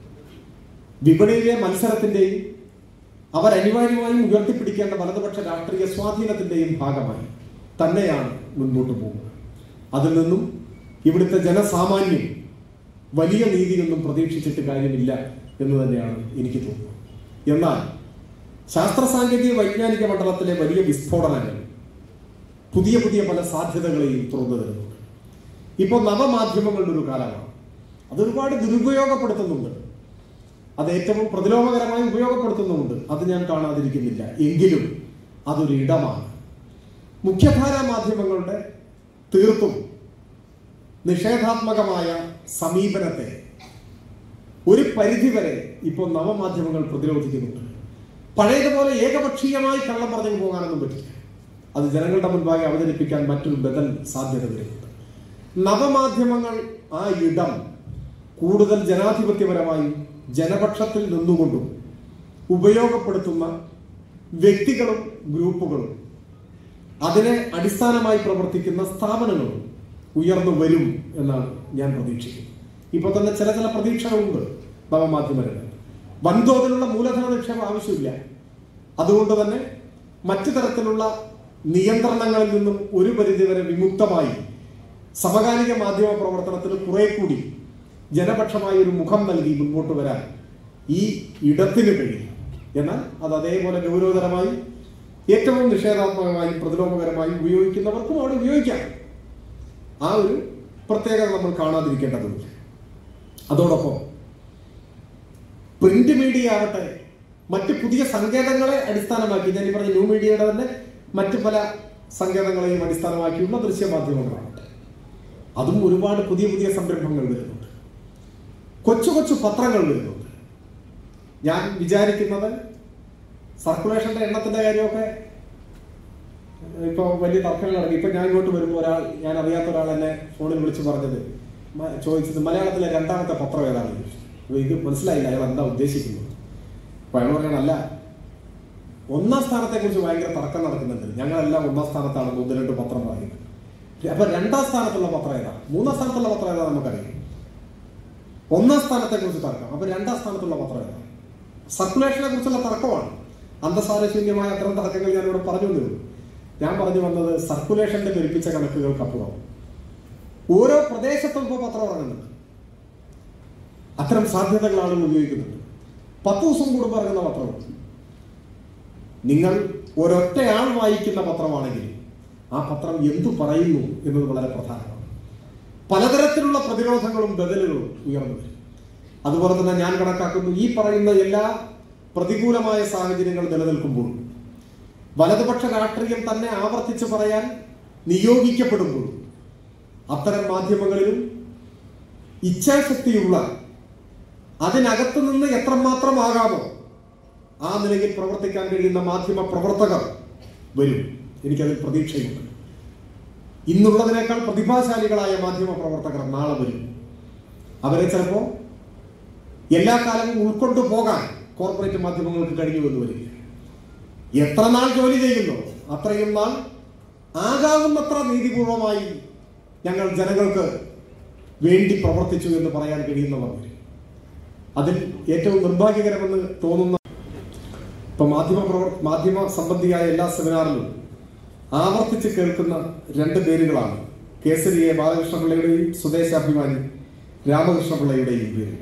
വിപണിയിലെ മത്സരത്തിന്റെയും അവർ അനിവാര്യമായും ഉയർത്തിപ്പിടിക്കേണ്ട വലതുപക്ഷ രാഷ്ട്രീയ സ്വാധീനത്തിന്റെയും ഭാഗമായി തന്നെയാണ് മുൻപോട്ട് പോകുന്നത് അതിൽ നിന്നും ഇവിടുത്തെ ജനസാമാന്യം വലിയ നീതിയൊന്നും പ്രതീക്ഷിച്ചിട്ട് കാര്യമില്ല എന്ന് തന്നെയാണ് എനിക്ക് തോന്നുന്നത് എന്നാൽ ശാസ്ത്ര സാങ്കേതിക വൈജ്ഞാനിക മണ്ഡലത്തിലെ വലിയ വിസ്ഫോടനങ്ങൾ പുതിയ പുതിയ പല സാധ്യതകളെയും തുറന്നു തരുന്നുണ്ട് ഇപ്പോൾ നവമാധ്യമങ്ങളുടെ ഒരു കാലമാണ് അത് ഒരുപാട് ദുരുപയോഗപ്പെടുത്തുന്നുണ്ട് അത് ഏറ്റവും പ്രതിലോമകരമായി ഉപയോഗപ്പെടുത്തുന്നുമുണ്ട് അത് ഞാൻ കാണാതിരിക്കുന്നില്ല എങ്കിലും അതൊരു ഇടമാണ് മുഖ്യധാരാ മാധ്യമങ്ങളുടെ തീർത്തും നിഷേധാത്മകമായ സമീപനത്തെ ഒരു പരിധിവരെ ഇപ്പോൾ നവമാധ്യമങ്ങൾ പ്രതിരോധിക്കുന്നുണ്ട് പഴയതുപോലെ ഏകപക്ഷീയമായി കള്ളം പറഞ്ഞു പോകാനൊന്നും പറ്റില്ല അത് ജനങ്ങളുടെ മുൻപാകെ അവതരിപ്പിക്കാൻ മറ്റൊരു ബദൽ സാധ്യത വരുന്നുണ്ട് നവമാധ്യമങ്ങൾ ആ ഇടം കൂടുതൽ ജനാധിപത്യപരമായും ജനപക്ഷത്തിൽ നിന്നുകൊണ്ടും ഉപയോഗപ്പെടുത്തുന്ന വ്യക്തികളും ഗ്രൂപ്പുകളും അതിനെ അടിസ്ഥാനമായി പ്രവർത്തിക്കുന്ന സ്ഥാപനങ്ങളും ഉയർന്നു വരും എന്നാണ് ഞാൻ പ്രതീക്ഷിക്കുന്നത് ഇപ്പോൾ തന്നെ ചില ചില പ്രതീക്ഷകളുണ്ട് നവമാധ്യമങ്ങളിൽ വൻതോതിലുള്ള മൂലധന നിക്ഷേപം ആവശ്യമില്ല അതുകൊണ്ട് തന്നെ മറ്റു തരത്തിലുള്ള നിയന്ത്രണങ്ങളിൽ നിന്നും ഒരു പരിധിവരെ വിമുക്തമായി സമകാലിക മാധ്യമ പ്രവർത്തനത്തിന് കുറെ കൂടി ജനപക്ഷമായ ഒരു മുഖം നൽകി മുൻപോട്ട് വരാൻ ഈ ഇടത്തിന് കഴിയും എന്നാൽ അത് അതേപോലെ ഗൗരവതരമായി ഏറ്റവും നിഷേധാത്മകമായും പ്രതിലോമകരമായും ഉപയോഗിക്കുന്നവർക്കും അവിടെ ഉപയോഗിക്കാം ആ ഒരു പ്രത്യേകത നമ്മൾ കാണാതിരിക്കേണ്ടതുണ്ട് അതോടൊപ്പം പ്രിന്റ് മീഡിയ ആവട്ടെ മറ്റ് പുതിയ സങ്കേതങ്ങളെ അടിസ്ഥാനമാക്കി ഞാൻ ഈ പറഞ്ഞ ന്യൂ മീഡിയയുടെ തന്നെ മറ്റ് പല സങ്കേതങ്ങളെയും അടിസ്ഥാനമാക്കിയുള്ള ദൃശ്യമാധ്യമങ്ങളാവട്ടെ അതും ഒരുപാട് പുതിയ പുതിയ സംരംഭങ്ങൾ വരുന്നുണ്ട് കൊച്ചു കൊച്ചു പത്രങ്ങൾ വരുന്നുണ്ട് ഞാൻ വിചാരിക്കുന്നത് സർക്കുലേഷന്റെ എണ്ണത്തിന്റെ കാര്യമൊക്കെ ഇപ്പൊ വലിയ തർക്കങ്ങൾ നടക്കും ഇപ്പൊ ഞാൻ ഇങ്ങോട്ട് വരുമ്പോൾ ഒരാൾ ഞാൻ അറിയാത്ത ഒരാൾ എന്നെ ഫോണിൽ വിളിച്ച് പറഞ്ഞത് മ- ചോദിച്ചത് മലയാളത്തിലെ രണ്ടാമത്തെ പത്രം ഏതാണ് ചോദിച്ചു അപ്പൊ ഇത് മനസ്സിലായില്ല അയാൾ എന്താ ഉദ്ദേശിക്കുന്നത് അപ്പൊ അയാൾ പറയണല്ല ഒന്നാം സ്ഥാനത്തെ കുറിച്ച് ഭയങ്കര തർക്കം നടക്കുന്നുണ്ട് ഞങ്ങളെല്ലാം ഒന്നാം സ്ഥാനത്താണ് ഒന്ന് രണ്ട് പത്രം പറയുന്നത് അപ്പൊ രണ്ടാം സ്ഥാനത്തുള്ള പത്രം ഏതാ മൂന്നാം സ്ഥാനത്തുള്ള പത്രം ഏതാ നമുക്കറിയാം ഒന്നാം സ്ഥാനത്തെ കുറിച്ച് തർക്കം അപ്പൊ രണ്ടാം സ്ഥാനത്തുള്ള പത്രം ഏതാ സർക്കുലേഷനെ കുറിച്ചുള്ള തർക്കമാണ് അന്തസാരശൂന്യമായ അത്തരം തർക്കങ്ങൾ ഞാനിവിടെ പറഞ്ഞു എന്നേ ഉള്ളൂ ഞാൻ പറഞ്ഞു വന്നത് സർക്കുലേഷന്റെ പെരുപ്പിച്ച കണക്കുകൾക്കപ്പുറം ഓരോ പ്രദേശത്തും ഇപ്പോൾ പത്രം ഇറങ്ങുന്നുണ്ട് അത്തരം സാധ്യതകൾ ആളുകൾ ഉപയോഗിക്കുന്നുണ്ട് പത്ത് ദിവസം കൂടുമ്പോൾ ഇറങ്ങുന്ന പത്രമുണ്ട് നിങ്ങൾ ഒരൊറ്റയാൾ വായിക്കുന്ന പത്രമാണെങ്കിൽ ആ പത്രം എന്തു പറയുന്നു എന്നത് വളരെ പ്രധാനമാണ് പലതരത്തിലുള്ള പ്രതിരോധങ്ങളും ബദലുകളും ഉയർന്നു വരും അതുപോലെ തന്നെ ഞാൻ കണക്കാക്കുന്നു ഈ പറയുന്ന എല്ലാ പ്രതികൂലമായ സാഹചര്യങ്ങൾ നിലനിൽക്കുമ്പോൾ വലതുപക്ഷ രാഷ്ട്രീയം തന്നെ ആവർത്തിച്ച് പറയാൻ നിയോഗിക്കപ്പെടുമ്പോൾ അത്തരം മാധ്യമങ്ങളിലും ഇച്ഛാശക്തിയുള്ള അതിനകത്ത് നിന്ന് എത്രമാത്രം ആകാമോ ആ നിലയിൽ പ്രവർത്തിക്കാൻ കഴിയുന്ന മാധ്യമ പ്രവർത്തകർ വരും എനിക്കതിൽ പ്രതീക്ഷയുണ്ട് ഇന്നുള്ളതിനേക്കാൾ പ്രതിഭാശാലികളായ മാധ്യമ പ്രവർത്തകർ നാളെ വരും അവരെ ചിലപ്പോൾ എല്ലാ കാലവും ഉൾക്കൊണ്ടു പോകാൻ കോർപ്പറേറ്റ് മാധ്യമങ്ങൾക്ക് കഴിഞ്ഞു എന്ന് വരില്ല എത്ര നാൾ ജോലി ചെയ്യുന്നു അത്രയും നാൾ ആകാവുന്നത്ര നീതിപൂർവമായി ഞങ്ങൾ ജനങ്ങൾക്ക് വേണ്ടി പ്രവർത്തിച്ചു എന്ന് പറയാൻ കഴിയുന്നവർ വരും അതിൽ ഏറ്റവും നിർഭാഗ്യകരമെന്ന് തോന്നുന്ന ഇപ്പൊ മാധ്യമ പ്രവർ മാധ്യമ സംബന്ധിയായ എല്ലാ സെമിനാറിലും ആവർത്തിച്ച് കേൾക്കുന്ന രണ്ട് പേരുകളാണ് കേസരി എ ബാലകൃഷ്ണപിള്ളയുടെയും സ്വദേശാഭിമാനി രാമകൃഷ്ണപിള്ളയുടെയും പേരുകൾ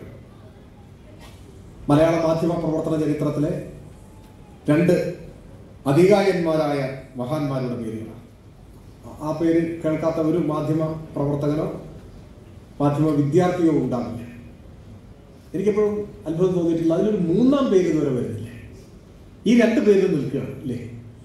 മലയാള മാധ്യമ പ്രവർത്തന ചരിത്രത്തിലെ രണ്ട് അധികായന്മാരായ മഹാന്മാരുടെ പേരുകളാണ് ആ പേര് കേൾക്കാത്ത ഒരു മാധ്യമ പ്രവർത്തകനോ മാധ്യമ വിദ്യാർത്ഥിയോ ഉണ്ടാവില്ല എനിക്കെപ്പോഴും അത്ഭുതം തോന്നിയിട്ടില്ല അതിലൊരു മൂന്നാം പേര് ഇതുവരെ വരുന്നില്ല ഈ രണ്ട് പേര് നിൽക്കുകയാണ് അല്ലേ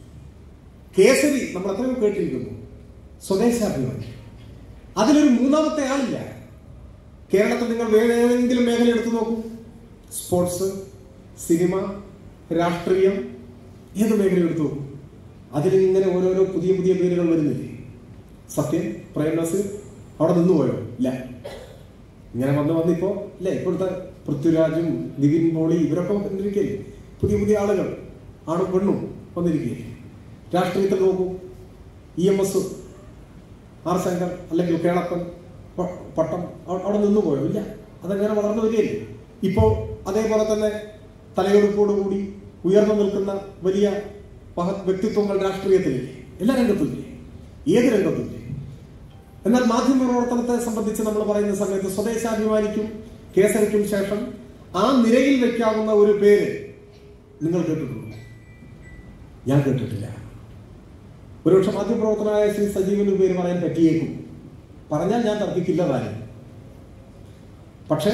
കേസരി നമ്മൾ എത്രയോ കേട്ടിരിക്കുന്നു സ്വദേശാഭിമാനി അതിലൊരു മൂന്നാമത്തെ ആളില്ല കേരളത്തിൽ നിങ്ങൾ വേറെ ഏതെങ്കിലും മേഖല എടുത്തു നോക്കൂ സ്പോർട്സ് സിനിമ രാഷ്ട്രീയം ഏത് മേഖല എടുത്തു നോക്കൂ അതിലിങ്ങനെ ഓരോരോ പുതിയ പുതിയ പേരുകൾ വരുന്നില്ലേ സത്യം പ്രേം നസീർ അവിടെ നിന്ന് പോയോ ഇല്ല ഇങ്ങനെ വന്ന് വന്നിപ്പോ ഇല്ലേ ഇപ്പോഴത്തെ പൃഥ്വിരാജും നിവിൻ പോളി ഇവരൊക്കെ വന്നിരിക്കുകയല്ലേ പുതിയ പുതിയ ആളുകൾ ആണും പെണ്ണും വന്നിരിക്കുകയല്ലേ രാഷ്ട്രീയത്തിൽ നോക്കൂ E M S R Shankar അല്ലെങ്കിൽ കേളപ്പൻ പ- പട്ടം അവ- അവിടെ നിന്ന് പോയോ ഇല്ല അതങ്ങനെ വളർന്നു വരികയല്ലേ ഇപ്പോൾ അതേപോലെ തന്നെ തലയെടുപ്പോടുകൂടി ഉയർന്നു നിൽക്കുന്ന വലിയ മഹത് വ്യക്തിത്വങ്ങൾ രാഷ്ട്രീയത്തിലില്ലേ എല്ലാ രംഗത്തുമില്ലേ ഏത് രംഗത്തുമില്ലേ എന്നാൽ മാധ്യമ പ്രവർത്തനത്തെ സംബന്ധിച്ച് നമ്മൾ പറയുന്ന സമയത്ത് സ്വദേശാഭിമാനിക്കും കേസരിക്കും ശേഷം ആ നിരയിൽ വെക്കാവുന്ന ഒരു പേര് നിങ്ങൾ കേട്ടിട്ടുണ്ടോ ഞാൻ കേട്ടിട്ടില്ല ഒരുപക്ഷെ മാധ്യമപ്രവർത്തനായ ശ്രീ സജീവന് പേര് പറയാൻ പറ്റിയേക്കും പറഞ്ഞാൽ ഞാൻ തർക്കിക്കില്ല താനും പക്ഷെ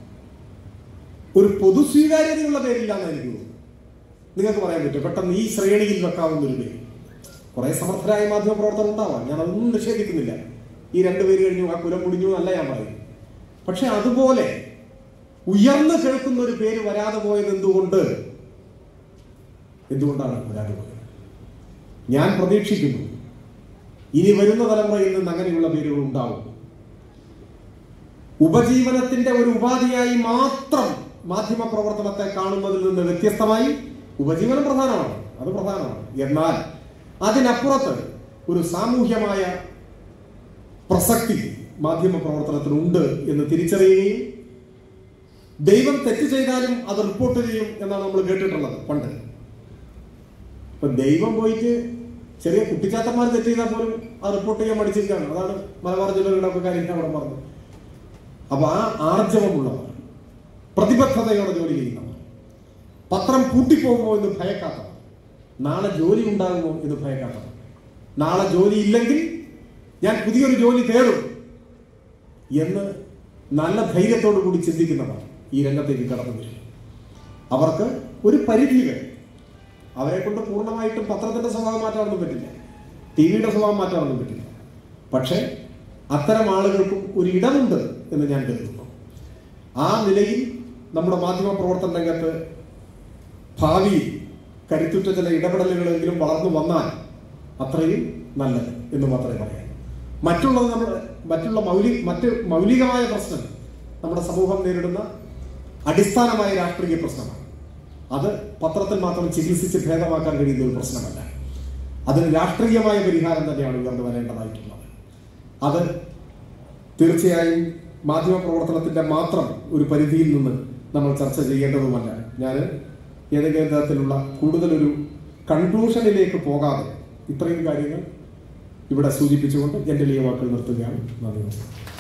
ഒരു പൊതു സ്വീകാര്യതയുള്ള പേരില്ല എന്ന് എനിക്ക് തോന്നുന്നു നിങ്ങൾക്ക് പറയാൻ പറ്റും പെട്ടെന്ന് ഈ ശ്രേണിയിൽ വെക്കാവുന്ന ഒരു പേര് കുറെ സമർത്ഥരായ മാധ്യമ പ്രവർത്തനം ഉണ്ടാവാം ഞാൻ അതൊന്നും നിഷേധിക്കുന്നില്ല ഈ രണ്ട് പേര് കഴിഞ്ഞു ആ കുലം മുടിഞ്ഞു എന്നല്ല ഞാൻ പറയുന്നത് പക്ഷെ അതുപോലെ ഉയർന്നു കേൾക്കുന്ന ഒരു പേര് വരാതെ പോയത് എന്തുകൊണ്ട് എന്തുകൊണ്ടാണ് വരാതെ പോയത് ഞാൻ പ്രതീക്ഷിക്കുന്നു ഇനി വരുന്ന തലമുറയിൽ നിന്ന് അങ്ങനെയുള്ള പേരുകൾ ഉണ്ടാവും ഉപജീവനത്തിന്റെ ഒരു ഉപാധിയായി മാത്രം മാധ്യമ പ്രവർത്തനത്തെ കാണുന്നതിൽ നിന്ന് വ്യത്യസ്തമായി ഉപജീവനം പ്രധാനമാണ് അത് പ്രധാനമാണ് എന്നാൽ അതിനപ്പുറത്ത് ഒരു സാമൂഹ്യമായ പ്രസക്തി മാധ്യമ പ്രവർത്തനത്തിനുണ്ട് എന്ന് തിരിച്ചറിയുകയും ദൈവം തെറ്റ് ചെയ്താലും അത് റിപ്പോർട്ട് ചെയ്യും എന്നാണ് നമ്മൾ കേട്ടിട്ടുള്ളത് പണ്ട് ഇപ്പൊ ദൈവം പോയിട്ട് ചെറിയ കുട്ടിച്ചാത്തന്മാർ തെറ്റ് ചെയ്താൽ പോലും അത് റിപ്പോർട്ട് ചെയ്യാൻ മടിച്ചിരിക്കുകയാണ് അതാണ് മലബാർ ജില്ലകളുടെ ഒക്കെ കാര്യം അവിടെ പറഞ്ഞത് അപ്പൊ ആ ആർജവമുള്ളവർ പ്രതിബദ്ധതയോടെ ജോലി ചെയ്യുന്നവർ പത്രം പൂട്ടിപ്പോകുമോ എന്ന് ഭയക്കാത്തവർ നാളെ ജോലി ഉണ്ടാകുമോ എന്ന് ഭയക്കാത്തവർ നാളെ ജോലി ഇല്ലെങ്കിൽ ഞാൻ പുതിയൊരു ജോലി തേടും എന്ന് നല്ല ധൈര്യത്തോടു കൂടി ചിന്തിക്കുന്നവർ ഈ രംഗത്തേക്ക് കടന്നു വരും അവർക്ക് ഒരു പരിധി വരെ അവരെ കൊണ്ട് പൂർണ്ണമായിട്ടും പത്രത്തിന്റെ സ്വഭാവം മാറ്റാനൊന്നും പറ്റില്ല ടി വിയുടെ സ്വഭാവം മാറ്റാനൊന്നും പറ്റില്ല പക്ഷേ അത്തരം ആളുകൾക്കും ഒരു ഇടമുണ്ട് എന്ന് ഞാൻ കരുതുന്നു ആ നിലയിൽ നമ്മുടെ മാധ്യമ പ്രവർത്തന രംഗത്ത് ഭാവിയിൽ കരുത്തുറ്റ ചില ഇടപെടലുകളെങ്കിലും വളർന്നു വന്നാൽ അത്രയും നല്ലത് എന്ന് മാത്രമേ പറയാം മറ്റുള്ളത് നമ്മൾ മറ്റുള്ള മൗലിക മറ്റ് മൗലികമായ പ്രശ്നം നമ്മുടെ സമൂഹം നേരിടുന്ന അടിസ്ഥാനമായ രാഷ്ട്രീയ പ്രശ്നമാണ് അത് പത്രത്തിൽ മാത്രം ചികിത്സിച്ച് ഭേദമാക്കാൻ കഴിയുന്ന ഒരു പ്രശ്നമല്ല അതിന് രാഷ്ട്രീയമായ പരിഹാരം തന്നെയാണ് ഉയർന്നു വരേണ്ടതായിട്ടുള്ളത് അത് തീർച്ചയായും മാധ്യമ പ്രവർത്തനത്തിന്റെ മാത്രം ഒരു പരിധിയിൽ നിന്ന് നമ്മൾ ചർച്ച ചെയ്യേണ്ടതുമല്ല ഞാൻ ഏതെങ്കിലും തരത്തിലുള്ള കൂടുതലൊരു കൺക്ലൂഷനിലേക്ക് പോകാതെ ഇത്രയും കാര്യങ്ങൾ ഇവിടെ സൂചിപ്പിച്ചുകൊണ്ട് എൻ്റെ ഈ വാക്കുകൾ നിർത്തുകയാണ് നന്ദി നമസ്കാരം